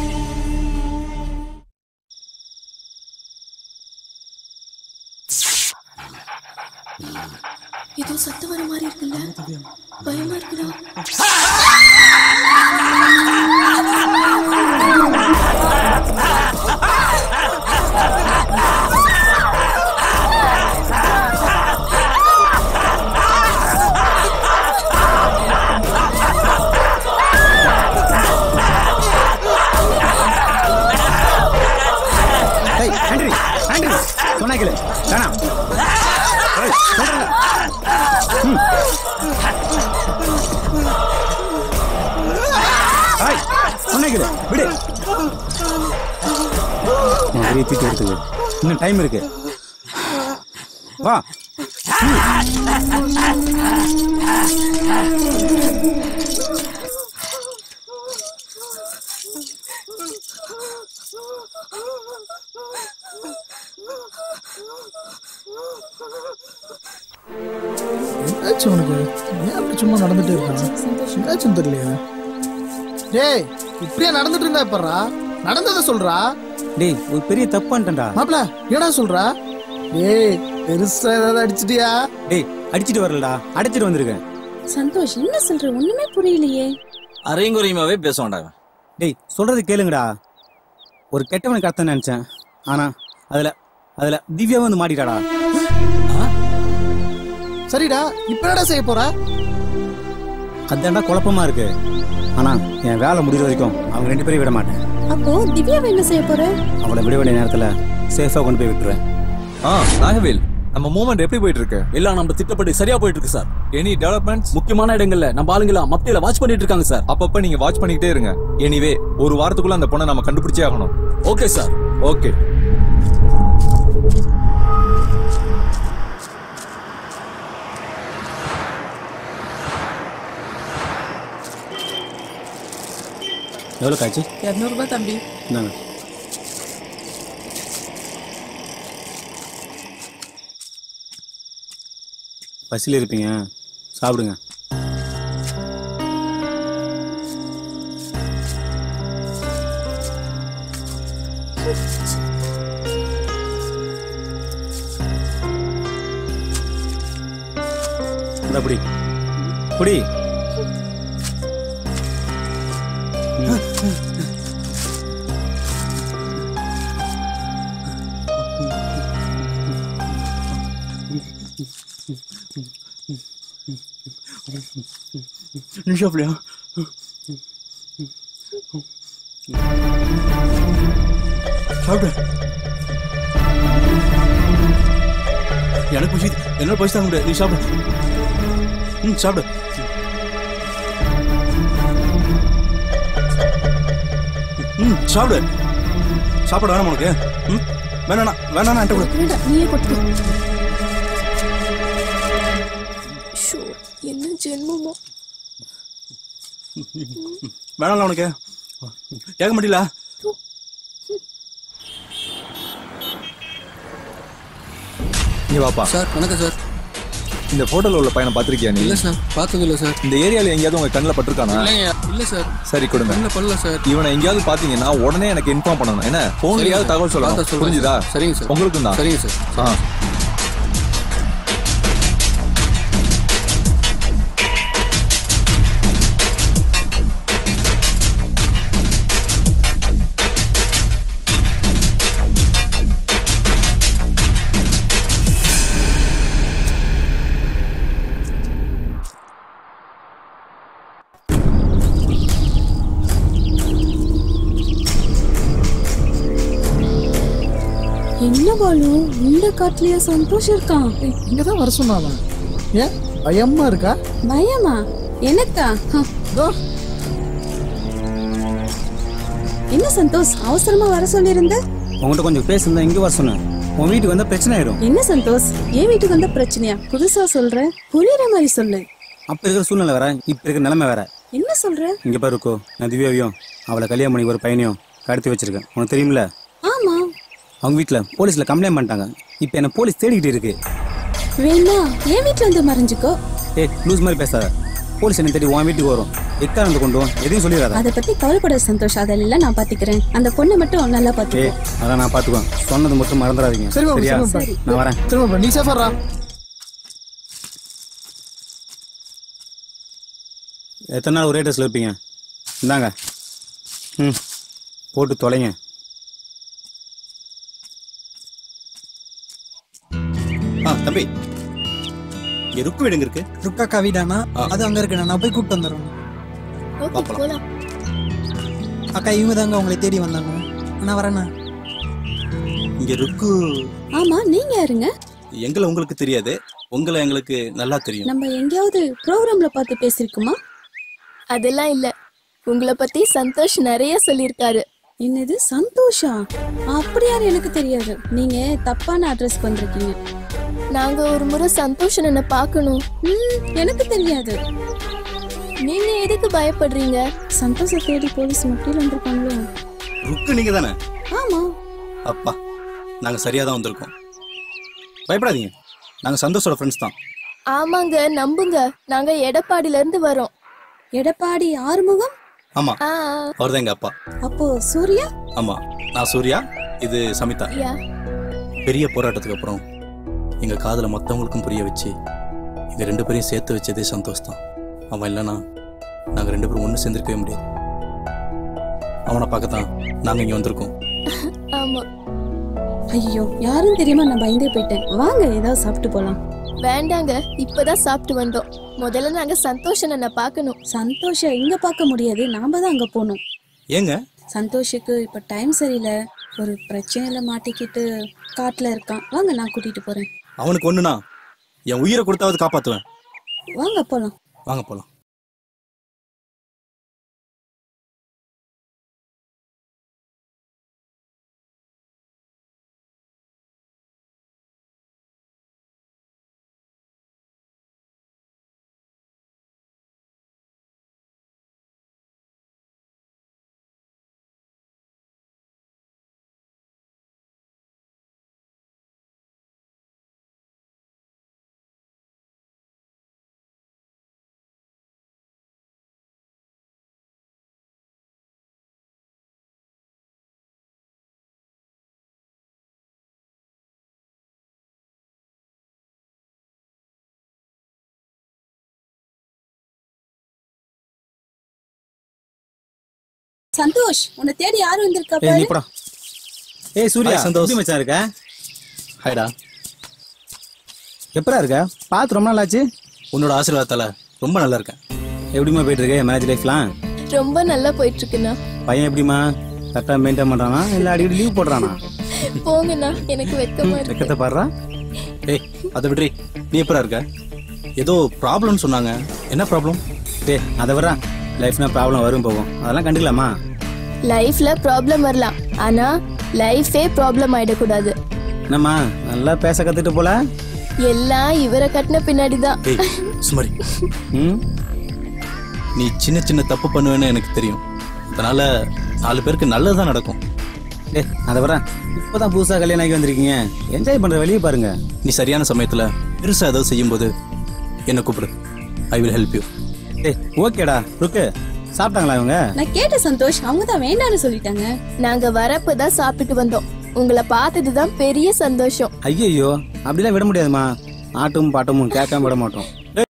ஏதோ சத்தம் வர மாதிரி இருக்குல்ல பயமா இருக்குடா ஏய் ஆண்ட்ரி ஆண்ட்ரி சொன்னா கேளு வேணாம் ஏய், சொல்றேன்ல. ம். ஏய், சொன்னா கேளு விடு உன் பெரிய தீட்டு எடுத்துக்கு இன்னும் டைம் இருக்கு வா என்னாச்சு உனக்கு ஏன் அப்படி சும்மா நடந்துட்டே இருக்கான் என்னாச்சும் தெரியலையா டேய் இப்படியே நடந்துட்டு இருந்தா இப்பறா நடந்ததை சொல்றா டேய் ஒரு பெரிய தப்பு பண்ணிட்டேன்டா மாப்ள ஏடா சொல்றா டேய் பெருசா ஏதாவது அடிச்சிட்டியா டேய் அடிச்சிட்டு வரலடா அடிச்சிட்டு வந்திருக்கேன் சந்தோஷ் என்ன சொல்ற ஒண்ணுமே புரியலையே அரையும் குறையுமாவே பேசுவான்டா இவன். டேய் சொல்றது கேளுங்கடா ஒரு கெட்டவனுக்கு அர்த்தம் நினைச்சேன் ஆனா அதுல அதுல திவ்யா வந்து மாட்டிட்டாடா சரிடா இப்ப என்னடா செய்ய போற அதான்டா குழப்பமா இருக்கு ஆனா என் வேலை முடிகிற வரைக்கும் அவங்க ரெண்டு பேரையும் விட மாட்டேன் அப்போ திவ்யாவை என்ன செய்ய போற அவளை விட வேண்டிய நேரத்துல சேஃபா கொண்டு போய் விட்டுருவேன் ஆ நாகவேல் நம்ம மூவ்மெண்ட் எப்படி போயிட்டு இருக்கு எல்லாம் நம்ம திட்டப்படி சரியா போயிட்டு இருக்கு சார் எனி டெவலப்மெண்ட்ஸ் முக்கியமான இடங்கள்ல நம்ம ஆளுங்களா மத்தியில வாட்ச் பண்ணிட்டு இருக்காங்க சார் அப்பப்ப நீங்க வாட்ச் பண்ணிக்கிட்டே இருங்க எனிவே ஒரு வாரத்துக்குள்ள அந்த பொண்ணை நம்ம கண்டுபிடிச்சே ஆகணும் ஓகே சார் ஓகே எவ்வளோ காய்ச்சி இரநூறுபா தம்பி இந்தாங்க பசியில் இருப்பீங்க சாப்பிடுங்க இந்த அப்படி குடி நீ சாப்பிடலையா சாப்பிடு எனக்கு பசி என்னோட பசி தாங்க முடியாது நீ சாப்பிடு ம் சாப்பிடு ம் சாப்பிடு சாப்பாடு வேணாம் உனக்கு ம் வேணாண்ணா வேணாண்ணா என்கிட்ட கொடு வேண்டாம் நீயே கொட்டுக்கோ ஷோ என்ன ஜென்மமோ வேணாம்ல உனக்கு கேட்க மாட்டீங்களா நீ வாப்பா சார் வணக்கம் சார் இந்த போட்டோல உள்ள பையனை பாத்திருக்கியா நீ இல்ல சார் பார்த்தது இல்ல சார் இந்த ஏரியால எங்கேயாவது உங்க கண்ணில் பட்டிருக்கானா இல்லைங்க இல்ல சார் சரி கொடுங்க இல்ல பண்ணல சார் இவனை எங்கேயாவது பாத்தீங்கன்னா உடனே எனக்கு இன்ஃபார்ம் பண்ணணும் என்ன சரிங்க போன்லயாவது சார். தகவல் பார்த்தா சொல்லணும் சொல்றேன் புரிஞ்சுதா சார். சரிங்க சார். உங்களுக்கும் தான் சரிங்க சார். ஆ என்ன பாலு இந்த காட்டுலயா சந்தோஷம் இருக்கான் இங்க தான் வர சொன்னாங்க ஏன் பயமா இருக்கா பயமா எனக்கா ஹ. என்ன சந்தோஷ் அவசரமா வர சொல்லியிருந்த உங்கள்கிட்ட கொஞ்சம் பேசுனா இங்கே வர சொன்னேன் உன் வீட்டுக்கு வந்தால் பிரச்சனை ஆயிடும் என்ன சந்தோஷ் என் வீட்டுக்கு வந்த பிரச்சனையா புதுசா சொல்ற புரியுற மாதிரி சொல்லு அப்போ இருக்கிற சூழ்நிலை வேற இப்போ இருக்கிற நிலைமை வேற என்ன சொல்ற இங்கே பாரு இருக்கோ நான் திவ்யாவையும் அவளை கல்யாணம் பண்ணி ஒரு பையனையும் கடத்தி வச்சிருக்கேன் உனக்கு தெரியுமில்ல ஆமா அவங்க வீட்டில் போலீஸில் கம்ப்ளைண்ட் பண்ணிட்டாங்க இப்போ என்ன போலீஸ் தேடிக்கிட்டு இருக்கு வேணா என் வீட்டுல வந்து மறைஞ்சுக்கோ ஏய் லூஸ் மாதிரி பேசாத போலீஸ் என்ன தேடி உன் வீட்டுக்கு வரும் எக்காரணத்தை கொண்டு வா, எதையும் சொல்லிடாத அத பத்தி கவலைப்பட சந்தோஷ் அதெல்லாம் நான் பாத்துக்கிறேன் அந்த பொண்ணை மட்டும் நல்லா ஏய் பாத்துக்கோ அதெல்லாம் நான் பார்த்துக்குவேன் சொன்னது மட்டும் மறந்துடாதீங்க சரி மாமா, சரியா சரி மாமா. நான் வரேன் சரி மாமா, நீ சேஃபாரா எத்தனை நாள் ஒரே ட்ரெஸ்ல இருப்பீங்க இந்தாங்க ம் போட்டு தொலைங்க ஆ தம்பி இங்க ருக்கு வீடுங்க இருக்கு ருக்கா கவிதானா அது அங்க இருக்கு நான் போய் கூப்பிட்டு வந்துடுறேன் பாப்பலாம் அக்கா இவங்க தாங்க உங்களை தேடி வந்தாங்க நான் வரேண்ணா இங்க ருக்கு ஆமா நீங்க யாருங்க எங்களை உங்களுக்கு தெரியாது உங்களை எங்களுக்கு நல்லா தெரியும் நம்ம எங்கேயாவது ப்ரோக்ராம்ல பார்த்து பேசிருக்குமா அதெல்லாம் இல்ல உங்களை பத்தி சந்தோஷ் நிறைய சொல்லியிருக்காரு என்னது சந்தோஷா அப்படி யாரு எனக்கு தெரியாது நீங்க தப்பான அட்ரஸ் வந்திருக்கீங்க நாங்க ஒரு முறை சந்தோஷ் என்ன பார்க்கணும் எனக்கு தெரியாது நீங்க எதுக்கு பயப்படுறீங்க சந்தோஷ தேடி போலீஸ் முட்டியில் வந்திருக்காங்களோ ருக்கு நீங்க தானே ஆமா அப்பா நாங்க சரியா தான் வந்திருக்கோம் பயப்படாதீங்க நாங்க சந்தோஷோட ஃப்ரெண்ட்ஸ் தான் ஆமாங்க நம்புங்க நாங்க எடப்பாடில இருந்து வரோம் எடப்பாடி ஆறுமுகம் ஆமா ஆ அவர்தான் எங்க அப்பா அப்போ சூர்யா ஆமா நான் சூர்யா இது சமிதா யா பெரிய போராட்டத்துக்கு அப்புறம் எங்க காதல மத்தவங்களுக்கும் புரிய வச்சு எங்க ரெண்டு பேரையும் சேர்த்து வச்சதே சந்தோஷ் தான் அவன் இல்லைன்னா நாங்க ரெண்டு பேரும் ஒன்று சேர்ந்திருக்கவே முடியாது அவனை பார்க்கத்தான் நாங்க இங்க வந்திருக்கோம் ஆமா ஐயோ யாரும் தெரியாம நான் பயந்தே போயிட்டேன் வாங்க ஏதாவது சாப்பிட்டு போலாம் வேண்டாங்க இப்பதான் சாப்பிட்டு வந்தோம் முதல்ல நாங்க சந்தோஷ் அண்ணனை பார்க்கணும் சந்தோஷ இங்க பார்க்க முடியாது நாம தான் அங்க போகணும் ஏங்க சந்தோஷுக்கு இப்ப டைம் சரியில்லை ஒரு பிரச்சனையில மாட்டிக்கிட்டு காட்டுல இருக்கான் வாங்க நான் கூட்டிட்டு போறேன் அவனுக்கு ஒண்ணுனா என் உயிரை கொடுத்தாவது காப்பாத்துவேன் வாங்க போலாம் வாங்க போலாம் சந்தோஷ் உன்னை தேடி யாரும் வந்திருக்கா ஏய் நீ பாரு போடா ஏய் சூர்யா Hi, சந்தோஷ். எப்படி மச்சான் இருக்க ஹாய்டா எப்படா இருக்க பார்த்து ரொம்ப நாள் ஆச்சு உன்னோட ஆசீர்வாதத்தால ரொம்ப நல்லா இருக்கேன் எப்படிம்மா போயிட்டு இருக்கு மேரேஜ் லைஃப்லாம் ரொம்ப நல்லா போயிட்டு இருக்குண்ணா பையன் எப்படிம்மா கரெக்டாக மெயின்டைன் பண்ணுறானா இல்லை அடிக்கடி லீவ் போடுறானா போங்கண்ணா எனக்கு வெக்கமா இருக்கு வெக்கத்தை பாடுறா ஏய் அதை விட்ரி நீ எப்படா இருக்க ஏதோ ப்ராப்ளம்னு சொன்னாங்க என்ன ப்ராப்ளம் டேய் அதை விட்றா லைஃப்னா ப்ராப்ளம் வரும் போகும் அதெல்லாம் கண்டுக்கலாமா லைஃப்ல ப்ராப்ளம் வரலாம் ஆனா லைஃபே ப்ராப்ளம் ஆயிடக்கூடாது என்னம்மா நல்லா பேச கற்றுட்டு போல எல்லாம் இவரை கட்டின பின்னாடிதான் ஏய் சுமாரி ம் நீ சின்ன சின்ன தப்பு பண்ணுவேன்னு எனக்கு தெரியும் அதனால நாலு பேருக்கு நல்லதுதான் நடக்கும் ஏ அதை வரேன் இப்போதான் புதுசாக கல்யாணம் ஆகி வந்திருக்கீங்க என்ஜாய் பண்ணுற வெளியே பாருங்க நீ சரியான சமயத்துல பெருசா ஏதாவது செய்யும்போது என்ன கூப்பிடு ஐ வில் ஹெல்ப் யூ ஏய் ஓகேடா ருக்கு சாப்பிட்டாங்களா இவங்க நான் கேட்ட சந்தோஷ் அவங்க தான் வேண்டாம்னு சொல்லிட்டாங்க நாங்க வரப்பதான் சாப்பிட்டு வந்தோம் உங்களை பார்த்ததுதான் பெரிய சந்தோஷம் ஐயோ அப்படிலாம் விட முடியாதும்மா ஆட்டும் பாட்டமும் கேட்காம விட மாட்டோம்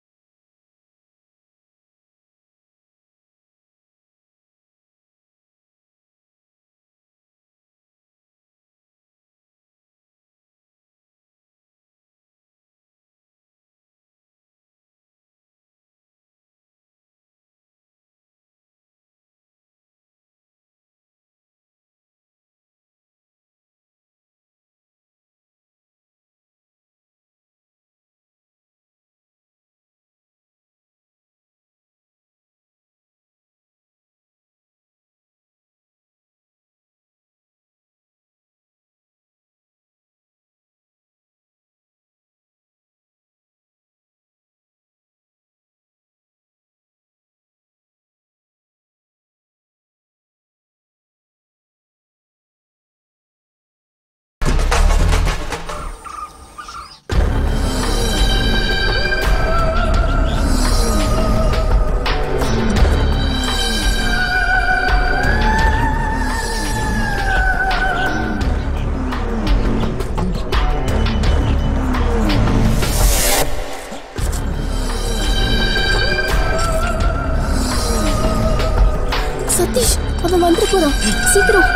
சதீஷ் அவன் வந்துட்டு போறான் சீக்கிரம்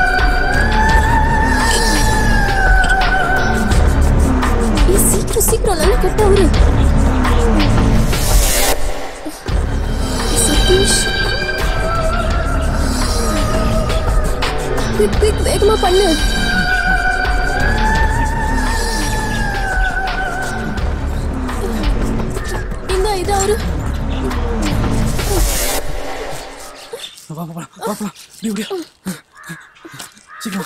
ஏய், சீக்கிரம் சீக்கிரம் நல்லா கட்ட அவரு சதீஷ் குயிக் குயிக் வேகமா பண்ணு இந்த இது அவரு வா வா வா வா நீ ஓடியா சீக்கிரம்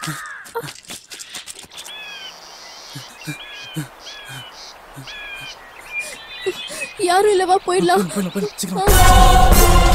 யாரும் இல்லவா போயிடலாம் போயிடலாம் போயிடலாம் சீக்கிரம்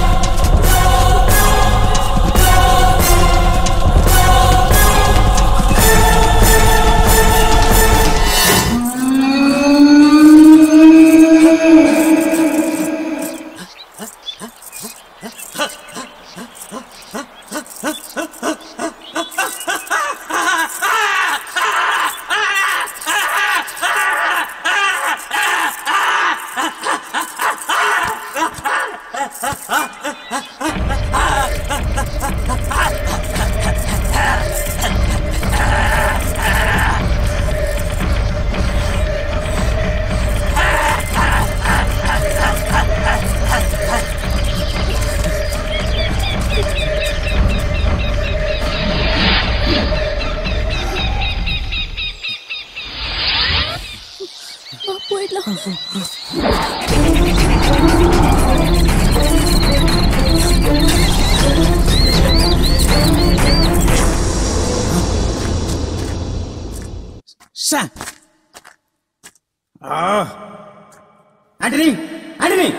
வா, போயிடலாம் ஷா ஆ ஆண்டனி ஆண்டனி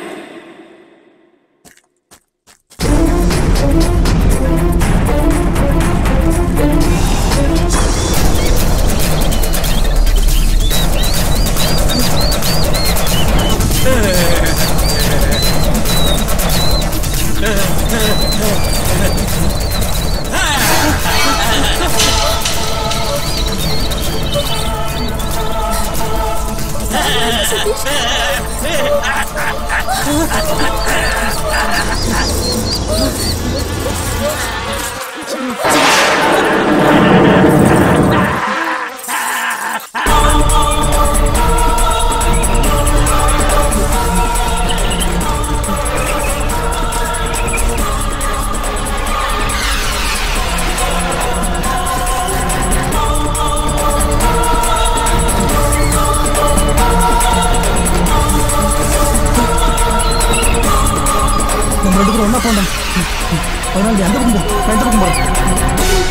சதீஷ் நம்ம ரெண்டு பேரும் ஒன்றா போனோம் அதனால நீ அந்த பக்கம் போ நான் இந்த பக்கம் போகிறேன்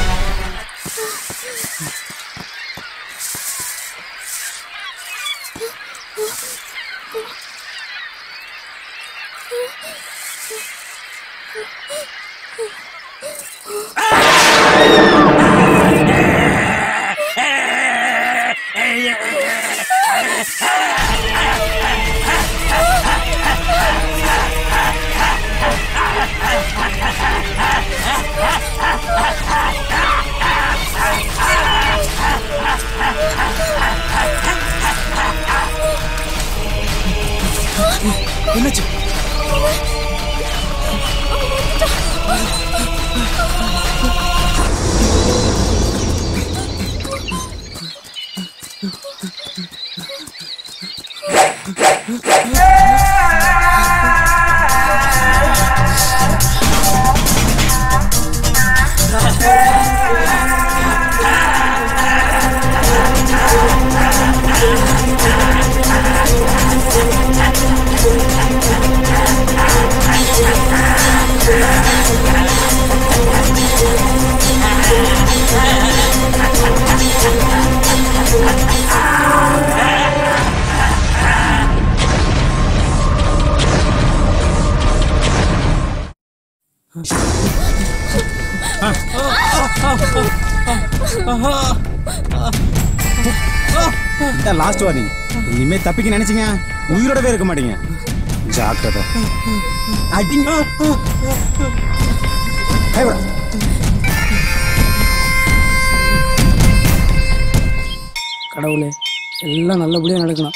என்னாச்சு இதான் லாஸ்ட் வார்னிங் இனிமே தப்பிக்க நினைச்சீங்க உயிரோடவே இருக்க மாட்டீங்க ஜாக்கிரதை அடிங்க கைவிட கடவுளே எல்லாம் நல்லபடியா நடக்கணும்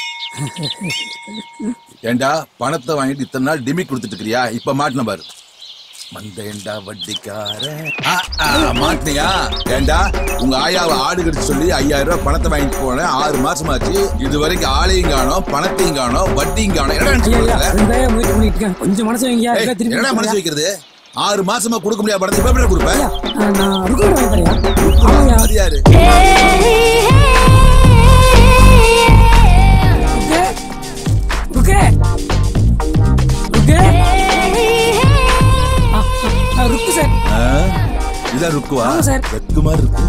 ஏண்டா பணத்தை வாங்கிட்டு இத்தனை நாள் டிமி கொடுத்துட்டு இருக்கிறியா இப்ப மாட்டின பாரு மந்தேண்டா வட்டிக்கார ஆ, ஆ, மாட்டினியா ஏண்டா உங்க ஆயாவை ஆடு கடிச்சு சொல்லி ஐயாயிரம் ரூபாய் பணத்தை வாங்கிட்டு போனேன் ஆறு மாசம் ஆச்சு இது வரைக்கும் ஆளையும் காணோம் பணத்தையும் காணோம் வட்டியும் காணோம் என்னடா நினைச்சு ஐயா, ஐயா, போறீங்க? ரெண்டாயிரம் முயற்சி பண்ணிட்டு இருக்கேன் கொஞ்சம் மனசு வைங்க ஏய், இல்ல திருப்பி என்னடா மனசு கொடுங்க. வைக்கிறது ஆறு மாசமா கொடுக்க முடியாத பணத்தை இப்ப எப்படி கொடுப்பேன் ஆ, நான் ருக்குமணி வாங்கி தரையா ஆமாய்யா அது யாரு ருக்கே ருக்கே ஆ, ஆ, ருக்கு சார் ஆ? இதான் ருக்குவா ஆமா சார். வெக்கு மாதிரி இருக்கு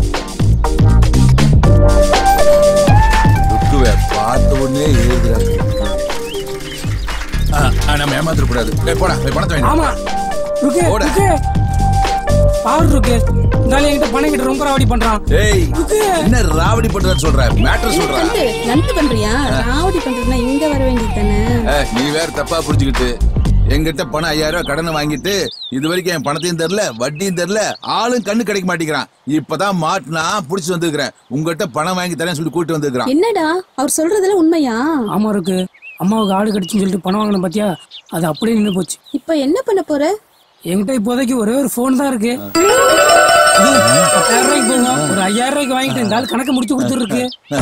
ருக்குவே பார்த்த உடனே எழுதுறாரு ஆ, ஆ, நம்ம ஏமாத்திர கூடாது டேய், போடா போய் பணத்தை ஆமா வாங்கி ருக்கே போடா. ருக்கே பாரு ருக்கு இருந்தாலும் என்கிட்ட பணம் கிட்ட ரொம்ப ராவடி பண்றான் டேய் என்ன ராவடி பண்றேன்னு சொல்ற மேட்டர் சொல்ற வந்து நந்து பண்றியா ராவடி பண்றதுன்னா இங்க வர வேண்டியது தானே ஏய், நீ வேற தப்பா புரிஞ்சுக்கிட்டு என்கிட்ட பணம் ஐயாயிரம் ரூபாய் கடனை வாங்கிட்டு இது வரைக்கும் என் பணத்தையும் தரல வட்டியும் தரல ஆளும் கண்ணு கிடைக்க மாட்டேங்கிறான் இப்பதான் மாட்டினா புடிச்சு வந்துருக்கிறேன் உங்ககிட்ட பணம் வாங்கி தரேன்னு சொல்லி கூட்டிட்டு வந்துருக்கான் என்னடா அவர் சொல்றதுல உண்மையா ஆமா இருக்கு அம்மாவுக்கு ஆடு கடிச்சுன்னு சொல்லிட்டு பணம் வாங்கின பாத்தியா அது அப்படியே நின்று போச்சு இப்ப என்ன பண்ண போற என்கிட்ட இப்போதைக்கு ஒரே ஒரு போன் தான் இருக்கு பத்தாயிரம் ரூபாய்க்கு போகும் ஒரு ஐயாயிரம் ரூபாய்க்கு வாங்கிட்டு இந்த ஆள் கணக்கு முடிச்சு கொடுத்துருக்கு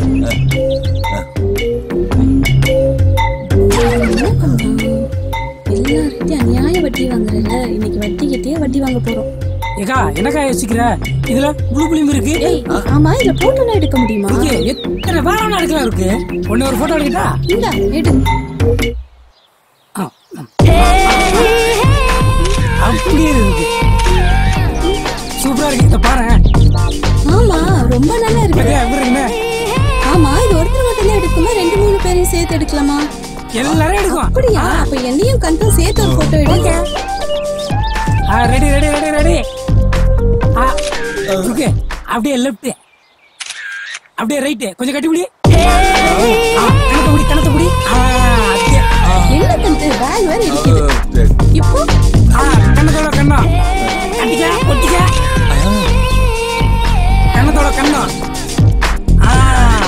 எல்லார்கிட்டயும் அநியாய வட்டி வாங்குறல இன்னைக்கு வட்டி கிட்டே வட்டி வாங்க போறோம் ஏக்கா என்னக்கா யோசிக்கிற இதுல புளு புளியும் இருக்கு ஏய் ஆமா இதுல போட்டோலாம் எடுக்க முடியுமா இருக்கு எத்தனை வேணாலும் எடுக்கலாம் இருக்கு ஒண்ணு ஒரு போட்டோ எடுக்கட்டா இந்தா எடு ஆ, ம். அப்படியே இருக்கு சூப்பரா இருக்கு இத பாரு ஆமா ரொம்ப நல்லா இருக்கு பாத்தியா, எப்படி இருக்குன்னு? ஆமா இது ஒருத்தர் மட்டும் தான் எடுக்குமா ரெண்டு மூணு பேரையும் சேர்த்து எடுக்கலாமா எல்லாரும் எடுக்கும் அப்படியா அப்ப என்னையும் கண்ட்ரோல் சேர்த்து ஒரு போட்டோ எடுங்க ஆ ரெடி ரெடி ரெடி ரெடி ஆ ஓகே அப்படியே லெஃப்ட் அப்படியே ரைட் கொஞ்சம் கட்டி முடி ஆ கணத்தை முடி கணத்தை முடி ஆ அப்படியே என்ன கண்டு பேக் வேற இருக்குது இப்போ ஆ கண்ணத்தோட கண்ணா கட்டிக்க ஒட்டிக்க கண்ணத்தோட கண்ணா ஆ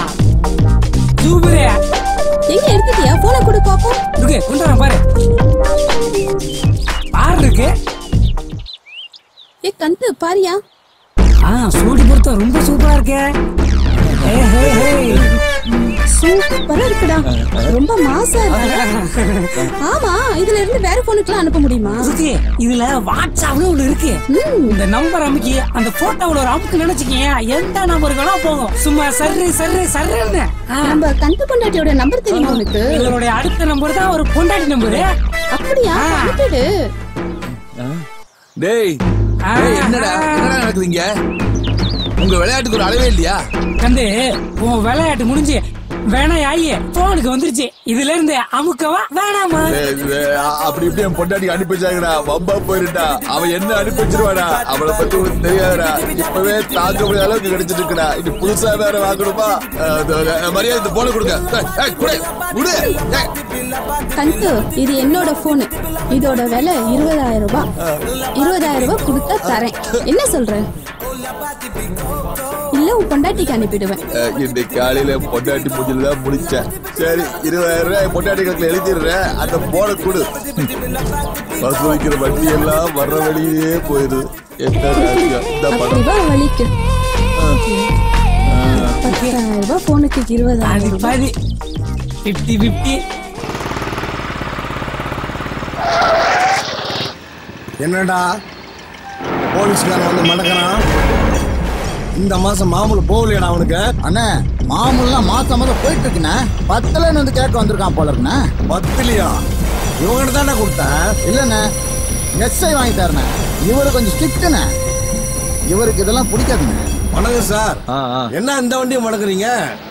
சூப்பர் எங்க எடுத்துட்டியா போன கொடு பாப்போம் இருக்கு கொண்டு வரேன் பாரு பாரு இருக்கு ஏ கந்து பாரியா ஆ சூடி பொறுத்த ரொம்ப சூப்பரா இருக்கே ஏ ஹே ஹே சூப்பரா இருக்குடா ரொம்ப மாசா இருக்கு ஆமா இதுல இருந்து வேற போனுக்குலாம் அனுப்ப முடியுமா சுத்தி இதுல வாட்ஸ்அப்னு ஒண்ணு இருக்கு இந்த நம்பர் அமுக்கி அந்த போட்டோவில் ஒரு அமுக்கு நினைச்சுக்கீங்க எந்த நம்பருக்கு வேணா போகும் சும்மா சர்ரு சர்ரு சர்ருன்னு நம்ம கந்து பொண்டாட்டியோட நம்பர் தெரியுமா உனக்கு எங்களுடைய அடுத்த நம்பர் தான் ஒரு பொண்டாட்டி நம்பரு அப்படியா அனுப்பிடு டேய் டேய், என்னடா என்னடா நடக்குதுங்க உங்க விளையாட்டுக்கு ஒரு அளவே இல்லையா கந்து உன் விளையாட்டு முடிஞ்சு வேணா ஆயி போனுக்கு வந்துருச்சு இதுல இருந்து அமுக்கவா வேணாமா டேய், டேய், அ- அப்படி இப்படி என் பொண்டாட்டி அனுப்பி வச்சாங்கடா வம்பா போயிருட்டா அவன் என்ன அனுப்பி வச்சிருவாடா அவளை பத்தி உனக்கு தெரியாதுடா இப்பவே தாங்க முடியாத அளவுக்கு கிடைச்சிட்டு இருக்குடா இது புதுசா வேற வாங்கணுமா அஹ், இது, அஹ், மரியாதை இந்த போன கொடுங்க ஏய், ஏய், குடு, குடு. ஏய். கந்து இது என்னோட போனு இதோட விலை இருபதாயிரம் ரூபாய் இருபதாயிரம் ரூபாய் கொடுத்தா தரேன் என்ன சொல்ற இல்ல உன் பொண்டாட்டிக்கு அனுப்பிடுவேன் அஹ், இன்னைக்கு காலையில என் பொண்டாட்டி மூஞ்சில தான் முடிச்சேன் சரி இருபதாயிரம் ரூபாய் என் பொண்டாட்டி கணக்குல எழுதிடுறேன் அந்த போன கொடு பஸ் வைக்கிற வண்டி எல்லாம் வர்ற வழியே போயிடுது என்ன ராஜ்யம் இந்த படம் அப்படிவா வலிக்கு பத்தாயிரம் ரூபாய் போனுக்கு இருபதாயிரம் ரூபாய் பாதி பிப்டி பிப்டி என்னடா போலீஸ்காரன் வந்து மடக்கிறான் இந்த மாசம் மாமூல் போகலையடா அவனுக்கு அண்ணே மாமூல்லாம் மாசம் மாதம் போயிட்டு இருக்குண்ணே பத்தலன்னு வந்து கேட்க வந்திருக்கான் போல இருக்குண்ணே பத்துலையா இவங்கிட்ட தானே கொடுத்தேன் இல்லண்ணே எஸ்ஐ வாங்கி தரண்ணே இவரு கொஞ்சம் ஸ்ட்ரிக்ட்டுண்ணே இவருக்கு இதெல்லாம் பிடிக்காதுண்ணே வணக்கம் சார் என்ன இந்த வண்டியை மடக்குறீங்க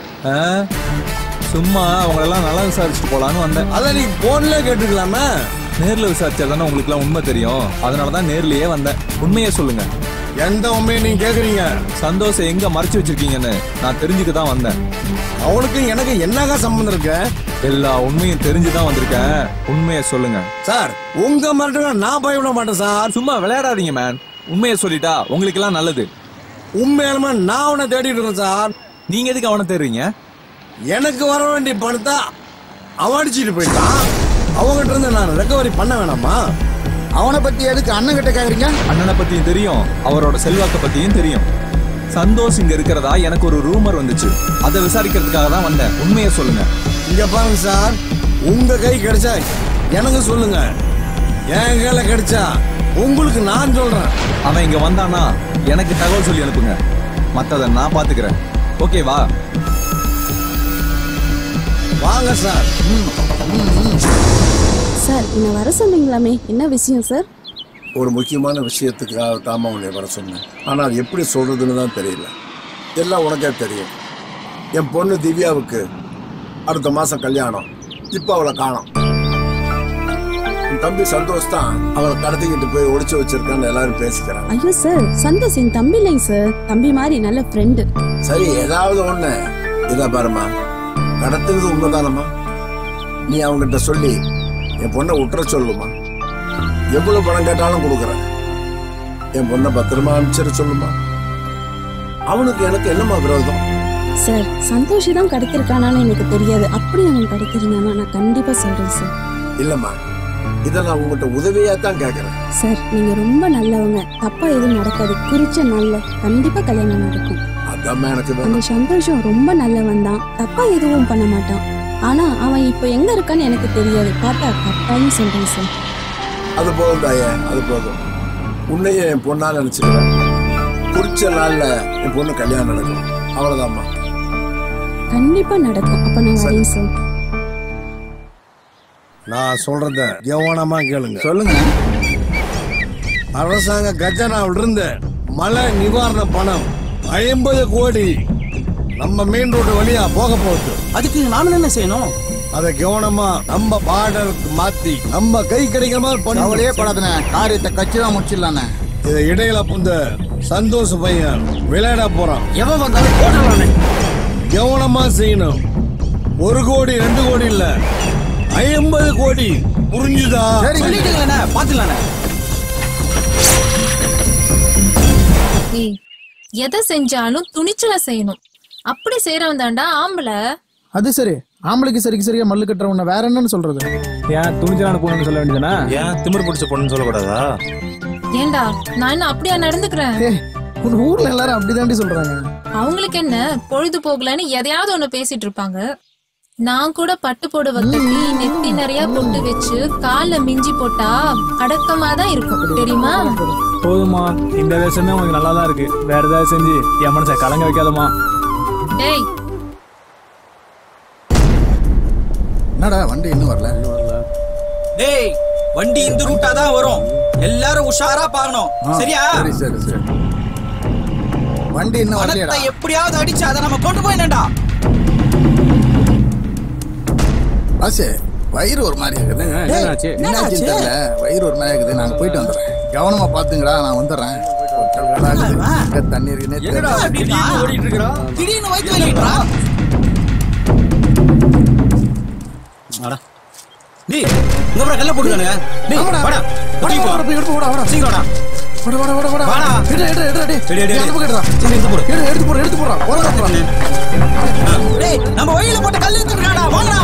சும்மா அவங்களெல்லாம் நல்லா விசாரிச்சுட்டு போலான்னு வந்தேன் அதான் நீ போன்ல கேட்டுக்கலாமே நேர்ல விசாரிச்சா தானே உங்களுக்கு எல்லாம் உண்மை தெரியும் அதனால தான் நேர்லயே வந்தேன் உண்மையை சொல்லுங்க எந்த உண்மையை நீங்க கேக்குறீங்க சந்தோஷம் எங்க மறைச்சு வச்சிருக்கீங்கன்னு நான் தெரிஞ்சுக்க தான் வந்தேன் அவனுக்கு எனக்கு என்னங்க சம்பந்தம் இருக்கு எல்லா உண்மையும் தெரிஞ்சுதான் வந்திருக்கேன் உண்மையை சொல்லுங்க சார் உங்க மிரட்டுங்க நான் பயப்பட மாட்டேன் சார் சும்மா விளையாடாதீங்க மேன் உண்மையை சொல்லிட்டா உங்களுக்கு எல்லாம் நல்லது உண்மையாலுமே நான் அவனை தேடிட்டு இருக்கேன் சார் நீங்க எதுக்கு அவனை தேடுறீங்க எனக்கு வர வேண்டிய பணத்தை அவன் அடிச்சிட்டு போயிட்டான் அவங்ககிட்ட இருந்து நான் ரெக்கவரி பண்ண வேணாமா அவனை பத்தி எதுக்கு அண்ணன் கிட்ட கேக்குறீங்க அண்ணனை பத்தியும் தெரியும் அவரோட செல்வாக்க பத்தியும் தெரியும் சந்தோஷ் இங்க இருக்கிறதா எனக்கு ஒரு ரூமர் வந்துச்சு அதை விசாரிக்கிறதுக்காக தான் வந்தேன் உண்மையை சொல்லுங்க இங்க பாருங்க சார் உங்க கை கிடைச்சா எனக்கு சொல்லுங்க என் கையில கிடைச்சா உங்களுக்கு நான் சொல்றேன் அவன் இங்க வந்தானா எனக்கு தகவல் சொல்லி அனுப்புங்க மத்தத நான் பாத்துக்கிறேன் ஓகேவா வாங்க சார் சார் என்ன வர சொன்னீங்களாமே என்ன விஷயம் சார் ஒரு முக்கியமான விஷயத்துக்காக தாமா உன்னை வர சொன்னேன் ஆனால் அது எப்படி சொல்றதுன்னு தான் தெரியல எல்லாம் உனக்கே தெரியும் என் பொண்ணு திவ்யாவுக்கு அடுத்த மாசம் கல்யாணம் இப்போ அவளை காணோம் என் தம்பி சந்தோஷ் தான் அவளை கடத்திக்கிட்டு போய் ஒளிச்சு வச்சிருக்கான்னு எல்லாரும் பேசிக்கிறாங்க ஐயோ சார் சந்தோஷ் என் தம்பி இல்லைங்க சார் தம்பி மாதிரி நல்ல ஃப்ரெண்டு சரி ஏதாவது ஒண்ணு இதா பாருமா கடத்துறது உண்மைதானம்மா நீ அவங்ககிட்ட சொல்லி என் பொண்ணை விட்டுற சொல்லுமா எவ்வளவு பணம் கேட்டாலும் கொடுக்குறேன் என் பொண்ணை பத்திரமா அனுப்பிச்சிட சொல்லுமா அவனுக்கு எனக்கு என்னம்மா விரோதம் சார் சந்தோஷ் தான் கிடைத்திருக்கானான்னு எனக்கு தெரியாது அப்படி அவன் கிடைத்திருந்தானா நான் கண்டிப்பா சொல்றேன் சார் இல்லம்மா இதை நான் உங்ககிட்ட உதவியா தான் கேட்கறேன் சார் நீங்க ரொம்ப நல்லவங்க தப்பா எதுவும் நடக்காது குறிச்ச நாள்ல கண்டிப்பா கல்யாணம் நடக்கும் அதாம்மா எனக்கு அந்த வேணும் சந்தோஷம் ரொம்ப நல்லவன் தான் தப்பா எதுவும் பண்ண மாட்டான் ஆனா அவன் இப்போ எங்க இருக்கான்னு எனக்கு தெரியாது பார்த்தா கட்டாயம் சொல்றேன் சார் அது போதும் தாயே அது போதும் உன்னையே என் பொண்ணா நினைச்சுக்கிறேன் குறிச்ச நாள்ல என் பொண்ணு கல்யாணம் நடக்கும் அவ்வளவுதாம்மா கண்டிப்பா நடக்கும் அப்ப நான் வரேன் சார் நான் சொல்றத கவனமா கேளுங்க சொல்லுங்க அரசாங்க கஜனாவில் இருந்து மழை நிவாரண பணம் ஐம்பது கோடி நம்ம மெயின் ரோடு வழியா போக போகுது அதுக்கு நாம என்ன செய்யணும் அதை கவனமா நம்ம பார்டருக்கு மாத்தி நம்ம கை கிடைக்கிற மாதிரி பண்ணி அவளையே படாதுண்ணே காரியத்தை கச்சிதா முடிச்சிடலாண்ணே இதை இடையில புந்த சந்தோஷ பையன் விளையாட போறான் எவன் வந்தாலும் போடலானே கவனமா செய்யணும் ஒரு கோடி ரெண்டு கோடி இல்ல ஐம்பது கோடி புரிஞ்சுதா சொல்லிட்டீங்களே பாத்துலானே ஏய் எதை செஞ்சாலும் துணிச்சலா செய்யணும் அப்படி செய்யறவன் தாண்டா ஆம்பளை அது சரி ஆம்பளைக்கு சரிக்கு சரியா மல்லு கட்டுறவன வேற என்னன்னு சொல்றது ஏன் துணிச்சலான பொண்ணுன்னு சொல்ல வேண்டியதுனா ஏன் திமிர் பிடிச்ச பொண்ணுன்னு சொல்லக்கூடாதா ஏண்டா நான் என்ன அப்படியா நடந்துக்கிறேன் உன் ஊர்ல எல்லாரும் அப்படிதாண்டி சொல்றாங்க அவங்களுக்கு என்ன பொழுது போகலன்னு எதையாவது ஒண்ணு பேசிட்டு இருப்பாங்க நான் கூட பட்டு புடவை கட்டி நெத்தி நிறைய பொட்டு வச்சு கால்ல மிஞ்சி போட்டா அடக்கமா தான் இருக்கும் தெரியுமா போதுமா இந்த வேஷமே உனக்கு நல்லா தான் இருக்கு வேற ஏதாவது செஞ்சு என் மனசை கலங்க வைக்காதம்மா டேய் என்னடா வண்டி இன்னும் வரல டேய் வண்டி இந்த ரூட்டா தான் வரும் எல்லாரும் உஷாரா பார்க்கணும் ஆ, சரியா சரி சரி சரி வண்டி இன்னும் வரலையடா பணத்தை எப்படியாவது அடிச்சு அதை நம்ம கொண்டு போயிடா ஆசே வயிறு ஒரு மாதிரி இருக்குது டேய், என்னாச்சு? என்னாச்சுன்னு தெரியல வயிறு ஒரு மாதிரி இருக்குது நாங்க போயிட்டு வந்துடுறேன் கவனமா பாத்துங்கடா நான் வந்துடுறேன் ஒரு கல்கடா இருக்குது. எங்க தண்ணி இருக்குன்னே என்னடா தெரியல. திடீர்னு ஓடிட்டு இருக்கா திடீர்னு வயித்து வலிக்கிறா வாடா டேய் இங்க அப்புறம் கல்ல போட்டுக்கானுங்க டேய் ஆமாடா. வாடா வாடா, ஒட்டிக்கு வாடா, போ போய் எடுத்து போடா, வாடா. சீக்கிரம் வாடா வாடா, வாடா, வாடா, வாடா. வாடா. எடு, எடு, எடு, எடு. எடு, எடு, நீ எடு. அந்த பக்கம் எடுடா. சரி, எடுத்து போடு. எடு, எடுத்து போடு, எடுத்து போடுறா. ஓரமா போடுறா. டேய் நம்ம வழியில போட்டு கல் எடுத்துக்கடா வாங்கடா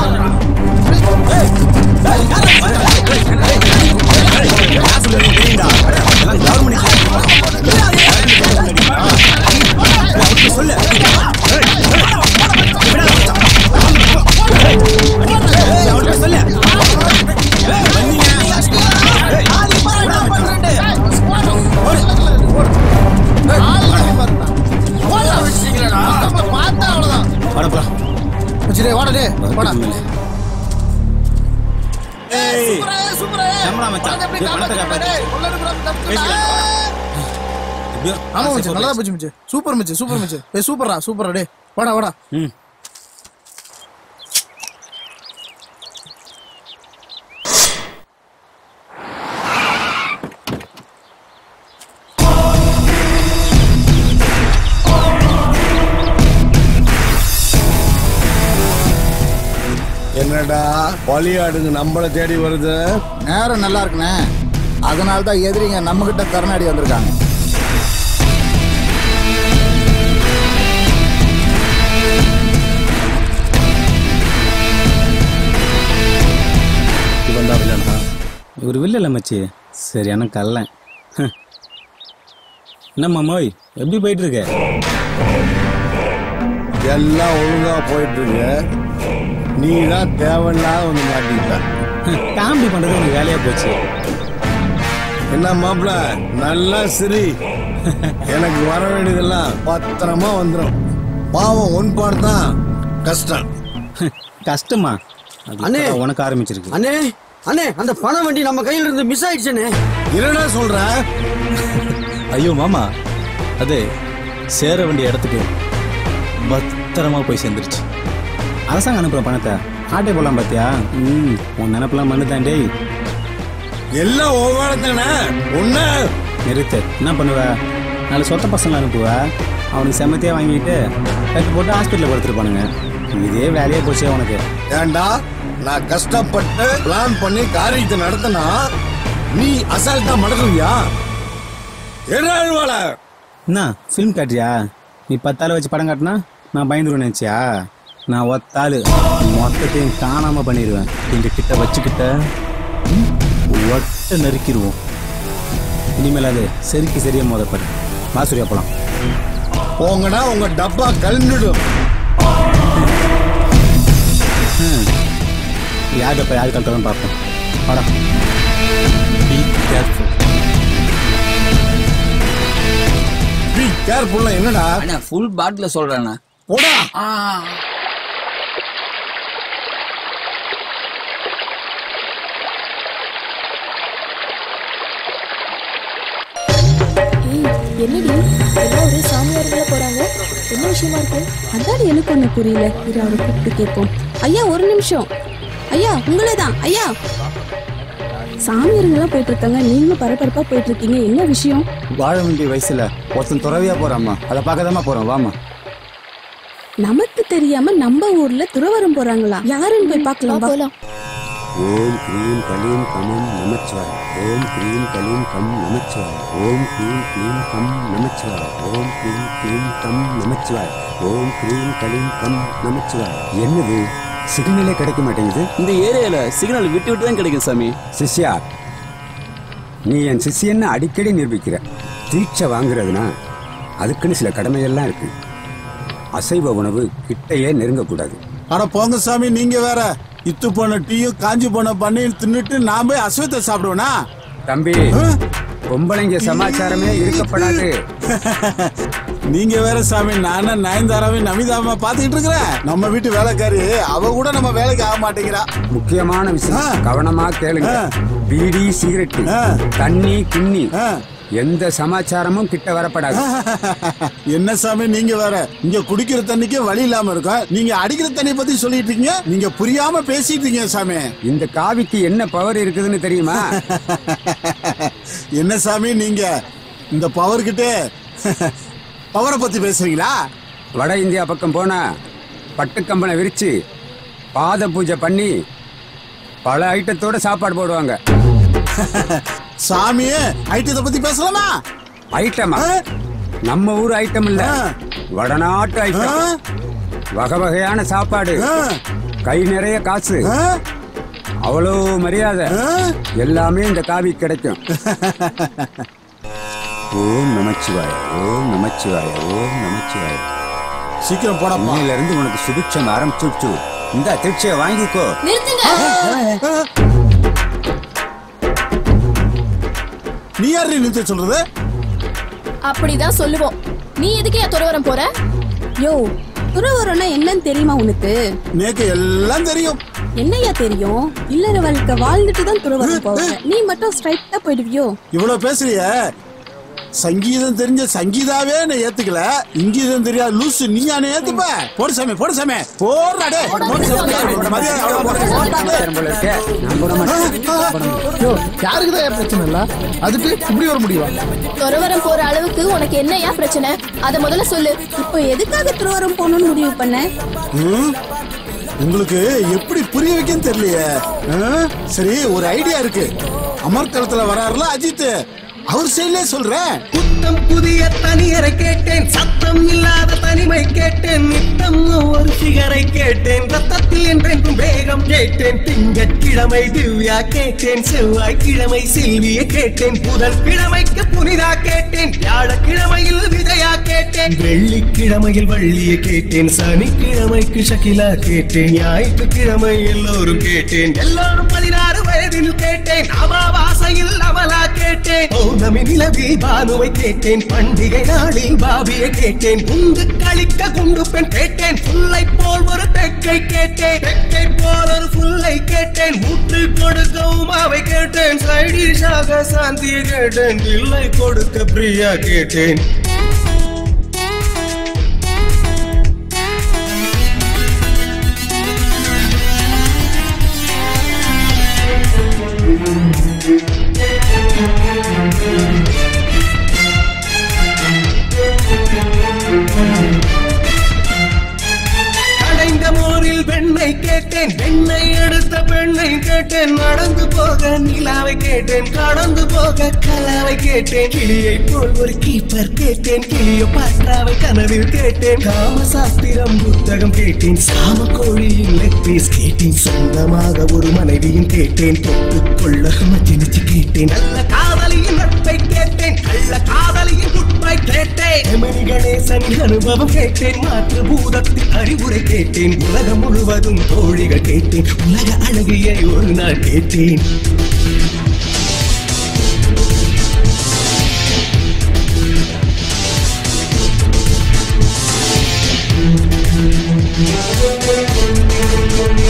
பார்த்தா அவ்வளவுதான். வாடா மச்சி, டேய், வாடா, டேய், வாடா. ஏய் சூப்பரா. சம்பளா மச்சான் எப்படி டேய், பணத்தை காப்பாத்துற, காப்பாத்து டேய். உள்ளார புறம் தப்பிச்சுடா. பேசிக்கலாம். எப்படியோ ஆமா மச்சி, நல்லா போச்சு மச்சி. சூப்பர் மச்சி, சூப்பர் மச்சி. ஏய், சூப்பர்ரா, சூப்பர்ரா, டேய். வாடா, வாடா. ம் என்னடா பலியாடுங்க நம்மள தேடி வருது நேரம் நல்லா இருக்குண்ணே அதனால தான் எதிரிங்க நம்ம கிட்ட கருணாடி வந்திருக்காங்க இவன் தான் வில்லனா இவர் வில்லல மச்சி சரியான கல்லன் ஹம். என்னம்மா மோய் எப்படி போயிட்டு இருக்க எல்லாம் ஒழுங்கா போயிட்டு இருக்கு நீ தான் தேவையில்லாத ஒன்று மாட்டிக்கிட்ட காமெடி பண்றது உனக்கு வேலையா போச்சு என்ன மாப்பிள நல்லா சிரி எனக்கு வர வேண்டியதெல்லாம் பத்திரமா வந்துடும் பாவம் ஒன் பாடு தான் கஷ்டம் கஷ்டமா அது அண்ணே. இப்பதான் உனக்கு ஆரம்பிச்சிருக்கு அண்ணே அண்ணே அந்த பண வண்டி நம்ம கையில இருந்து மிஸ் ஆயிடுச்சுண்ணே என்னடா சொல்ற ஐயோ மாமா அது சேர வேண்டிய இடத்துக்கு பத்திரமா போய் சேர்ந்துருச்சு அரசாங்கம் அனுப்புற பணத்தை ஆட்டை போடலாம் பாத்தியா ம் உன் நினப்பெல்லாம் மண்ணு தான் டேய் எல்லாம் ஒவ்வொருத்தானே ஒண்ணு நிறுத்து என்ன பண்ணுவ நாலு சொத்த பசங்களை அனுப்புவ அவனுக்கு செமத்தியா வாங்கிட்டு கட்டு போட்டு ஹாஸ்பிட்டலில் படுத்துருப்பானுங்க இதே வேலையே போச்சே உனக்கு ஏண்டா நான் கஷ்டப்பட்டு பிளான் பண்ணி காரியத்தை நடத்தினா நீ அசால்ட்டா மடக்குவியா என்ன அழுவாள என்ன ஃபிலிம் காட்டுறியா நீ பத்தாள் வச்சு படம் காட்டினா நான் பயந்துருவேன் நினச்சியா நான் ஒத்தாள் மொத்தத்தையும் காணாம பண்ணிடுவேன் எங்க கிட்ட வச்சுக்கிட்ட ம், ஒட்ட நறுக்கிடுவோம் இனிமேல் அது சரிக்கு சரியா மோதப்பாரு வாசூரியா போலாம் போங்கடா உங்க டப்பா கலந்துடும் யார் அப்போ யார் கலட்டதான் பார்ப்போம் வாடா பி கேர்ஃபுல் பி கேர்ஃபுல்லா என்னடா அண்ணா ஃபுல் பாட்டில் சொல்றேண்ணா போடா ஏய் என்னடி எல்லாம் ஒரே சாமியாருங்கள போறாங்க என்ன விஷயமா இருக்கு அதான் எனக்கு ஒண்ணு புரியல இரு அவரை கூப்பிட்டு கேட்போம் ஐயா ஒரு நிமிஷம் ஐயா உங்களே தான் ஐயா சாமியாருங்கெல்லாம் போயிட்டு இருக்காங்க நீங்களும் பரபரப்பா போயிட்டு இருக்கீங்க என்ன விஷயம் வாழ வேண்டிய வயசுல ஒருத்தன் துறவியா போறாம்மா அதை பார்க்க போறோம் வாமா நமக்கு தெரியாம நம்ம ஊர்ல துறவரம் போறாங்களா யாருன்னு போய் பார்க்கலாம் வா. போலாம் ஓம் க்ரீம் கலீம் கமம் நமச்சிவாய் ஓம் க்ரீம் கலீம் கம் நமச்சிவாய் ஓம் க்ரீம் க்ளீம் கம் நமச்சிவாய் ஓம் க்ரீம் க்ளீம் கம் நமச்சிவாய் ஓம் க்ரீம் கலீம் கம் நமச்சிவாய் என்னது சிக்னலே கிடைக்க மாட்டேங்குது இந்த ஏரியால சிக்னல் விட்டு விட்டு தான் கிடைக்கும் சாமி சிஷ்யா நீ என் சிஷியன்னு அடிக்கடி நிரூபிக்கிற தீட்சை வாங்குறதுனா அதுக்குன்னு சில கடமையெல்லாம் இருக்கு அசைவ உணவு கிட்டையே நெருங்கக்கூடாது அட போங்க சாமி நீங்க வேற இத்து போன டீயும் காஞ்சி போன பண்ணையும் தின்னுட்டு நான் போய் அஸ்வத்தை சாப்பிடுவேனா தம்பி பொம்பளைங்க சமாச்சாரமே இருக்கப்படாது நீங்க வேற சாமி நானா நயன்தாராவே நமிதாமா பாத்துக்கிட்டு இருக்கிறேன் நம்ம வீட்டு வேலைக்காரி அவ கூட நம்ம வேலைக்கு ஆக மாட்டேங்கிறா முக்கியமான விஷயம் கவனமா கேளுங்க பீடி சிகரெட் தண்ணி கிண்ணி எந்த சமாச்சாரமும் கிட்ட வரப்படாது என்ன சாமி நீங்க வேற இங்க குடிக்கிற தண்ணிக்கு வழி இல்லாம இருக்கும் நீங்க அடிக்கிற தண்ணி பத்தி சொல்லிட்டு இருக்கீங்க நீங்க புரியாம பேசிட்டு இருக்கீங்க சாமி இந்த காவிக்கு என்ன பவர் இருக்குதுன்னு தெரியுமா என்ன சாமி நீங்க இந்த பவர் கிட்டே பவரை பத்தி பேசுறீங்களா வட இந்தியா பக்கம் போனா பட்டுக்கம்பனை விரிச்சு பாத பூஜை பண்ணி பல ஐட்டத்தோட சாப்பாடு போடுவாங்க சாமியே ஐட்டத்தை பத்தி பேசலாமா ஐட்டமா நம்ம ஊர் ஐட்டம் இல்ல வடநாட்டு ஐட்டம் வகை வகையான சாப்பாடு கை நிறைய காசு அவ்வளோ மரியாதை எல்லாமே இந்த காவி கிடைக்கும் ஓம் நமச்சிவாய ஓம் நமச்சிவாய ஓம் நமச்சிவாய சீக்கிரம் போட இருந்து உனக்கு சுபிட்சம் ஆரம்பிச்சுடுச்சு இந்த திருச்சியை வாங்கிக்கோ நீ யாரு நிறுத்த சொல்றது அப்படிதான் சொல்லுவோம் நீ எதுக்கு என் துறவரம் போற யோ துறவரம்னா என்னன்னு தெரியுமா உனக்கு நேக்கு எல்லாம் தெரியும் என்னையா தெரியும் இல்லற வாழ்க்கை வாழ்ந்துட்டு தான் துறவரம் போவாங்க நீ மட்டும் ஸ்ட்ரைட்டா போயிடுவியோ இவ்வளவு பேசுறிய சங்கீதம் தெரிஞ்ச சங்கீதாவே நான் ஏத்துக்கல இங்கீதம் தெரியாத லூசு நீ என்ன ஏத்துப்ப போடு சாமி போடு சாமி போடுறா டேய். போடு சாமி. மரியாதை அவ்வளவு போடு. யோ யாருக்கு தான் பிரச்சனை இல்ல அதுக்கு இப்படி வர முடியுமா துறவரம் போற அளவுக்கு உனக்கு என்னையா பிரச்சனை அத முதல்ல சொல்லு இப்போ எதுக்காக துறவரம் போகணும்னு முடிவு பண்ண ம்? உங்களுக்கு எப்படி புரிய வைக்கன்னு தெரியலையே ஆ? சரி ஒரு ஐடியா இருக்கு அமர்க்களத்துல வராருல அஜித் அவர் சைட்லயே சொல்றேன் புத்தம் புதிய தனியரை கேட்டேன் சத்தம் இல்லாத தனிமை கேட்டேன் நித்தம் ஒரு சிகரை கேட்டேன் ரத்தத்தில் என்றென்றும் வேகம் கேட்டேன் திங்கட்கிழமை திவ்யா கேட்டேன் செவ்வாய்க்கிழமை செல்வியை கேட்டேன் புதன் கிழமைக்கு புனிதா கேட்டேன் வியாழக்கிழமையில் விஜயா கேட்டேன் வெள்ளிக்கிழமையில் வள்ளியை கேட்டேன் சனிக்கிழமைக்கு ஷகிலா கேட்டேன் ஞாயிற்றுக்கிழமை எல்லோரும் கேட்டேன் எல்லாரும் பதினாறு வயதில் கேட்டேன் அமாவாசையில் அமலா கேட்டேன் பௌர்ணமி நிலவில் பானுவை கேட்டேன் பண்டிகை நாளில் பாபியை கேட்டேன் குண்டு கழிக்க குண்டு பெண் கேட்டேன் புல்லை போல் ஒரு தெக்கை கேட்டேன் தெக்கை போல் ஒரு புல்லை கேட்டேன் ஊற்று கொடுக்க உமாவை கேட்டேன் சைடிஷாக சாந்தியை கேட்டேன் இல்லை கொடுக்க பிரியா கேட்டேன் கடைந்த மோரில் பெண்ணை கேட்டேன் பெண்ணை எடுத்த பெண்ணை கேட்டேன் நடந்து போக நிலாவை கேட்டேன் கடந்து போக கலாவை கேட்டேன் கிளியை போல் ஒரு கீப்பர் கேட்டேன் கிளியோ பாற்றாவை கனவில் கேட்டேன் காமசாஸ்திரம் புத்தகம் கேட்டேன் சாம கோழியின் லெக் பீஸ் கேட்டேன் சொந்தமாக ஒரு மனைவியும் கேட்டேன் தொட்டுக் கொள்ள மச்சினிச்சு கேட்டேன் நல்ல காதலியின் நட்பை கேட்டேன் கள்ள காதலியின் குட்பை கேட்டேன் எமனி கணேசனின் அனுபவம் கேட்டேன் மாற்று பூதத்தின் அறிவுரை கேட்டேன் உலகம் முழுவதும் தோழிகள் கேட்டேன் உலக அழகியை ஒரு நாள் கேட்டேன்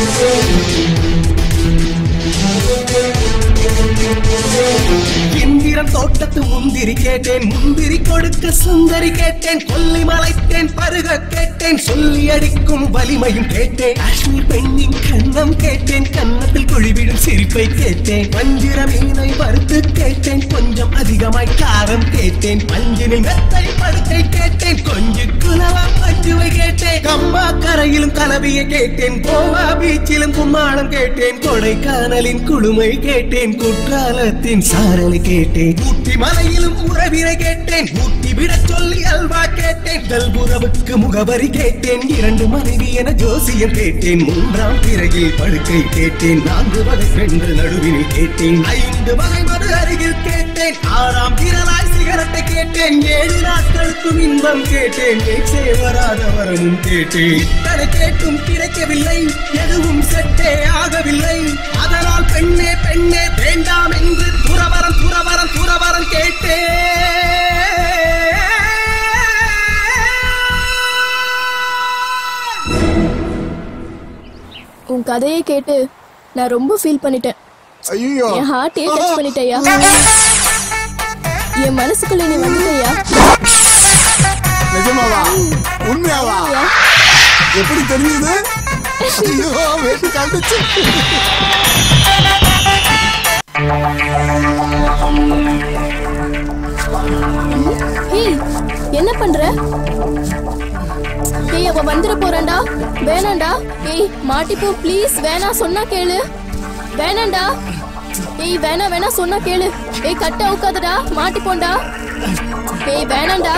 இந்திர வீரன் தோட்டத்து முந்திரி கேட்டேன் முந்திரி கொடுக்க சுந்தரி கேட்டேன் கொல்லி மலைத்தேன் பருக கேட்டேன் சொல்லி அடிக்கும் வலிமையும் கேட்டேன் காஷ்மீர் பெண்ணின் கண்ணம் கேட்டேன் கன்னத்தில் குழிவிடும் சிரிப்பை கேட்டேன் வஞ்சிர மீனை வறுத்து கேட்டேன் கொஞ்சம் அதிகமாய் காரம் கேட்டேன் பஞ்சினில் மெத்தை படுக்கை கேட்டேன் கொஞ்சு குலவம் மஞ்சுவை கேட்டேன் கம்பா கரையிலும் கலவியை கேட்டேன் கோவா பீச்சிலும் கும்மாளம் கேட்டேன் கொடைக்கானலின் குளுமை கேட்டேன் குற்றாலத்தின் சாரலை கேட்டேன் ஊட்டி மலையிலும் உறவினை கேட்டேன் ஊட்டி விட சொல்லி அல்வா கேட்டேன் கல்புறவுக்கு முகவரி கேட்டேன் இரண்டு மனைவி என ஜோசியம் கேட்டேன் மூன்றாம் பிறகில் படுக்கை கேட்டேன் நான்கு வகை பெண்கள் நடுவினில் கேட்டேன் ஐந்து வகை மது அருகில் கேட்டேன் ஆறாம் விரலாய் சிகரத்தை கேட்டேன் ஏழு நாட்களுக்கும் இன்பம் கேட்டேன் பேச்சே வராத வரமும் கேட்டேன் இத்தனை கேட்டும் கிடைக்கவில்லை எதுவும் செட்டே ஆகவில்லை அதனால் பெண்ணே பெண்ணே வேண்டாம் என்று துறவரம் துறவரம் துறவரம் உன் கதையை கேட்டு நான் ரொம்ப ஃபீல் பண்ணிட்டேன் ஐயோ என் ஹார்ட்டே டச் பண்ணிட்டேயா என் மனசுக்குள்ள நீ வந்துட்டயா நிஜமாவா உண்மையாவா எப்படி தெரியுது ஐயோ வெட்டு கண்டுச்சு ஏய் என்ன பண்ற ஏய் அவ வந்துட போறான்டா வேணாம்டா ஏய் மாட்டிப்போ ப்ளீஸ் வேணாம் சொன்னா கேளு வேணாம்டா ஏய் வேணா வேணா சொன்னா கேளு ஏய் கட்ட அவுக்காதடா மாட்டிப்போண்டா ஏய் வேணாம்டா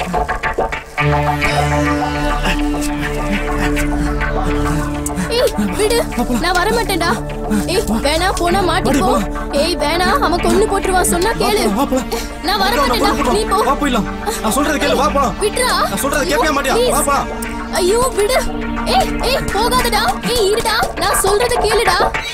ஏய் விடு நான் வர மாட்டேன்டா ஏய் வேணா போனா மாட்டிப்போ ஏய் வேணா அவன் கொன்னு போட்டுருவான் சொன்னா கேளு நான் வர மாட்டேன்டா நீ போ வா போயிடலாம் நான் சொல்றது கேளு வா போலாம் விட்றா நான் சொல்றத ஐயோ, கேட்கவே மாட்டியா please. வா போலாம் ஐயோ விடு ஏய் ஏய் போகாதடா ஏய் இருடா நான் சொல்றத கேளுடா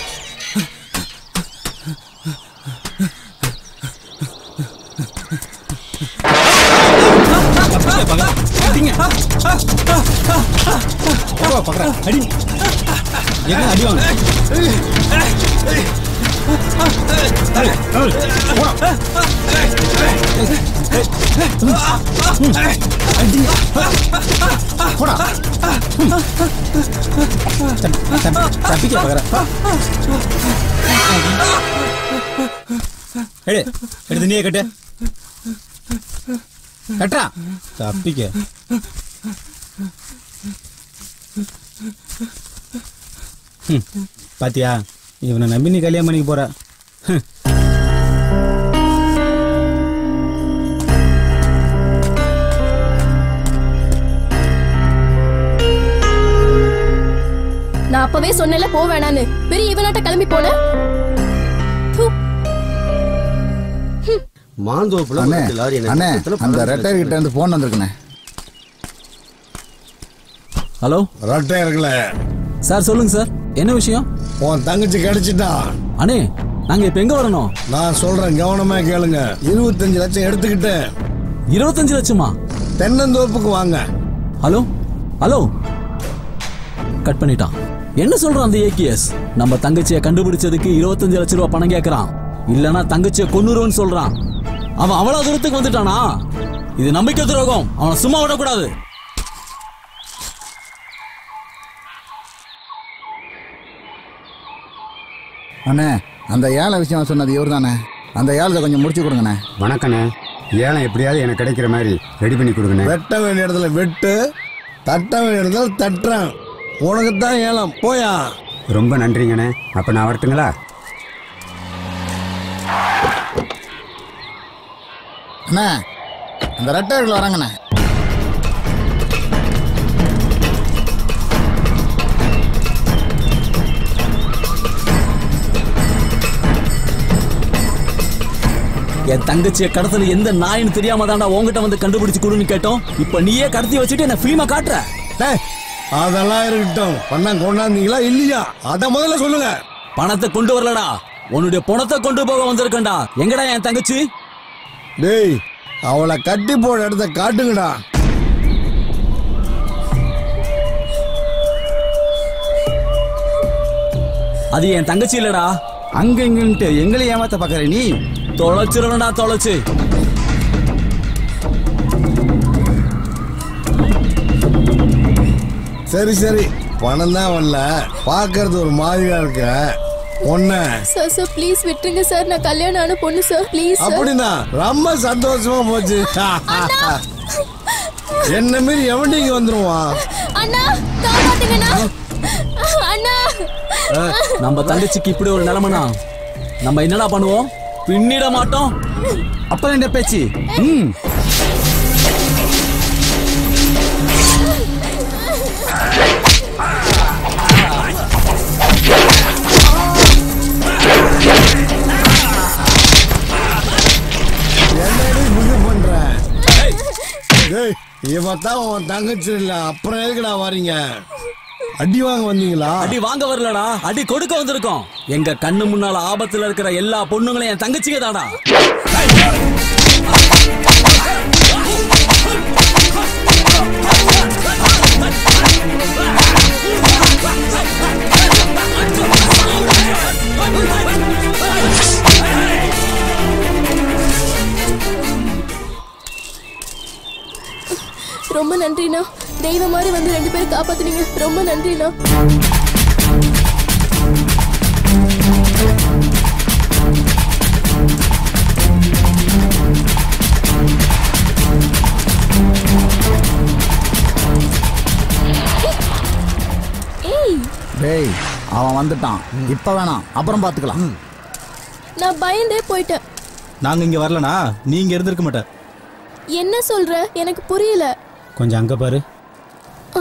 அடி என்ன அடி வாங்க தப்பிக்க பாக்குற எடு எடுத்து நீயே கட்டு கட்டுறா தப்பிக்க ஹம், பாத்தியா இவனை நம்பி நீ கல்யாணம் பண்ணிக்க போற ஹம். நான் அப்பவே சொன்னேன்ல போ வேணான்னு பெரிய இவனாட்ட கிளம்பி போன மாந்தோப்புல அண்ணே பத்து லாரி எனக்கு அண்ணே பக்கத்துல அந்த பழம் ரெட்டை கிட்ட இருந்து போன் வந்திருக்குண்ணே ஹலோ ரெட்டை இருக்குல்ல சார் சொல்லுங்க சார் என்ன விஷயம் உன் தங்கச்சி கிடைச்சிட்டா அண்ணே நாங்க இப்ப எங்க வரணும் நான் சொல்றேன் கவனமா கேளுங்க இருபத்தஞ்சு லட்சம் எடுத்துக்கிட்டேன் இருபத்தஞ்சு லட்சமா தென்னந்தோப்புக்கு வாங்க ஹலோ ஹலோ கட் பண்ணிட்டான் என்ன சொல்றான் அந்த ஏகிஎஸ் நம்ம தங்கச்சியை கண்டுபிடிச்சதுக்கு இருபத்தஞ்சு லட்சம் ரூபாய் பணம் கேட்கறான் இல்லனா தங்கச்சியை கொன்னுருவன்னு சொல்றான் அவன் அவ்வளவு தூரத்துக்கு வந்துட்டானா இது நம்பிக்கை துரோகம் அவனை சும்மா விடக்கூடாது அண்ணே அந்த ஏழை விஷயம் சொன்னது இவர் தானே அந்த ஏழை கொஞ்சம் முடிச்சு கொடுங்கண்ணே வணக்கண்ணே ஏலம் எப்படியாவது எனக்கு கிடைக்கிற மாதிரி ரெடி பண்ணி கொடுங்கண்ணே வெட்ட வேண்டிய இடத்துல வெட்டு தட்ட வேண்டிய இடத்துல தட்டுறேன் உனக்கு தான் ஏலம் போயா ரொம்ப நன்றிங்கண்ணே அப்போ நான் வரட்டுங்களா அண்ணே அந்த ரெட்டையர்கள் வராங்கண்ணே என் தங்கச்சியை கடத்தல எந்த நாயின்னு தெரியாம தாண்டா உன்கிட்ட வந்து கண்டுபிடிச்சு கொடுன்னு கேட்டோம் இப்ப நீயே கடத்தி வச்சுட்டு என்ன ஃபிலிமா காட்டுற டேய், அதெல்லாம் இருக்கட்டும் பணம் கொண்டாந்தீங்களா இல்லையா அத முதல்ல சொல்லுங்க பணத்தை கொண்டு வரலடா உன்னுடைய பணத்தை கொண்டு போக வந்திருக்கேன்டா எங்கடா என் தங்கச்சி டேய் அவளை கட்டி போட இடத்த காட்டுங்கடா அது என் தங்கச்சி இல்லடா அங்க இங்கன்ட்டு எங்களை ஏமாத்த பாக்குற நீ தொலைச்சிருவனா தொலைச்சு சரி சரி பணம் தான் வரல பாக்குறது ஒரு மாதிரியா இருக்க ஒன்ன சார் சார் ப்ளீஸ் விட்டுருங்க சார் நான் கல்யாணம் ஆன பொண்ணு சார் ப்ளீஸ் சார் அப்படின்னா ரொம்ப சந்தோஷமா போச்சு என்ன மீறி எவன்டிங்க வந்துருவான் அண்ணா காப்பாத்துங்கண்ணா அண்ணா நம்ம தங்கச்சிக்கு இப்படி ஒரு நிலைமைனா நம்ம என்னடா பண்ணுவோம் பின்னிட மாட்டோம் அப்ப என்ன பேச்சு ம் என்னடி புது பண்ற டேய் இவன் தான் உன் தங்கச்சி இல்ல அப்புறம் எதுக்குடா வரீங்க அடி வாங்க வந்தீங்களா அடி வாங்க வரலடா அடி கொடுக்க வந்திருக்கோம் எங்க கண்ணு முன்னால ஆபத்துல இருக்கிற எல்லா பொண்ணுங்களையும் என் தங்கச்சிங்க தாடா ரொம்ப நன்றிண்ணா தெய்வம் மாதிரி வந்து ரெண்டு பேரும் காப்பாத்துனீங்க ரொம்ப நன்றிண்ணா ஏய் டேய் அவன் வந்துட்டான் இப்ப வேணாம் அப்புறம் பாத்துக்கலாம் நான் பயந்தே போயிட்டேன் நாங்க இங்க வரலனா நீங்க இருந்திருக்க மாட்ட என்ன சொல்ற எனக்கு புரியல கொஞ்சம் அங்க பாரு ஆ.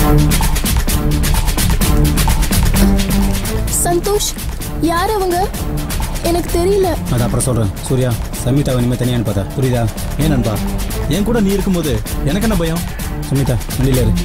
சந்தோஷ் யார் அவங்க எனக்கு தெரியல அது அப்புறம் சொல்றேன் சூர்யா சமீதாவை இனிமே தனியா அனுப்பாத புரியுதா ஏன் நண்பா என் கூட நீ இருக்கும்போது எனக்கு என்ன பயம் சுமிதா வண்டியில இரு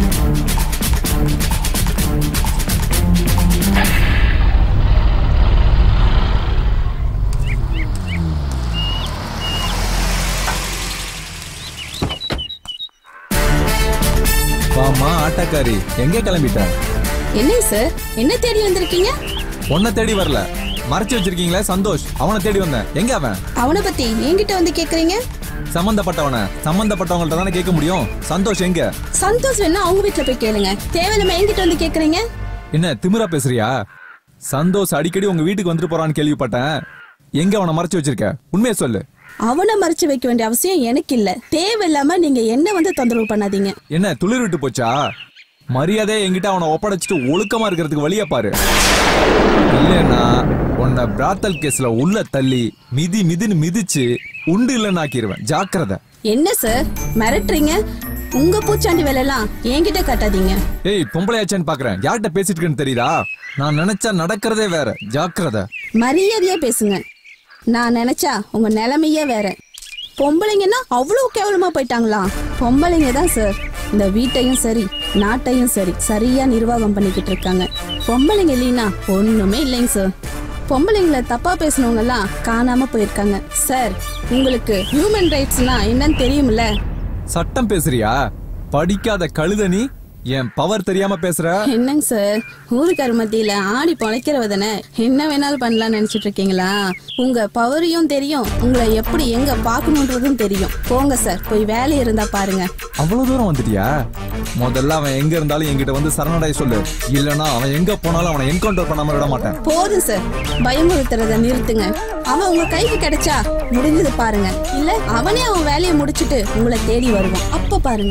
வாமா ஆட்டக்காரி எங்க கிளம்பிட்ட என்னங்க சார் என்ன தேடி வந்திருக்கீங்க உன்னை தேடி வரல மறைச்சு வச்சிருக்கீங்களே சந்தோஷ் அவனை தேடி வந்தேன் எங்க அவன் அவனை பத்தி என்கிட்ட வந்து கேக்குறீங்க சம்பந்தப்பட்டவன சம்பந்தப்பட்டவங்கள்ட்ட தானே கேட்க முடியும் சந்தோஷ் எங்க சந்தோஷ் வேணா அவங்க வீட்டுல போய் கேளுங்க தேவையில்லாம என்கிட்ட வந்து கேக்குறீங்க என்ன திமிரா பேசுறியா சந்தோஷ் அடிக்கடி உங்க வீட்டுக்கு வந்துட்டு போறான்னு கேள்விப்பட்டேன் எங்க அவனை மறைச்சு வச்சிருக்க உண்மையை சொல்லு அவனை மறைச்சு வைக்க வேண்டிய அவசியம் எனக்கு இல்ல தேவையில்லாம நீங்க என்ன வந்து தொந்தரவு பண்ணாதீங்க என்ன துளிர் விட்டு போச்சா மரியாதையை என்கிட்ட அவனை ஒப்படைச்சிட்டு ஒழுக்கமா இருக்கிறதுக்கு வழிய பாரு இல்லைன்னா உன்னை பிராத்தல் கேஸ்ல உள்ள தள்ளி மிதி மிதின்னு மிதிச்சு உண்டு இல்லைன்னு ஆக்கிடுவேன் ஜாக்கிரதை என்ன சார் மிரட்டுறீங்க உங்க பூச்சாண்டி வேலையெல்லாம் என்கிட்ட காட்டாதீங்க ஏய் பொம்பளையாச்சான்னு பாக்குறேன் யார்கிட்ட பேசிட்டு இருக்கேன்னு தெரியுதா நான் நினைச்சா நடக்கிறதே வேற ஜாக்கிரதை மரியாதையா பேசுங்க நான் நினைச்சா உங்க நிலைமையே வேற பொம்பளைங்கன்னா அவ்வளவு கேவலமா போயிட்டாங்களா பொம்பளைங்க தான் சார் இந்த வீட்டையும் சரி நாட்டையும் சரி சரியா நிர்வாகம் பண்ணிக்கிட்டு இருக்காங்க பொம்பளைங்க இல்லைன்னா ஒண்ணுமே இல்லைங்க சார் பொம்பளைங்களை தப்பா பேசினவங்க எல்லாம் காணாம போயிருக்காங்க சார் உங்களுக்கு ஹியூமன் ரைட்ஸ்னா என்னன்னு தெரியும்ல சட்டம் பேசுறியா படிக்காத கழுத நீ என் பவர் தெரியாம பேசுற என்னங்க சார் ஊருக்கார மத்தியில ஆடி பொழைக்கிறவ தானே என்ன வேணாலும் பண்ணலாம்னு நினைச்சிட்டு இருக்கீங்களா உங்க பவரையும் தெரியும் உங்களை எப்படி எங்க பார்க்கணுன்றதும் தெரியும் போங்க சார் போய் வேலை இருந்தா பாருங்க அவ்வளவு தூரம் வந்துட்டியா முதல்ல அவன் எங்க இருந்தாலும் என்கிட்ட வந்து சரணடைய சொல்லு இல்லனா அவன் எங்க போனாலும் அவனை என்கவுண்டர் பண்ணாம விட மாட்டேன் போதும் சார் பயமுறுத்துறத நிறுத்துங்க அவன் உங்க கைக்கு கிடைச்சா முடிஞ்சது பாருங்க இல்ல அவனே அவன் வேலையை முடிச்சிட்டு உங்களை தேடி வருவான் அப்ப பாருங்க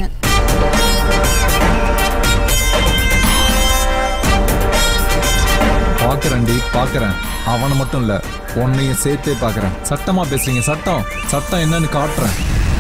பாக்குறேன்டி பாக்குறேன் அவனை மட்டும் இல்ல உன்னையும் சேர்த்தே பாக்குறேன் சட்டமா பேசுறீங்க சட்டம் சட்டம் என்னன்னு காட்டுறேன்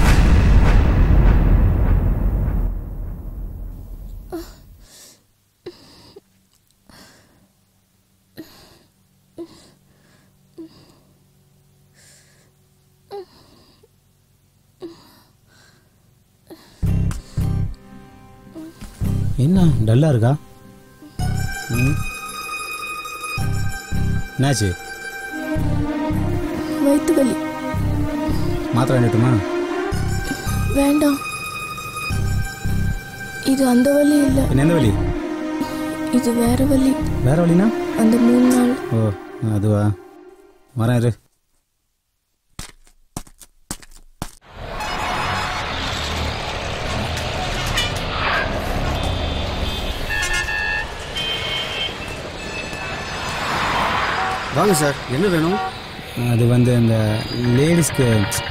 என்ன டல்லா இருக்கா ம் என்னாச்சு வயிற்று வலி மாத்திரை வேண்டுமா வேண்டாம் இது அந்த வலி இல்ல என்ன எந்த வலி இது வேற வலி வேற வழினா அந்த மூணு நாள் ஓ அதுவா வரேன் இரு வாங்க சார் என்ன வேணும் அது வந்து இந்த லேடிஸ்க்கு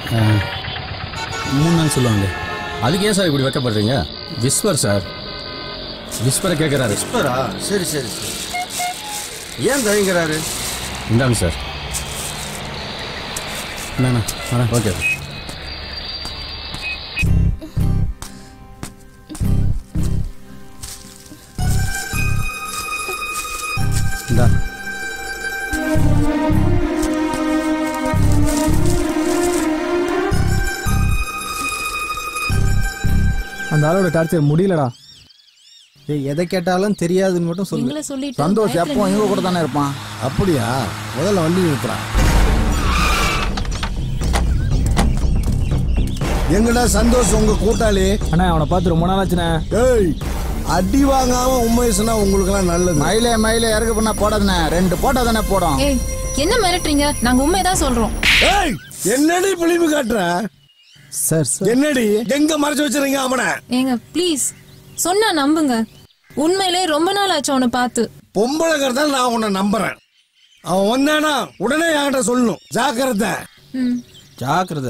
மூணு நாள் சொல்லுவாங்க அதுக்கு ஏன் சார் இப்படி வைக்கப்படுறீங்க விஸ்வர் சார் விஸ்வரை கேட்குறாரு விஸ்வரா சரி சரி சரி ஏன் தயங்குறாரு இந்தாங்க சார் இந்தாண்ணா வரேன் ஓகே இந்தா அந்த ஆளோட டார்ச்சர் முடியலடா ஏய் எதை கேட்டாலும் தெரியாதுன்னு மட்டும் எங்களை சொல்லு சொல்லிட்டு சந்தோஷ் பயத்துல எப்போ இவங்க கூட தானே இருப்பான் அப்படியா முதல்ல வண்டி நிறுத்துறான் எங்கடா சந்தோஷ் உங்க கூட்டாளி அண்ணா அவனை பார்த்து ரொம்ப நாள் ஆச்சுண்ணே ஏய் அடி வாங்காம உண்மை சொன்னா உங்களுக்கு நல்லது மயிலே மயிலே இறகு பண்ணா போடாதுண்ணே ரெண்டு போட்டா தானே போடும் ஏய் என்ன மிரட்டுறீங்க நாங்க உண்மையதான் சொல்றோம் ஏய் என்னடி பிழிவு காட்டுற சார் என்னடி எங்க மறைச்சு வச்சிருங்க அவனை ஏங்க ப்ளீஸ் சொன்னா நம்புங்க உண்மையிலே ரொம்ப நாள் ஆச்சு அவனை பார்த்து பொம்பளைங்கிறதால நான் உன்னை நம்புறேன் அவன் வந்தானா உடனே என்கிட்ட சொல்லணும் ஜாக்கிரதை ம் ஜாக்கிரதை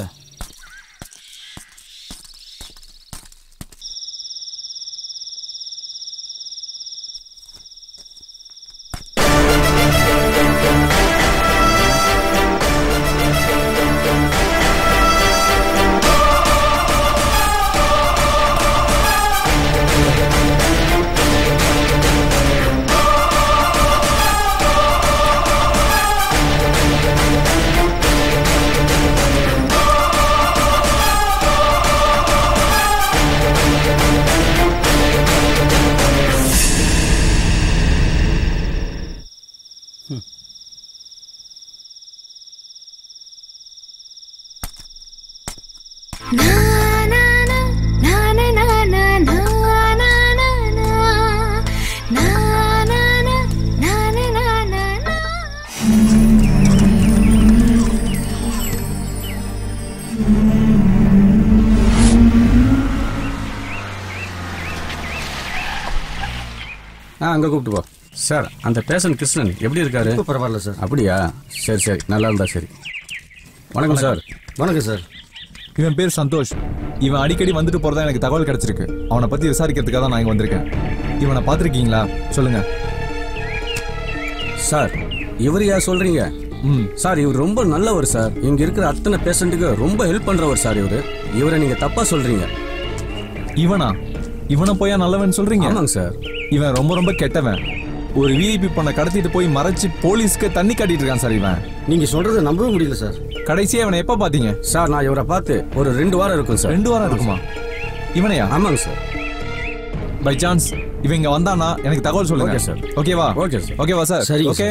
ஆ அங்கே கூப்பிட்டு போ சார் அந்த பேஷண்ட் கிருஷ்ணன் எப்படி இருக்காரு பரவாயில்ல சார் அப்படியா சரி சரி நல்லா இருந்தா சரி வணக்கம் சார் வணக்கம் சார் இவன் பேர் சந்தோஷ் இவன் அடிக்கடி வந்துட்டு போறதா எனக்கு தகவல் கிடைச்சிருக்கு அவனை பத்தி விசாரிக்கிறதுக்காக தான் நான் இங்க வந்திருக்கேன் இவனை பார்த்திருக்கீங்களா சொல்லுங்க சார் இவர் யார் சொல்றீங்க ம் சார் இவர் ரொம்ப நல்லவர் சார் இங்க இருக்கிற அத்தனை பேஷண்ட்டுக்கு ரொம்ப ஹெல்ப் பண்றவர் சார் இவரு இவரை நீங்க தப்பா சொல்றீங்க இவனா இவனை போயா நல்லவன் சொல்றீங்க ஆமாங்க சார் இவன் ரொம்ப ரொம்ப கெட்டவன் ஒரு விஐபி பொண்ணை கடத்திட்டு போய் மறைச்சு போலீஸ்க்கு தண்ணி காட்டிட்டு இருக்கான் சார் இவன் நீங்க சொல்றதை நம்பவே முடியல சார் கடைசியா இவனை எப்ப பாத்தீங்க சார் நான் இவரை பார்த்து ஒரு ரெண்டு வாரம் இருக்கும் சார் ரெண்டு வாரம் இருக்குமா இவனையா ஆமாங்க சார் பை சான்ஸ் இவன் இங்க வந்தானா எனக்கு தகவல் சொல்லுங்க Okay, sir. ஓகேவா Okay, sir. ஓகேவா சார் சரிங்க, ஓகே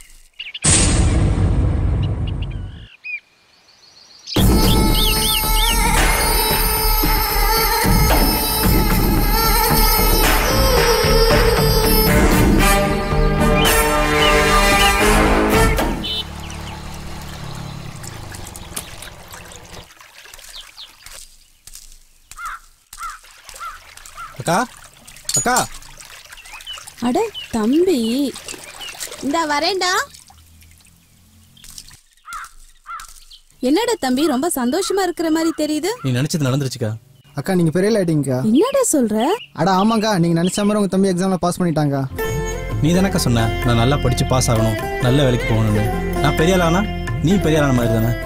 அக்கா அக்கா அட தம்பி இந்தா வரேன்டா என்னடா தம்பி ரொம்ப சந்தோஷமா இருக்கிற மாதிரி தெரியுது நீ நினைச்சது நடந்துருச்சுக்கா அக்கா நீங்க பெரிய ஆயிட்டீங்கக்கா என்னடா சொல்ற அட ஆமாக்கா நீங்க நினைச்ச மாதிரி உங்க தம்பி எக்ஸாம்ல பாஸ் பண்ணிட்டாங்க நீ தானக்கா சொன்ன நான் நல்லா படிச்சு பாஸ் ஆகணும் நல்ல வேலைக்கு போகணும்னு நான் பெரிய ஆளானா நீ பெரிய ஆளான மாதிரி தானே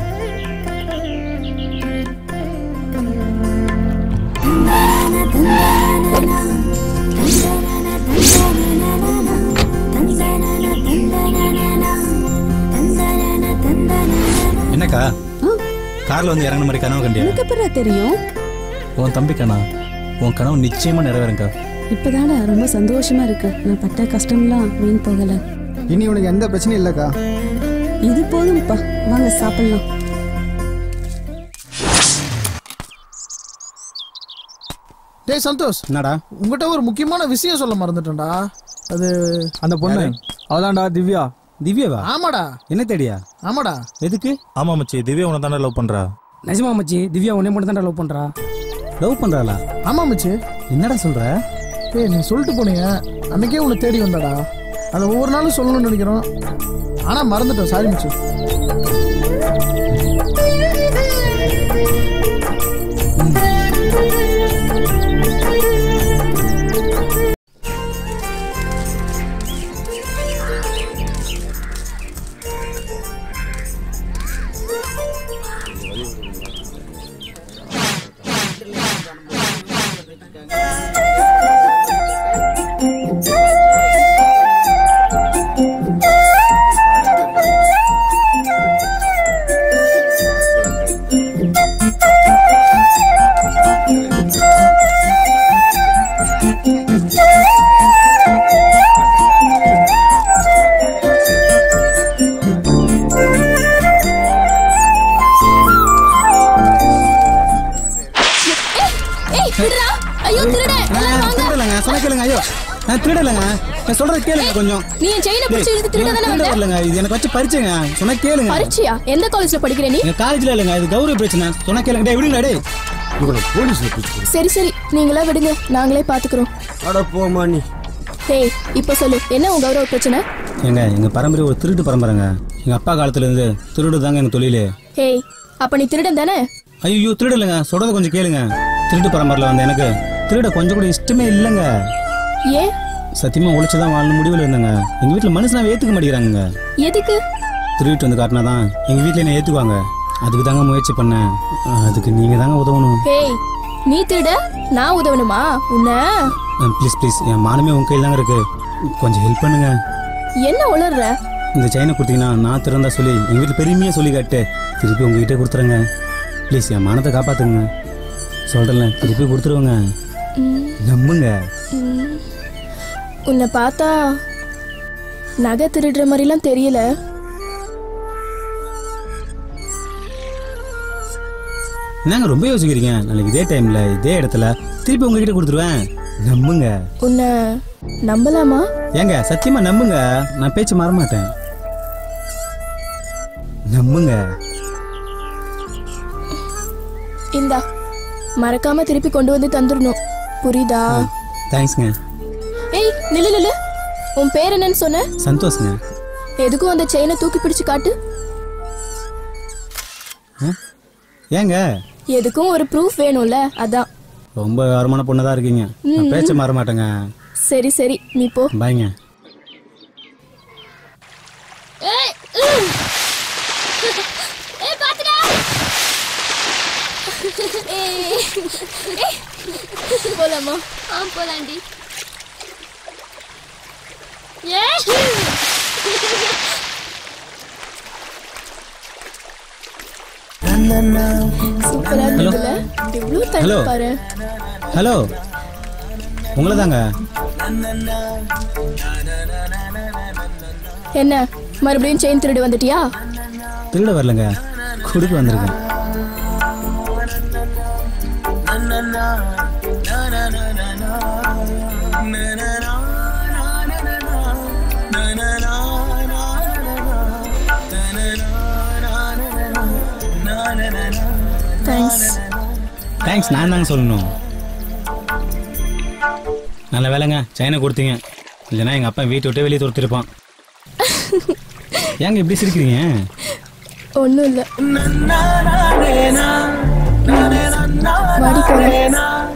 என்னக்கா கார்ல வந்து இறங்குன மாதிரி கனவு கண்டியா எனக்கு எப்படா தெரியும் உன் தம்பி கண்ணா உன் கனவு நிச்சயமா நிறைவேறுங்கா இப்பதானே ரொம்ப சந்தோஷமா இருக்கு நான் பட்ட கஷ்டம்லாம் வீண் போகல இனி உனக்கு எந்த பிரச்சனையும் இல்லக்கா இது போதும்ப்பா வாங்க சாப்பிடலாம் டேய் சந்தோஷ் என்னடா உங்ககிட்ட ஒரு முக்கியமான விஷயம் சொல்ல மறந்துட்டேன்டா அது அந்த பொண்ணு அவதான்டா திவ்யா திவ்யாவா ஆமாடா என்ன தேடியா ஆமாடா எதுக்கு ஆமா மச்சி திவ்யா உன தானே லவ் பண்றா நிஜமா மச்சி திவ்யா உன்னை மட்டும் தான் லவ் பண்றா லவ் பண்றாளா ஆமா மச்சி என்னடா சொல்ற ஏய் நீ சொல்லிட்டு போனீங்க அன்னைக்கே உன்னை தேடி வந்தாடா அதை ஒவ்வொரு நாளும் சொல்லணும்னு நினைக்கிறோம் ஆனா மறந்துட்டோம் சாரி மச்சு ஏய் விடுடா ஐயோ திருடே எல்லாரும் வாங்க திருடலைங்க சொன்ன கேளுங்க ஐயோ நான் திருடலைங்க நான் சொல்றத கேளுங்க கொஞ்சம் நீ என் செயினை பிடிச்சி இழுத்து திருட தானே திருட வந்த வரலங்க இது எனக்கு வச்சு பரிச்சைங்க சொன்ன கேளுங்க பரீட்சையா எந்த காலேஜ்ல படிக்கிற நீ எங்க காலேஜ்ல இல்லைங்க இது கௌரவ பிரச்சனை சொன்ன கேளுங்க டேய் விடுங்க டேய் போலீஸ்ல பிடிச்சு சரி சரி நீங்களா விடுங்க நாங்களே பாத்துக்கிறோம் அட போமா நீ ஏய் இப்போ சொல்லு என்ன உன் கௌரவ பிரச்சனை ஏங்க எங்க பரம்பரை ஒரு திருட்டு பரம்பரைங்க எங்க அப்பா காலத்துல இருந்து திருடு தாங்க எங்க தொழிலே ஏய் அப்ப நீ திருடன் தானே ஐயோ திருடலைங்க சொல்றத கொஞ்சம் கேளுங்க திருட்டு பரம்பரையில் வந்த எனக்கு திருட கொஞ்சம் கூட இஷ்டமே இல்லைங்க ஏன் சத்தியமா ஒழிச்சு தான் வாழணும் முடிவில் இருந்தேங்க எங்க வீட்டில் மனுஷனாவே ஏத்துக்க மாட்டேங்கிறாங்க எதுக்கு திருட்டு வந்து காட்டினாதான் எங்க வீட்டில் என்ன ஏத்துக்குவாங்க அதுக்கு தாங்க முயற்சி பண்ணேன் அதுக்கு நீங்க தாங்க உதவணும் ஏய் நீ திருட நான் உதவணுமா உன்ன ப்ளீஸ் ப்ளீஸ் என் மானமே உங்க கையில் தாங்க இருக்கு கொஞ்சம் ஹெல்ப் பண்ணுங்க என்ன உளர்ற இந்த செயினை கொடுத்தீங்கன்னா நான் திறந்தா சொல்லி எங்க வீட்டில் பெருமையாக சொல்லி காட்டு திருப்பி உங்ககிட்ட கொடுத்துருங்க ப்ளீஸ் என் மானத்தை காப்பாத்துங்க சொல்றேன்ல திருப்பி கொடுத்துருவோங்க ம், நம்புங்க ம். உன்னை பார்த்தா நகை திருடுற மாதிரிலாம் தெரியல என்னங்க ரொம்ப யோசிக்கிறீங்க நாளைக்கு இதே டைம்ல இதே இடத்துல திருப்பி உங்ககிட்ட கொடுத்துருவேன் நம்புங்க உன்னை நம்பலாமா ஏங்க சத்தியமா நம்புங்க நான் பேச்சு மாற மாட்டேன் நம்புங்க இந்தா மறக்காம திருப்பி கொண்டு வந்து தந்துடணும் புரியுதா தேங்க்ஸ்ங்க ஏய் நில்லு நில்லு உன் பேர் என்னன்னு சொன்ன சந்தோஷங்க எதுக்கும் அந்த செயினை தூக்கி பிடிச்சு காட்டு ஏங்க எதுக்கும் ஒரு ப்ரூஃப் வேணும்ல அதான் ரொம்ப விவரமான பொண்ணு தான் இருக்கீங்க நான் ம். பேச்ச மாற மாட்டேங்க சரி சரி நீ போ பாய்ங்க ஏய் உம். ஏய் பாத்துடா ஏய் ஏய். போலாமா ஆ போலாண்டி ஏய் சூப்பரா இருந்ததுல எவ்வளவு தண்ணி Hello. பாரு ஹலோ உங்களை தாங்க என்ன மறுபடியும் செயின் திருடு வந்துட்டியா திருட வரலங்க கொடுக்க வந்திருக்கேன் தேங்க்ஸ் தேங்க்ஸ் நான் தாங்க சொல்லணும் நல்ல வேலைங்க சைனை கொடுத்தீங்க இல்லைன்னா எங்கள் அப்பா வீட்டை விட்டு வெளியே துரத்திருப்பான் ஏங்க இப்படி சிரிக்கிறீங்க ஒண்ணும் இல்ல வாடி போறேன்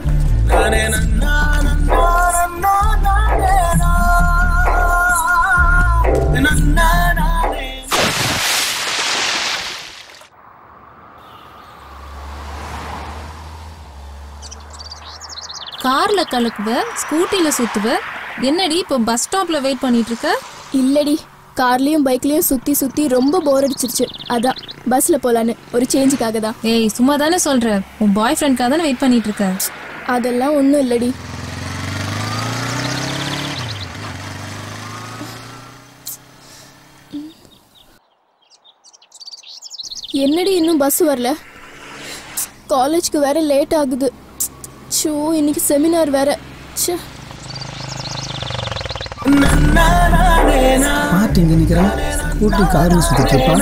கார்ல கலக்குவ ஸ்கூட்டில சுத்துவ என்னடி இப்போ பஸ் ஸ்டாப்ல வெயிட் பண்ணிட்டு இருக்க இல்லடி கார்லயும் பைக்லயும் சுத்தி சுத்தி ரொம்ப போர் அடிச்சிருச்சு அதான் பஸ்ல போலான்னு ஒரு சேஞ்சுக்காக தான் ஏய் சும்மா தானே சொல்ற உன் பாய் ஃப்ரெண்ட்காக தானே வெயிட் பண்ணிட்டு இருக்க அதெல்லாம் ஒண்ணும் இல்லடி என்னடி இன்னும் பஸ் வரல காலேஜ்க்கு வேற லேட் ஆகுது ஷோ இன்னைக்கு செமினார் வேற ச்சே பாட்டு இங்க நிக்கிறான் கூட்டி காரில் சுத்திட்டு இருப்பான்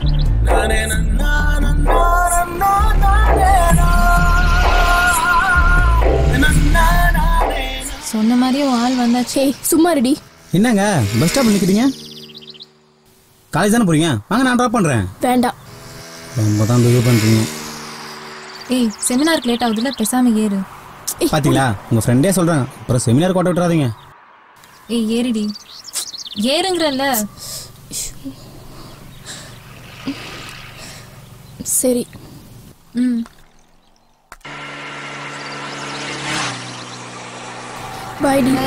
சொன்ன மாதிரியே உன் ஆள் வந்தாச்சு ஏய் சும்மா ரெடி என்னங்க பஸ் ஸ்டாப் நிற்கிறீங்க காலேஜ் தானே போறீங்க வாங்க நான் ட்ராப் பண்றேன் வேண்டாம் ரொம்ப தான் இது பண்றீங்க ஏய் செமினாருக்கு லேட் ஆகுதுல பேசாம ஏறு பாத்தீங்களா உங்க ஃப்ரெண்டே சொல்றேன் அப்புறம் செமினார் கோட்டை விட்டுறாதீங்க ஏய் ஏறிடி ஏறுங்கறல்ல சரி ம் பாய் டி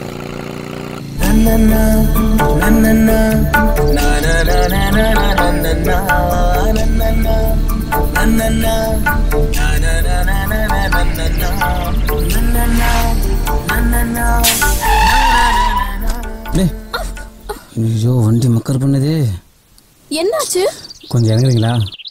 டேய், ஐயோ வண்டி மக்கர் பண்ணுதே என்னாச்சு கொஞ்சம் இறங்குறீங்களா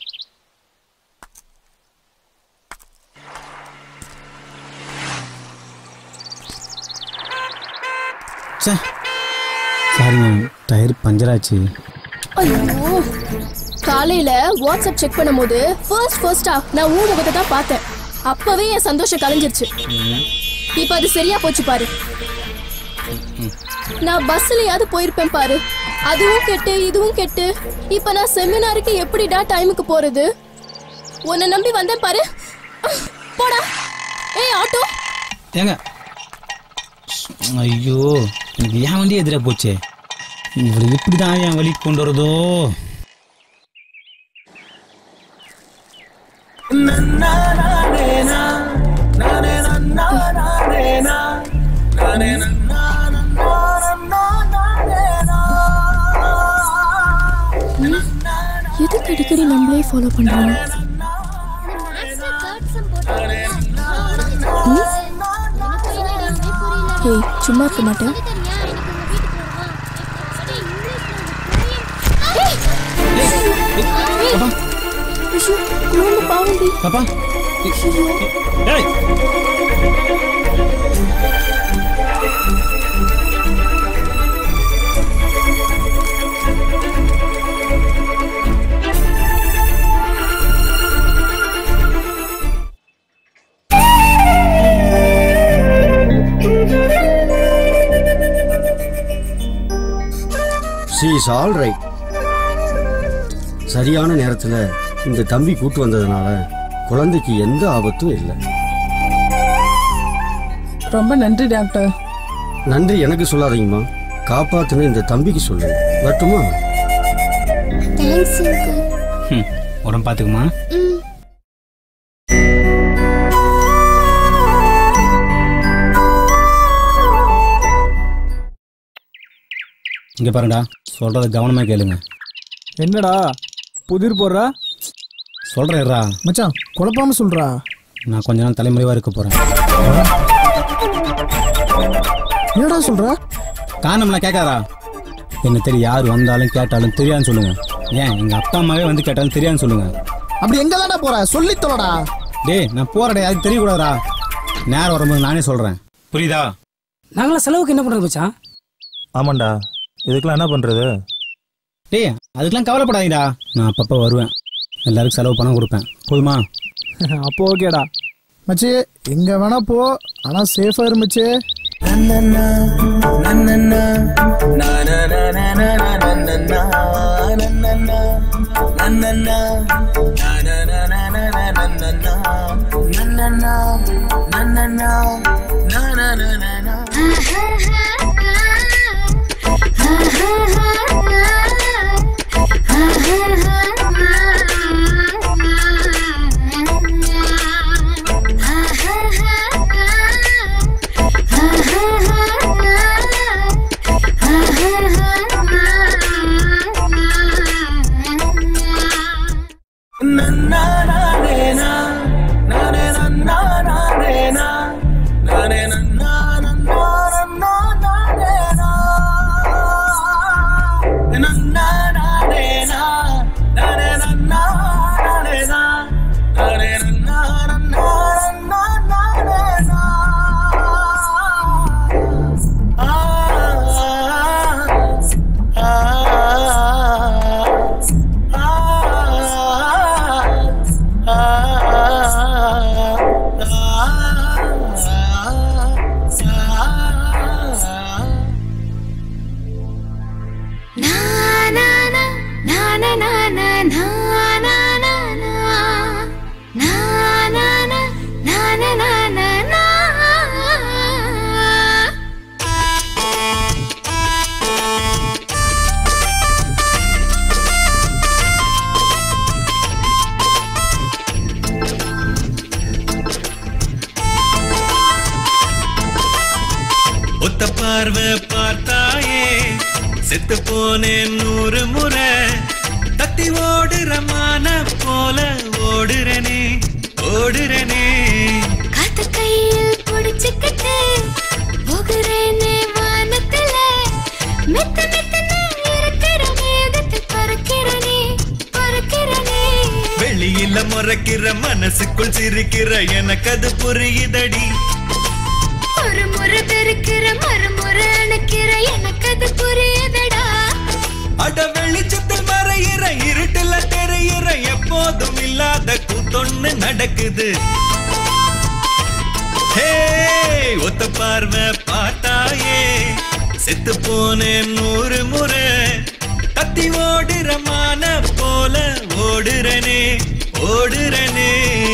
ச்சே சாரிங்க டயர் பஞ்சர் ஆச்சு ஐயோ காலையில வாட்ஸ்அப் செக் பண்ணும்போது ஃபர்ஸ்ட் ஃபர்ஸ்டா நான் ஊ முகத்தை தான் பார்த்தேன் அப்பவே என் சந்தோஷம் கலைஞ்சிருச்சு இப்ப அது சரியா போச்சு பாரு நான் பஸ்லயாவது போயிருப்பேன் பாரு அதுவும் கெட்டு இதுவும் கெட்டு இப்ப நான் செமினாருக்கு எப்படிடா டைமுக்கு போறது உன்னை நம்பி வந்தேன் பாரு போடா ஏய் ஆட்டோ ஏங்க ஐயோ எனக்கு ஏன் வண்டி எதிராக போச்சே இவளை எப்படி தான் என் வழி கொண்டு வரதோ எதுக்கு அடிக்கடி நம்மளே ஃபாலோ பண்றாங்க ஏய் சும்மா இருக்க மாட்டேன் குழந்தை பாவண்டி பாப்பா ஏய் ஷீ இஸ் ஆல் ரைட் சரியான நேரத்தில் இந்த தம்பி கூட்டு வந்ததுனால குழந்தைக்கு எந்த ஆபத்தும் இல்லை ரொம்ப நன்றி டாக்டர் நன்றி எனக்கு சொல்லாதீங்கம்மா காப்பாத்துன இந்த தம்பிக்கு சொல்லுங்க வரட்டுமா தேங்க்ஸ் அங்கிள் ம் உடம்பு பார்த்துக்குமா இங்கே பாருங்கடா சொல்கிறத கவனமாக கேளுங்க என்னடா புதிர் போடுறா சொல்கிறேன்ரா மச்சான் குழப்பாம சொல்றா நான் கொஞ்ச நாள் தலைமுறைவாக இருக்க போகிறேன் என்னடா சொல்ற காரணம்லாம் கேட்காதா என்ன தெரியும் யார் வந்தாலும் கேட்டாலும் தெரியாதுன்னு சொல்லுங்க ஏன் எங்கள் அப்பா அம்மாவே வந்து கேட்டாலும் தெரியாதுன்னு சொல்லுங்க அப்படி எங்க தானே போற சொல்லி தொலைடா டேய் நான் போறடே அது தெரியக்கூடாதா நேரம் வரும்போது நானே சொல்கிறேன் புரியுதா நாங்களாம் செலவுக்கு என்ன பண்றது மச்சான் ஆமாண்டா இதுக்கெல்லாம் என்ன பண்றது டேய் அதுக்கெல்லாம் கவலைப்படாதீங்கடா நான் அப்பப்போ வருவேன் எல்லாருக்கும் செலவு பணம் கொடுப்பேன் போதுமா அப்போ ஓகேடா மச்சி எங்க வேணா போ ஆனா சேஃபா இருந்துச்சு na na na na na na na na na பார்வை பார்த்தாயே செத்து போனேன் நூறு முறை தத்தி ஓடுற மான போல ஓடுறனே ஓடுறனே காத்த கையில் புடிச்சுக்கிட்டு போகிறேனே வானத்துல மெத்த மெத்தன இருக்கிற மேகத்தில் பறக்கிறனே பறக்கிறனே வெளியில முறைக்கிற மனசுக்குள் சிரிக்கிற எனக்கு அது புரியுதடி ஒரு முறை பெருக்கிற மறுமுறை அணைக்கிற எனக்கு அது புரியுதடா அட வெளிச்சத்தில் மறையிற இருட்டுல தெரியிற எப்போதும் இல்லாத கூத்தொன்னு நடக்குது ஹே ஒத்த பார்வை பார்த்தாயே செத்து போனேன் நூறு முறை தத்தி ஓடுற மான போல ஓடுறனே ஓடுறனே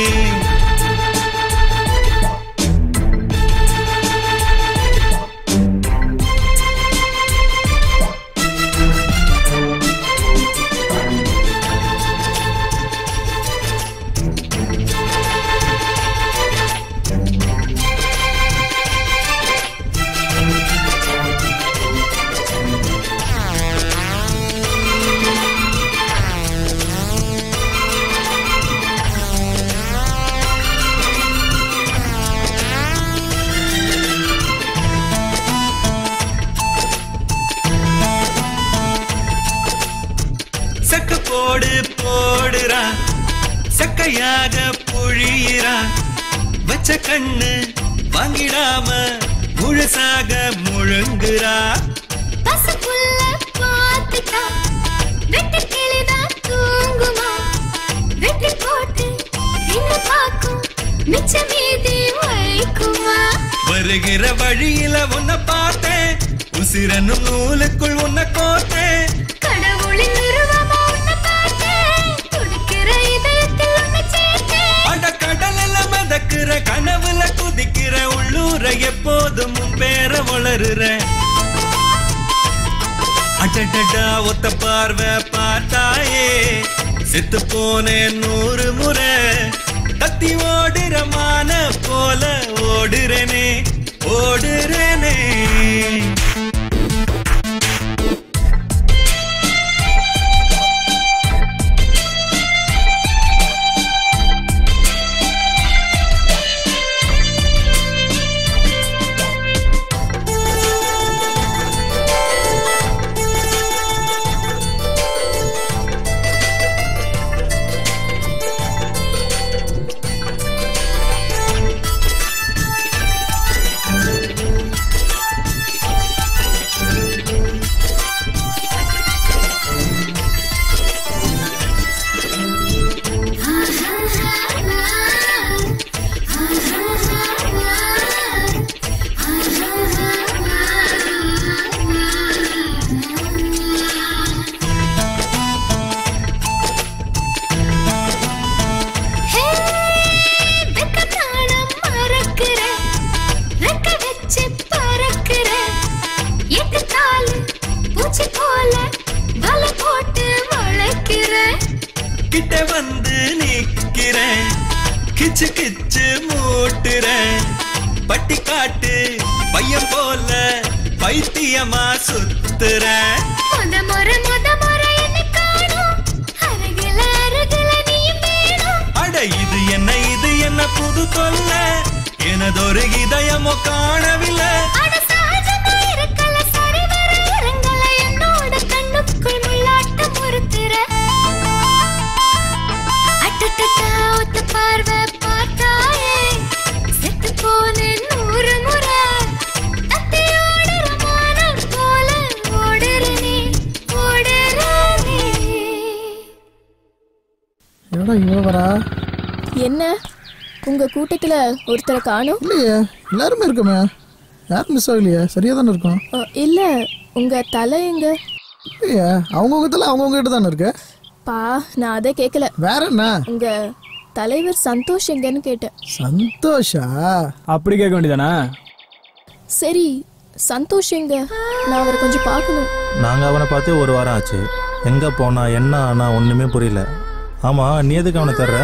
சக்க போடு போடுறா சக்கையாக புழியிறா வச்ச கண்ணு வாங்கிடாம முழுசாக முழுங்குறா பசுப்புள்ள பார்த்துட்டா வெட்டு கிளிதான் தூங்குமா வெட்டி போட்டு என்ன பார்க்கும் மிச்ச மீதி வைக்குமா வருகிற வழியில உன்னை பார்த்தேன் உசிரனும் நூலுக்குள் உன்னை கோத்தேன் கடவுளின் உருவமா உன்னை பார்த்தேன் துடிக்கிற இதயத்தில் உன்னை சேர்த்தேன் அட கடலில் மதக்கிற கனவுல குதிக்கிற உள்ளூர எப்போதும் உன் பேர வளருற அடடடா ஒத்த பார்வை பார்த்தாயே செத்து போனேன் நூறு முறை தத்தி ஓடுற மான போல ஓடுறனே ஓடுறனே ஹே வெக்கத்தானம் மறக்கிறேன் ரெக்க வச்சு பறக்கிறேன் எட்டு காலு பூச்சி போல வலை போட்டு வளைக்கிறேன் கிட்ட வந்து நிக்கிறேன் கிச்சு கிச்சு மூட்டுறேன் பட்டி காட்டு பையன் போல பைத்தியமா சுத்துறேன் முத முறை முத முறை என்ன காணும் அருகில அருகில நீ வேணும் அட இது என்ன இது என்ன புது தொல்ல எனதொரு இதயமோ காணவில்லை அட சகஜமா இருக்கல சரி வர இறங்கல என்னோட கண்ணுக்குள் முள்ளாட்டம் உறுத்துற அட்டட்டட்டா ஒத்த பார்வை பார்த்தாயே செத்து போனேன் நூறு முறை தத்தி ஓடுற மானம் போல ஓடுறனே ஓடுறனே எவ்வளோ இவ்வளோ வரா என்ன உங்க கூட்டத்துல ஒருத்தரை காணும் இல்லையே எல்லாருமே இருக்கோமே யாரும் மிஸ் ஆகலையே சரியா தானே இருக்கும் இல்ல உங்க தலை எங்க இல்லையே அவங்கவுங்க தலை அவங்கவுங்க கிட்ட தானே இருக்கு பா நான் அதை கேட்கல வேற என்ன உங்க தலைவர் சந்தோஷ் எங்கன்னு கேட்டேன் சந்தோஷா அப்படி கேட்க வேண்டியதானே சரி சந்தோஷ் எங்க நான் அவரை கொஞ்சம் பார்க்கணும் நாங்கள் அவனை பார்த்து ஒரு வாரம் ஆச்சு எங்கே போனா என்ன ஆனா ஒன்றுமே புரியல ஆமாம் நீ எதுக்கு அவனை தர்ற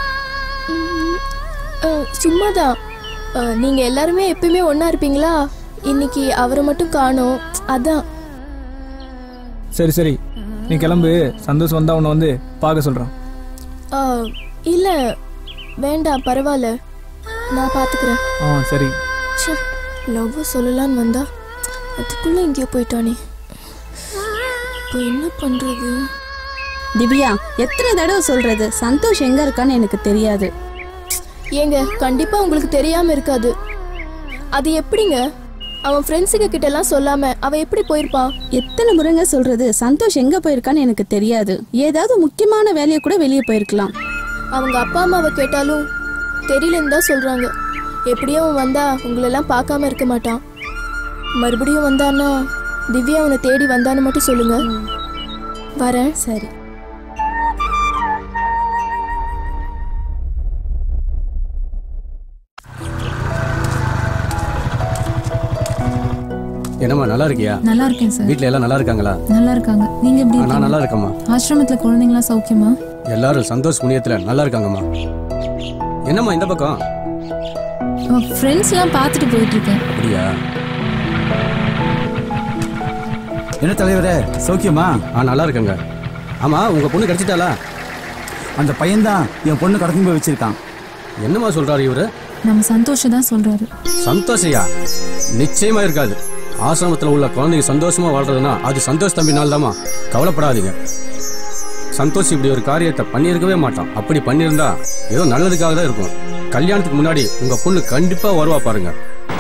அஹ், சும்மாதான் அஹ், நீங்க எல்லாருமே எப்பயுமே ஒண்ணா இருப்பீங்களா இன்னைக்கு அவரை மட்டும் காணோம் அதான் சரி சரி நீ கிளம்பு சந்தோஷ் வந்தா உன்னை வந்து பார்க்க சொல்றான் ஆ, இல்ல வேண்டாம் பரவாயில்ல நான் பாத்துக்கிறேன் ஆ சரி ச்சே லவ் சொல்லலான்னு வந்தா அதுக்குள்ள எங்கேயோ போயிட்டானே இப்போ என்ன பண்றது திவ்யா எத்தனை தடவை சொல்றது சந்தோஷ் எங்க இருக்கான்னு எனக்கு தெரியாது ஏங்க கண்டிப்பா உங்களுக்கு தெரியாம இருக்காது அது எப்படிங்க அவன் ஃப்ரெண்ட்ஸுங்க கிட்ட எல்லாம் சொல்லாம அவன் எப்படி போயிருப்பான் எத்தனை முறைங்க சொல்றது சந்தோஷ் எங்க போயிருக்கான்னு எனக்கு தெரியாது ஏதாவது முக்கியமான வேலையை கூட வெளியே போயிருக்கலாம் அவங்க அப்பா அம்மாவை கேட்டாலும் தெரியலன்னு தான் சொல்றாங்க எப்படியும் அவன் வந்தா உங்களெல்லாம் பார்க்காம இருக்க மாட்டான் மறுபடியும் வந்தான்னா திவ்யா அவனை தேடி வந்தான்னு மட்டும் சொல்லுங்க வரேன் சரி என்னம்மா நல்லா இருக்கியா நல்லா இருக்கேன் சார் வீட்ல எல்லாம் நல்லா இருக்காங்களா நல்லா இருக்காங்க நீங்க எப்படி ஆ, நான் இருக்கீங்க? நல்லா இருக்கேம்மா ஆசிரமத்துல குழந்தைங்களா சௌக்கியமா எல்லாரும் சந்தோஷ் புண்ணியத்துல நல்லா இருக்காங்கம்மா என்னம்மா இந்த பக்கம் ஃப்ரெண்ட்ஸ் எல்லாம் பார்த்துட்டு போயிட்டு இருக்கேன் அப்படியா என்ன தலைவரே சௌக்கியமா ஆ நல்லா இருக்கேங்க ஆமா உங்க பொண்ணு கிடைச்சிட்டாளா அந்த பையன்தான் என் பொண்ணு கடக்கும் போய் வச்சிருக்கான் என்னம்மா சொல்றாரு இவரு நம்ம சந்தோஷம் தான் சொல்றாரு சந்தோஷையா நிச்சயமா இருக்காது ஆசிரமத்துல உள்ள குழந்தைங்க சந்தோஷமா வாழ்றதுன்னா அது சந்தோஷ் தம்பி நாள் கவலைப்படாதீங்க சந்தோஷ் இப்படி ஒரு காரியத்தை பண்ணியிருக்கவே மாட்டான் அப்படி பண்ணியிருந்தா ஏதோ நல்லதுக்காக தான் இருக்கும் கல்யாணத்துக்கு முன்னாடி உங்க பொண்ணு கண்டிப்பா வருவா பாருங்க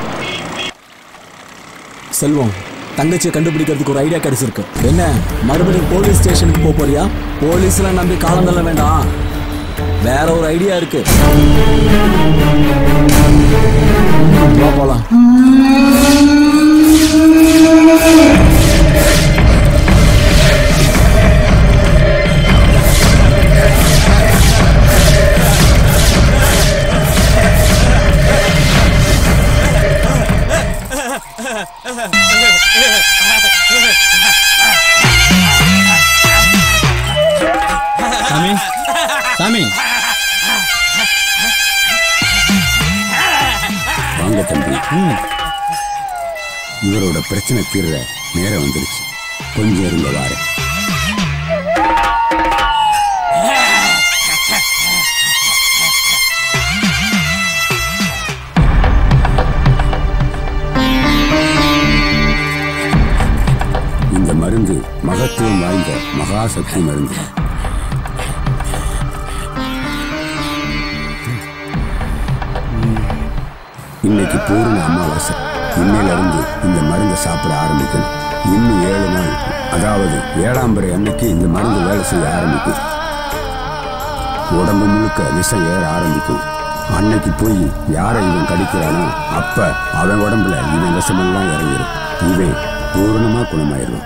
செல்வம் தங்கச்சியை கண்டுபிடிக்கிறதுக்கு ஒரு ஐடியா கிடைச்சிருக்கு என்ன மறுபடியும் போலீஸ் ஸ்டேஷனுக்கு போக போறியா போலீஸ்லாம் நம்பி காலம் தள்ள வேண்டாம் வேற ஒரு ஐடியா இருக்கு வா போலாம் சாமி சாமி வாங்க தம்பி இவரோட பிரச்சனை தீர்ற நேரம் வந்துருச்சு கொஞ்சம் இருங்க வாரேன் இந்த மருந்து மகத்துவம் வாய்ந்த மகாசக்தி மருந்து இன்னைக்கு பூர்ண அமாவாசை இன்னையில இருந்து இந்த மருந்தை சாப்பிட ஆரம்பிக்கணும் இன்னும் ஏழு நாள் அதாவது ஏழாம் பிறை அன்னைக்கு இந்த மருந்து வேலை செய்ய ஆரம்பிக்கும் உடம்பு முழுக்க விஷம் ஏற ஆரம்பிக்கும் அன்னைக்கு போய் யாரை இவன் கடிக்கிறானோ அப்ப அவன் உடம்புல இவன் விஷமெல்லாம் இறங்கிடும் இவன் பூர்ணமா குணமாயிருவான்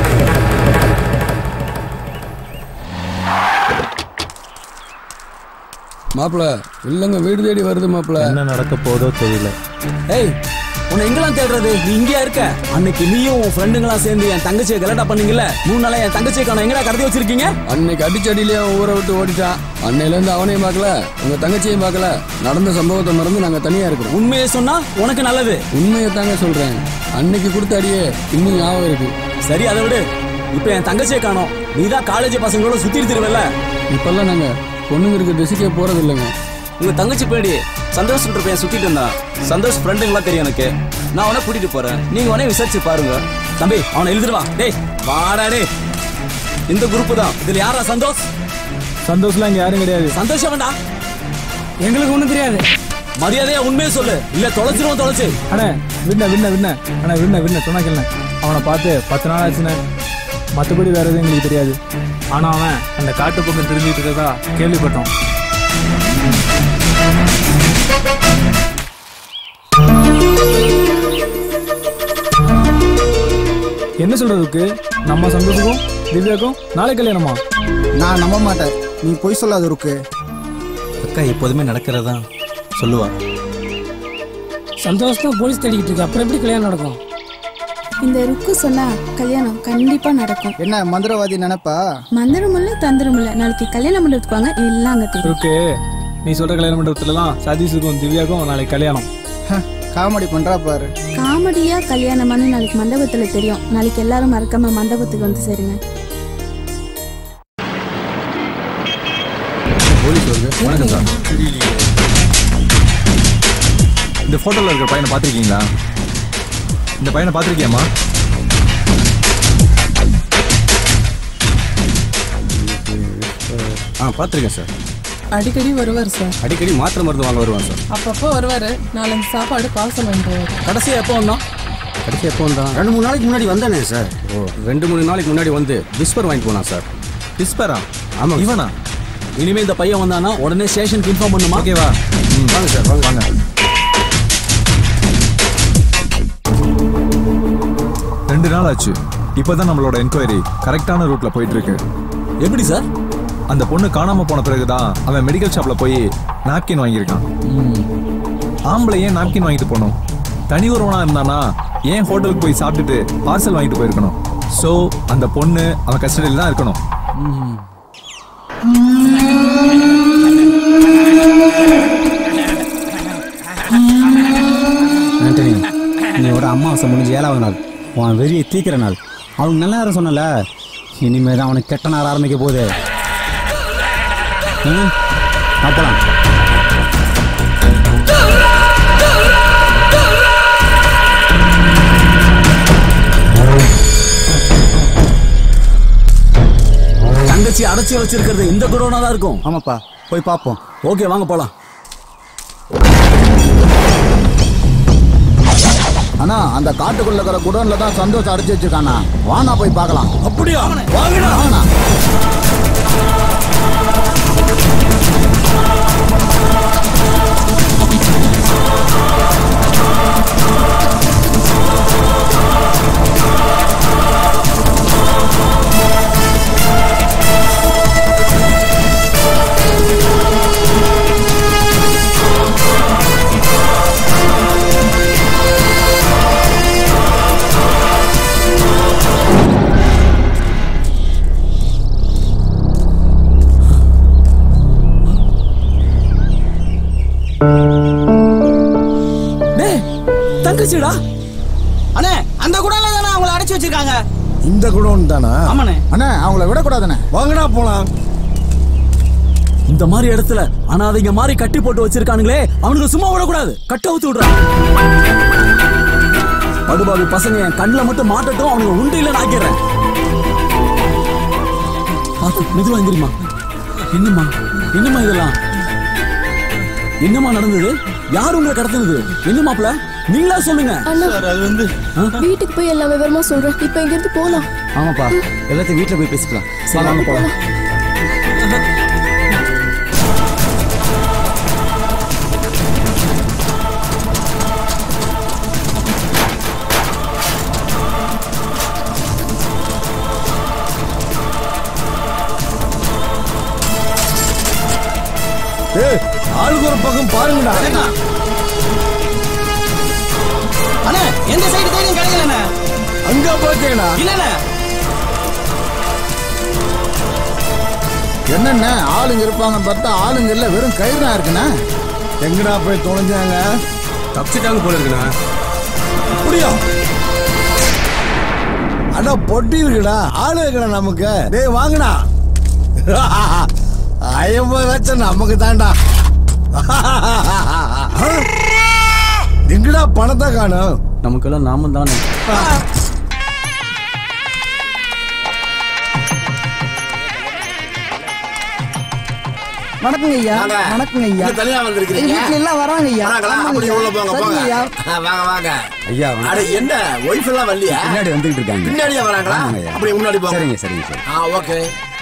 மாப்பிள இல்லைங்க வீடு தேடி வருது மாப்பிள என்ன நடக்க போதோ தெரியல ஏய் உன்னை எங்கெல்லாம் தேடுறது நீ இங்கேயா இருக்க அன்னைக்கு நீயும் உன் ஃப்ரெண்டுங்களாம் சேர்ந்து என் தங்கச்சியை கலட்டா பண்ணீங்கல்ல மூணு நாளா என் தங்கச்சியை காணோம் எங்கடா கடத்தி வச்சிருக்கீங்க அன்னைக்கு அடிச்சடியிலே அவன் ஊரை விட்டு ஓடிட்டான் அன்னையில இருந்து அவனையும் பார்க்கல உங்க தங்கச்சியையும் பார்க்கல நடந்த சம்பவத்தை மறந்து நாங்க தனியா இருக்கிறோம் உண்மையை சொன்னா உனக்கு நல்லது உண்மையை தாங்க சொல்றேன் அன்னைக்கு கொடுத்த அடியே இன்னும் ஞாபகம் இருக்கு சரி அதை விடு இப்போ என் தங்கச்சியை காணோம் நீ தான் காலேஜ் பசங்களோட சுத்திட்டு திருவல்ல இப்பெல்லாம் நாங்க பொண்ணுங்க இருக்க திசைக்கே போறது இல்லைங்க உங்க தங்கச்சி பேடி சந்தோஷ் பையன் சுத்திட்டு இருந்தான் சந்தோஷ் ஃப்ரெண்டுங்களா தெரியும் எனக்கு நான் அவனை கூட்டிட்டு போறேன் நீங்க உடனே விசாரிச்சு பாருங்க தம்பி அவனை எழுதிருவா டேய் வாடா டேய் இந்த குரூப் தான் இதுல யாரா சந்தோஷ் சந்தோஷ்லாம் இங்க யாரும் கிடையாது சந்தோஷம் வேண்டாம் எங்களுக்கு ஒண்ணும் தெரியாது மரியாதையா உண்மையை சொல்லு இல்ல தொலைச்சிருவோம் தொலைச்சு அண்ணே விண்ண விண்ண விண்ண அண்ணா விண்ண விண்ண சொன்னா கேளுண்ணே அவனை பார்த்து பத்து நாள் ஆச்சுண்ணே மற்றபடி வேற எதுவும் எங்களுக்கு தெரியாது ஆனா அவன் அந்த காட்டு பக்கம் தெரிஞ்சுட்டு இருக்கதா கேள்விப்பட்டோம் என்ன சொல்றதுக்கு நம்ம சந்தோஷக்கும் திவ்யாக்கும் நாளை கல்யாணமா நான் நம்ப மாட்டேன் நீ பொய் சொல்லாத இருக்கு அக்கா எப்போதுமே நடக்கிறதா சொல்லுவா சந்தோஷமா போலீஸ் தேடிக்கிட்டு இருக்கு அப்புறம் எப்படி கல்யாணம் நடக்கும் இந்த ருக்கு சொன்னா கல்யாணம் கண்டிப்பா நடக்கும் என்ன மந்திரவாதி நினைப்பா மந்திரம் இல்ல தந்திரம் இல்ல நாளைக்கு கல்யாணம் மண்டபத்துக்கு வாங்க எல்லாம் அங்க தெரியும் இருக்கு நீ சொல்ற கல்யாண மண்டபத்துல தான் சதீஷுக்கும் திவ்யாக்கும் நாளைக்கு கல்யாணம் காமெடி பண்றா பாரு காமெடியா கல்யாணமானு நாளைக்கு மண்டபத்துல தெரியும் நாளைக்கு எல்லாரும் மறக்காம மண்டபத்துக்கு வந்து சேருங்க போலீஸ் வருது வணக்கம் சார் இந்த போட்டோல இருக்கிற பையனை பார்த்திருக்கீங்களா இந்த பையனை பார்த்திருக்கியாமா ஆ பார்த்துருக்கேன் சார் அடிக்கடி வருவார் சார் அடிக்கடி மாத்திரை மருந்து வாங்க வருவான் சார் அப்பப்போ வருவாரு நாலஞ்சு சாப்பாடு பார்சல் வாங்கிட்டு வருவாரு கடைசியா எப்போ வந்தான் கடைசி எப்போ வந்தான் ரெண்டு மூணு நாளைக்கு முன்னாடி வந்தானே சார் ஓ ரெண்டு மூணு நாளைக்கு முன்னாடி வந்து விஸ்பர் வாங்கிட்டு போனான் சார் விஸ்பரா ஆமா இவனா இனிமே இந்த பையன் வந்தானா உடனே ஸ்டேஷனுக்கு இன்ஃபார்ம் பண்ணுமா ஓகேவா வாங்க சார் வாங்க வாங்க ரெண்டு நாள் ஆச்சு இப்பதான் நம்மளோட என்கொயரி கரெக்டான ரூட்ல போயிட்டு இருக்கு எப்படி சார் அந்த பொண்ணு காணாம போன பிறகுதான் அவன் மெடிக்கல் ஷாப்ல போய் நாப்கின் வாங்கியிருக்கான் ஆம்பளை ஏன் நாப்கின் வாங்கிட்டு போனோம் தனி ஒருவனா இருந்தானா ஏன் ஹோட்டலுக்கு போய் சாப்பிட்டுட்டு பார்சல் வாங்கிட்டு போயிருக்கணும் சோ அந்த பொண்ணு அவன் கஸ்டடியில் தான் இருக்கணும் ஆண்டனி இன்னையோட அமாவாசை முடிஞ்சு ஏழாவது நாள் உன் வெறியை தீக்கிற நாள் அவனுக்கு நல்ல நேரம் சொன்னல இனிமே தான் அவனுக்கு கெட்ட நேரம் ஆரம்பிக்க போகுது ம், அப்பலாம் தங்கச்சி அடைச்சி வச்சிருக்கிறது இந்த குடோனா தான் இருக்கும் ஆமாப்பா போய் பார்ப்போம் ஓகே வாங்க போலாம் அண்ணா அந்த காட்டுக்குள்ள இருக்கிற குடோன்ல தான் சந்தோஷம் அடைச்சு வச்சிருக்கானா வானா போய் பார்க்கலாம் அப்படியா வாங்கடா வாங்கண்ணா டேய் தங்கச்சிடா அண்ணே அந்த குடோன்ல தானே அவங்கள அடைச்சு வச்சிருக்காங்க இந்த குடோன் தானா ஆமாண்ணே அண்ணே அவங்கள விடக்கூடாதுண்ணே வாங்கடா போலாம் இந்த மாதிரி இடத்துல அனாதைங்க மாதிரி கட்டி போட்டு வச்சிருக்கானுங்களே அவனுக்கு சும்மா விடக்கூடாது கட்ட ஊத்து விடுறான் படுபாவி பசங்க என் கண்ணில் மட்டும் மாட்டட்டும் அவனுக்கு உண்டையில நாக்கிறேன் பார்த்து மெதுவா எந்திரிமா என்னம்மா என்னம்மா இதெல்லாம் என்னம்மா நடந்தது யார் உங்களை கடத்துனது என்ன மாப்பிள நீங்களா சொல்லுங்க அண்ணா அது வந்து வீட்டுக்கு போய் எல்லா விவரமா சொல்றேன் இப்போ இங்க இருந்து போலாம் ஆமாப்பா எல்லாத்தையும் வீட்டில் போய் பேசிக்கலாம் சரி வாங்க போலாம் ஏய் ஆளுக்கு ஒரு பக்கம் பாருங்கடா அண்ணே எந்த சைடு தேடியும் கிடைக்கலண்ணே அங்க பாத்தீங்களா இல்லண்ணே என்னண்ணே ஆளுங்க இருப்பாங்கன்னு பார்த்தா ஆளுங்க இல்ல வெறும் கயிறு தான் இருக்குண்ணே எங்கடா போய் தொலைஞ்சாங்க தப்பிச்சிட்டாங்க போல இருக்குண்ணா அப்படியா அட பொட்டி இருக்குடா ஆளு இருக்குடா நமக்கு டேய் வாங்கடா ஐம்பது லட்சம் நமக்கு தான்டா எங்கடா பணத்தை காணும் நமக்கெல்லாம் நாம தானே வணக்கங்க ஐயா வாங்க. வணக்கங்க ஐயா இங்க தனியா வந்திருக்கிறீங்க? எங்க வீட்டுல எல்லாம் வராங்க ஐயா வராங்களா? ஆமாங்க அப்படி ஐயா. உள்ள போங்க, சரிங்க போங்க. ஐயா. ஆ, வாங்க வாங்க ஐயா அட என்ன ஒய்ஃப் எல்லாம் வரலையா பின்னாடி வந்துகிட்டு இருக்காங்க பின்னாடியே வராங்களா ஆமாங்க ஐயா. அப்படி முன்னாடி போங்க சரிங்க சரிங்க சரி ஆ ஓகே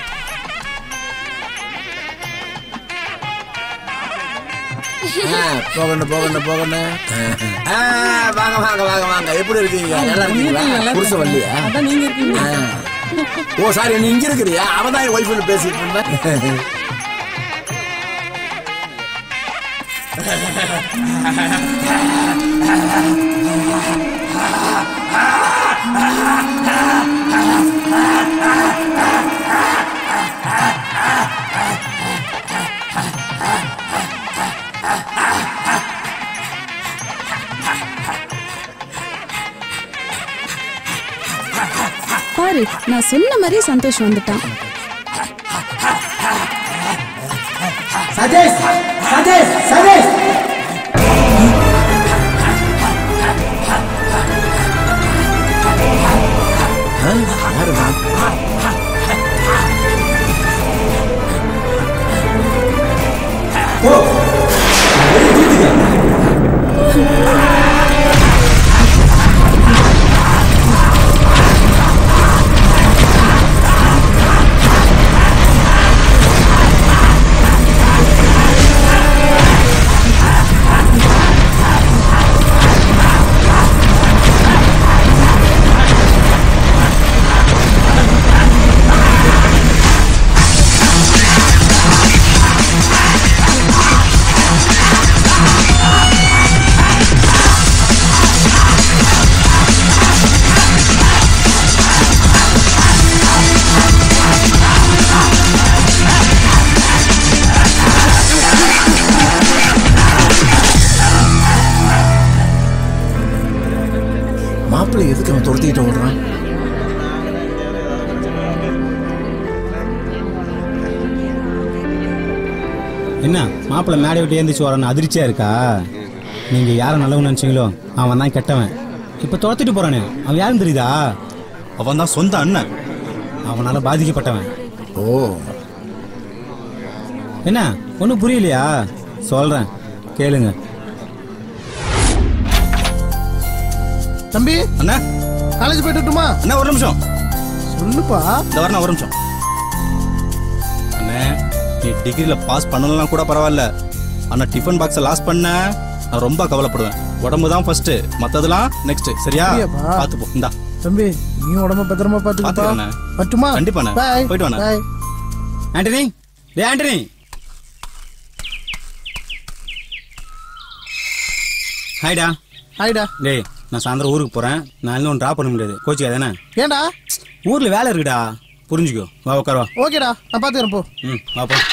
போகணும் போகணும் போகணும் ஆ, வாங்க வாங்க வாங்க வாங்க எப்படி இருக்கீங்க நல்லா இருக்கீங்களா நல்லா புருஷ இருக்கேன். வரலையா அதான் நீங்க இருக்கீங்க ஆ. ஓ சாரி நீ இங்க இருக்கிறியா அவன் தான் என் ஒய்ஃப்னு பேசிட்டு இருந்தேன் பாரு நான் சொன்ன மாதிரியே சந்தோஷ் வந்துட்டான் சதீஷ் சதீஷ் சதீஷ் மாப்பிள்ளை எதுக்கு அவன் துரத்திக்கிட்டு ஓடுறான் என்ன மாப்பிள்ளை மேடை விட்டு ஏந்திச்சு வரான்னு அதிர்ச்சியா இருக்கா நீங்க யாரை நல்லவன் நினைச்சீங்களோ அவன் தான் கெட்டவன் இப்ப துரத்திட்டு போறானே அவன் யாருன்னு தெரியுதா அவன் தான் சொந்த அண்ணன் அவனால பாதிக்கப்பட்டவன் ஓ என்ன ஒன்றும் புரியலையா சொல்றேன் கேளுங்க தம்பி அண்ணா காலேஜ் போயிட்டு வரட்டுமா அண்ணா ஒரு நிமிஷம் சொல்லுப்பா இந்த வரணும் ஒரு நிமிஷம் அண்ணே நீ டிகிரியில் பாஸ் பண்ணலாம் கூட பரவாயில்ல ஆனால் டிஃபன் பாக்ஸை லாஸ் பண்ண நான் ரொம்ப கவலைப்படுவேன் உடம்பு தான் ஃபர்ஸ்ட் மற்றதெல்லாம் நெக்ஸ்ட் சரியா அப்படியாப்பா? பார்த்துப்போ இந்தா தம்பி நீ உடம்ப பத்திரமா பாத்துக்கப்பா பாத்துக்கிறேண்ணே. பட்டுமா கண்டிப்பாண்ணே. பாய் போயிட்டு வாண்ணே. பாய் ஆண்டனி டே ஆண்டனி ஹாய்டா ஹாய்டா டேய் நான் சாயந்தரம் ஊருக்கு போறேன் நான் இன்னும் ட்ராப் பண்ண முடியாது கோச்சிக்கா தானே ஏன்டா ஊர்ல வேலை இருக்குடா புரிஞ்சுக்கோ வா உட்கார் வா ஓகேடா நான் பாத்துக்கிறேன் போ ம் வா போ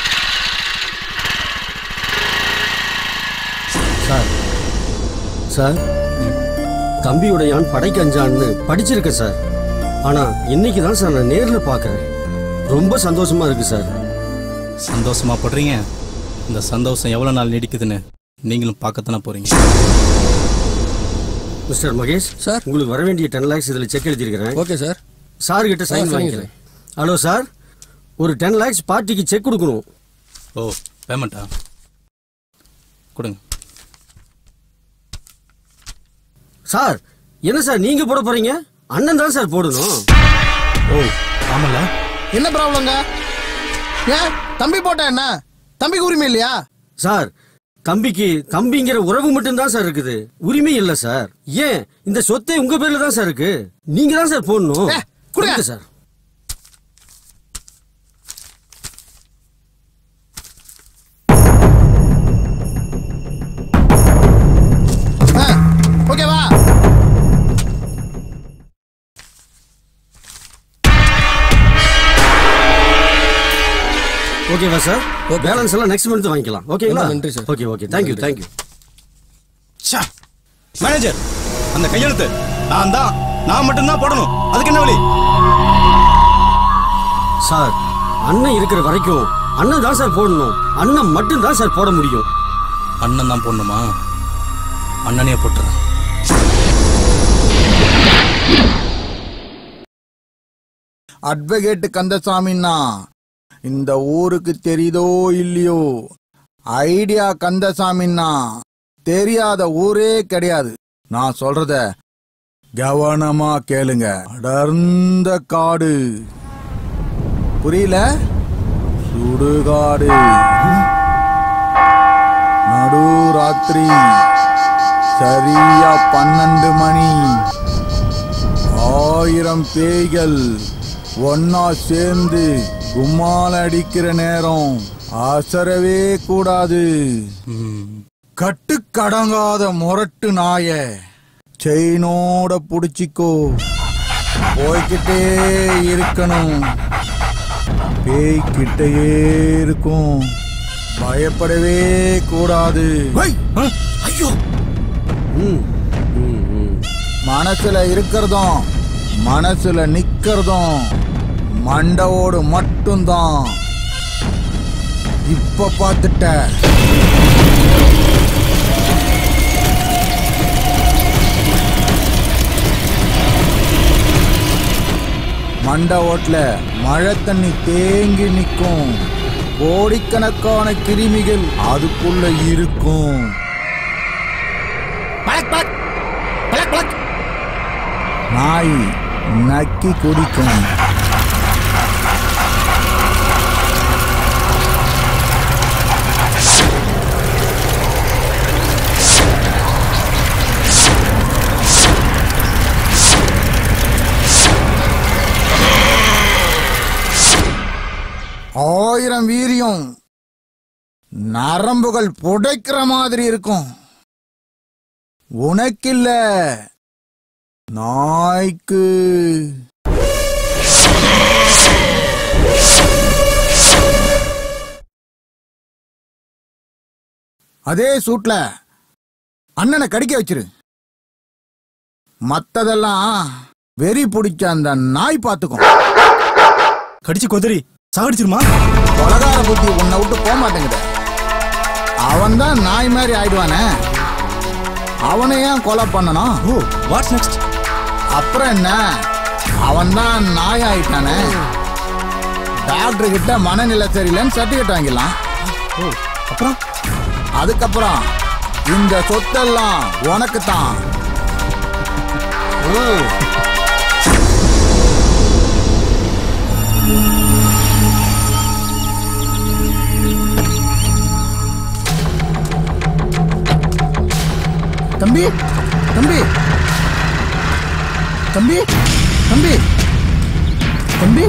சார் சார் தம்பியுடையான் படைக்கு அஞ்சான்னு படிச்சிருக்கேன் சார் ஆனா இன்னைக்கு தான் சார் நான் நேர்ல பார்க்கறேன் ரொம்ப சந்தோஷமா இருக்கு சார் சந்தோஷமா படுறீங்க இந்த சந்தோஷம் எவ்வளோ நாள் நீடிக்குதுன்னு நீங்களும் பார்க்கத்தானே போறீங்க மிஸ்டர் மகேஷ் சார் உங்களுக்கு வர வேண்டிய டென் லேக்ஸ் இதில் செக் எழுதியிருக்கிறேன் ஓகே சார் சார் கிட்ட ஆ, சைன் சரிங்க வாங்கிக்கிறேன் ஹலோ சார் ஒரு டென் லேக்ஸ் பார்ட்டிக்கு செக் கொடுக்கணும் ஓ பேமெண்ட்டா கொடுங்க சார் என்ன சார் நீங்க போட போறீங்க அண்ணன் தான் சார் போடணும் ஓ ஆமல்ல என்ன ப்ராப்ளங்க ஏன் தம்பி போட்டா என்ன தம்பிக்கு உரிமை இல்லையா சார் தம்பிக்கு தம்பிங்கிற உறவு மட்டும் தான் சார் இருக்குது உரிமை இல்ல சார் ஏன் இந்த சொத்தை உங்க பேர்ல தான் சார் இருக்கு நீங்க தான் சார் போடணும் கொடுங்க சார் ஓகேவா ஓகேவா சார் பேலன்ஸ் எல்லாம் நெக்ஸ்ட் மந்த் வாங்கிக்கலாம் ஓகேங்களா ரொம்ப நன்றி சார். ஓகே ஓகே தேங்க்யூ நன்றி. தேங்க்யூ மேனேஜர் அந்த கையெழுத்து நான் தான் நான் மட்டும்தான் போடணும் அதுக்கு என்ன வழி சார் அண்ணன் இருக்கிற வரைக்கும் அண்ணன் தான் சார் போடணும் அண்ணன் மட்டும் தான் சார் போட முடியும் அண்ணன் தான் போடணுமா அண்ணனே போட்டுறேன் அட்வொகேட் கந்தசாமின்னா இந்த ஊருக்கு தெரியுதோ இல்லையோ ஐடியா கந்தசாமின்னா தெரியாத ஊரே கிடையாது நான் சொல்றத கவனமா கேளுங்க அடர்ந்த காடு புரியல சுடுகாடு நடு ராத்திரி சரியா பன்னெண்டு மணி ஆயிரம் பேய்கள் ஒன்னா சேர்ந்து கும்மால அடிக்கிற நேரம் அசரவே கூடாது கட்டுக்கடங்காத முரட்டு நாய செயினோட புடிச்சிக்கோ போய்கிட்டே இருக்கணும் பேய்கிட்டயே இருக்கும் பயப்படவே கூடாது ஐயோ மனசுல இருக்கிறதும் மனசுல நிக்கிறதும் மண்டவோடு மட்டும்தான் இப்ப பார்த்துட்ட மண்ட ஓட்டுல மழை தண்ணி தேங்கி நிற்கும் கோடிக்கணக்கான கிருமிகள் அதுக்குள்ள இருக்கும் நாய் நக்கி குடிக்கும் ஆயிரம் வீரியம் நரம்புகள் புடைக்கிற மாதிரி இருக்கும் உனக்கில்ல நாய்க்கு அதே சூட்ல அண்ணனை கடிக்க வச்சிரு மத்ததெல்லாம் வெறி பிடிச்ச அந்த நாய் பார்த்துக்கும் கடிச்சு கொதறி சாகடிச்சிருமா கொலகார புத்தி உன்னை விட்டு போக மாட்டேங்குது அவன் தான் நாய் மாதிரி ஆயிடுவானே அவனை ஏன் கொலை பண்ணணும் ஓ வாட்ஸ் நெக்ஸ்ட் அப்புறம் என்ன அவன் தான் நாய் ஆயிட்டானே டாக்டர் கிட்ட மனநிலை சரியில்லைன்னு சர்டிஃபிகேட் வாங்கிடலாம் ஓ அப்புறம் அதுக்கப்புறம் இந்த சொத்தெல்லாம் உனக்கு தான் ஓ தம்பி தம்பி தம்பி தம்பி தம்பி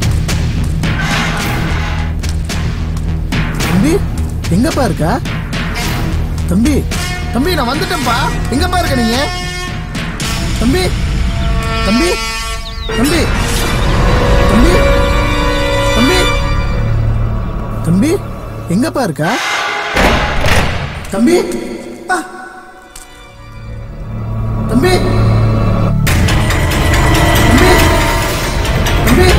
தம்பி எங்கப்பா இருக்க தம்பி தம்பி நான் வந்துட்டேன்ப்பா எங்கப்பா இருக்க நீங்க தம்பி தம்பி தம்பி தம்பி தம்பி தம்பி எங்கப்பா இருக்க தம்பி ஆ தம்பி தம்பி தம்பி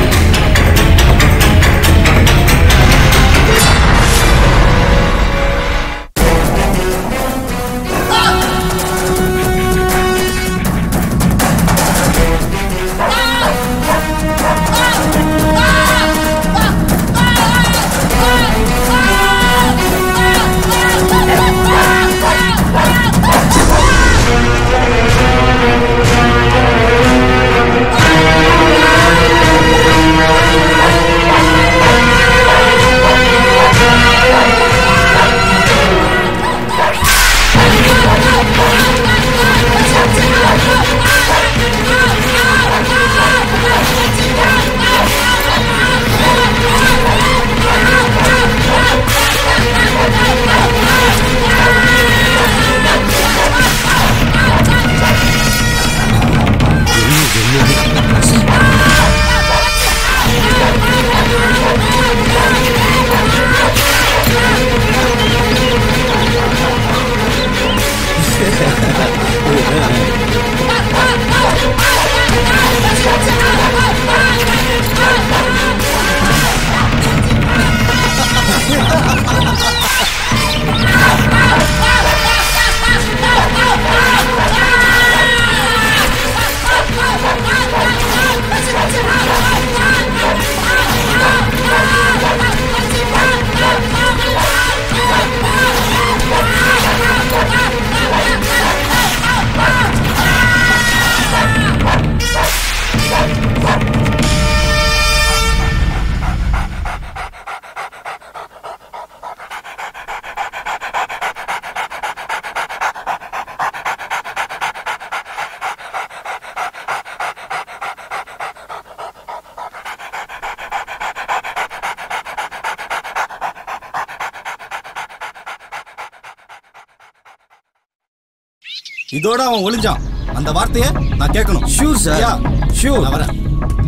இதோட அவன் ஒளிஞ்சான் அந்த வார்த்தைய நான் கேட்கணும் ஷூர் சார் யா, ஷூர் நான் வரேன்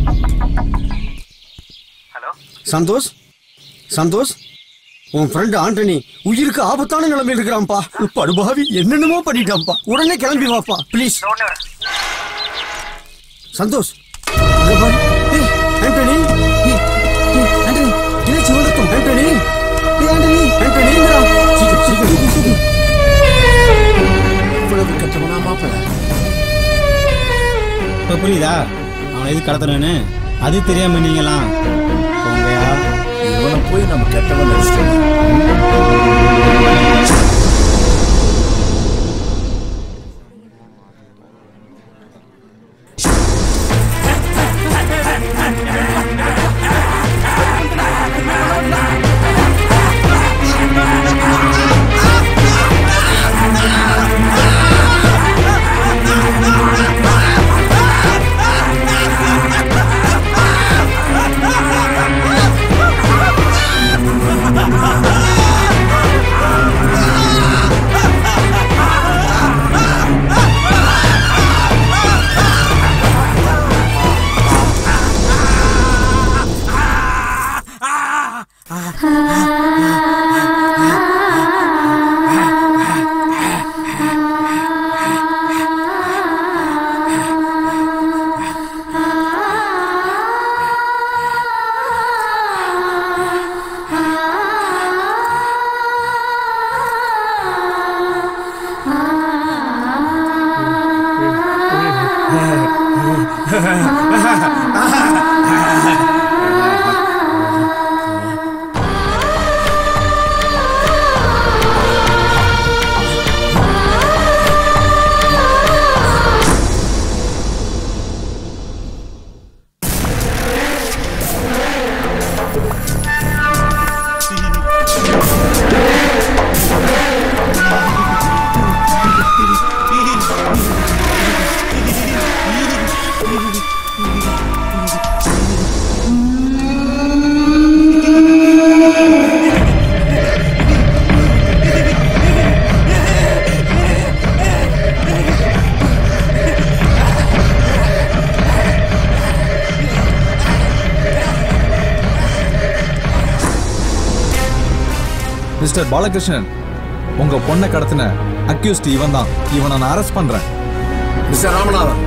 சந்தோஷ் சந்தோஷ் உன் ஃப்ரெண்ட் ஆண்டனி உயிருக்கு ஆபத்தான நிலைமையில் இருக்கிறான்ப்பா படுபாவி என்னென்னமோ பண்ணிட்டான்ப்பா உடனே கிளம்பி வாப்பா ப்ளீஸ் சந்தோஷ் ஆண்டனி என்னாச்சு ஓடட்டும் ஆண்டனி ஆண்டனி ஆண்டனி சீக்கிரம் சீக்கிரம் சீக்கிரம் இவ்வளவு கட்டவனா மாப்பிள்ள இப்போ புரியுதா அவனை எது கடத்தணும்னு அது தெரியாம நீங்களாம் போங்கயா இவனை போய் நம்ம கெட்டவன் நினைச்சிட்டோம் மிஸ்டர் பாலகிருஷ்ணன் உங்க பொண்ணை கடத்தின அக்யூஸ்ட் இவன் தான் இவனை நான் அரெஸ்ட் பண்றேன் மிஸ்டர் ராமநாதன்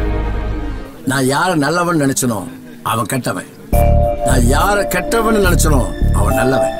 நான் யார நல்லவன் நினைச்சனோ அவன் கெட்டவன் நான் யார கெட்டவன் நினைச்சனோ அவன் நல்லவன்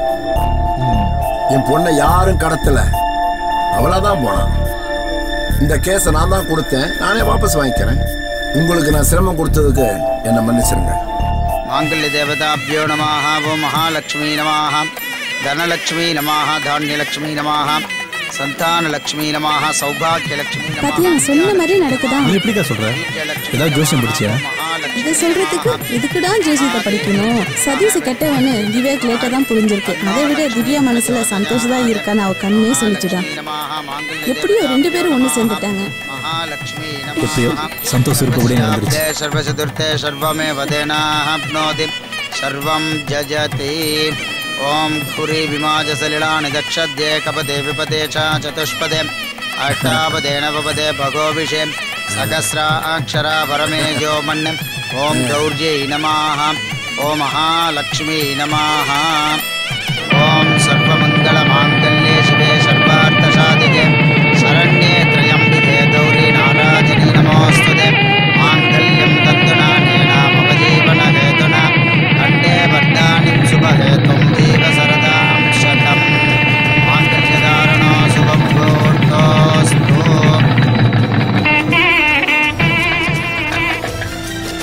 என் பொண்ணை யாரும் கடத்தல அவளாதான் போனான் இந்த கேஸை நான் தான் கொடுத்தேன் நானே வாபஸ் வாங்கிக்கிறேன் உங்களுக்கு நான் சிரமம் கொடுத்ததுக்கு என்னை மன்னிச்சிருங்க மாங்கல்ய தேவதாபியோ நமாக ஓ மகாலட்சுமி நமாக தனலட்சுமி நமாக தானியலட்சுமி நமாக சந்தானலட்சுமி நமாக சௌபாகியலட்சுமி பாத்தியா நான் சொன்ன மாதிரி நடக்குதா நீ எப்படிக்கா சொல்ற ஏதாவது ஜோசியம் பிடிச்சியா இதை சொல்றதுக்கு இதுக்குடா ஜோசியத்தை படிக்கணும் சதீஷ் கெட்டவனு திவ்யாக்கு லேட்டா தான் புரிஞ்சிருக்கு அதை விட திவ்யா மனசுல சந்தோஷ் தான் இருக்கான்னு அவ கண்ணே சொல்லிச்சுட்டான் எப்படியோ ரெண்டு பேரும் ஒண்ணு சேர்ந்துட்டாங்க எப்படியோ சந்தோஷ் இருப்பபடியே நடந்துருச்சு தே சர்வசதுர்த்தே சர்வமே வதேனாப்னோதி சர்வம் ஜஜதி ஓம் குரி விமாஜசலிலானி தக்ஷத்யே கபதே விபதே ச சதுஷ்பதே அஷ்டாபதே நவபதே பகோபிஷே சகசிராட்சரா பரமேஜோ மன்னம் ஓம் கௌர்ஜை நமாக ஓம் மகாலக்ஷ்மி நமாக ஓம் சர்வமங்கலமாங்கல்யே சிவே சர்வார்த்தசாதிகே சரண்யே திரையம்பிகே கௌரி நாராஜனி நமோஸ்துதே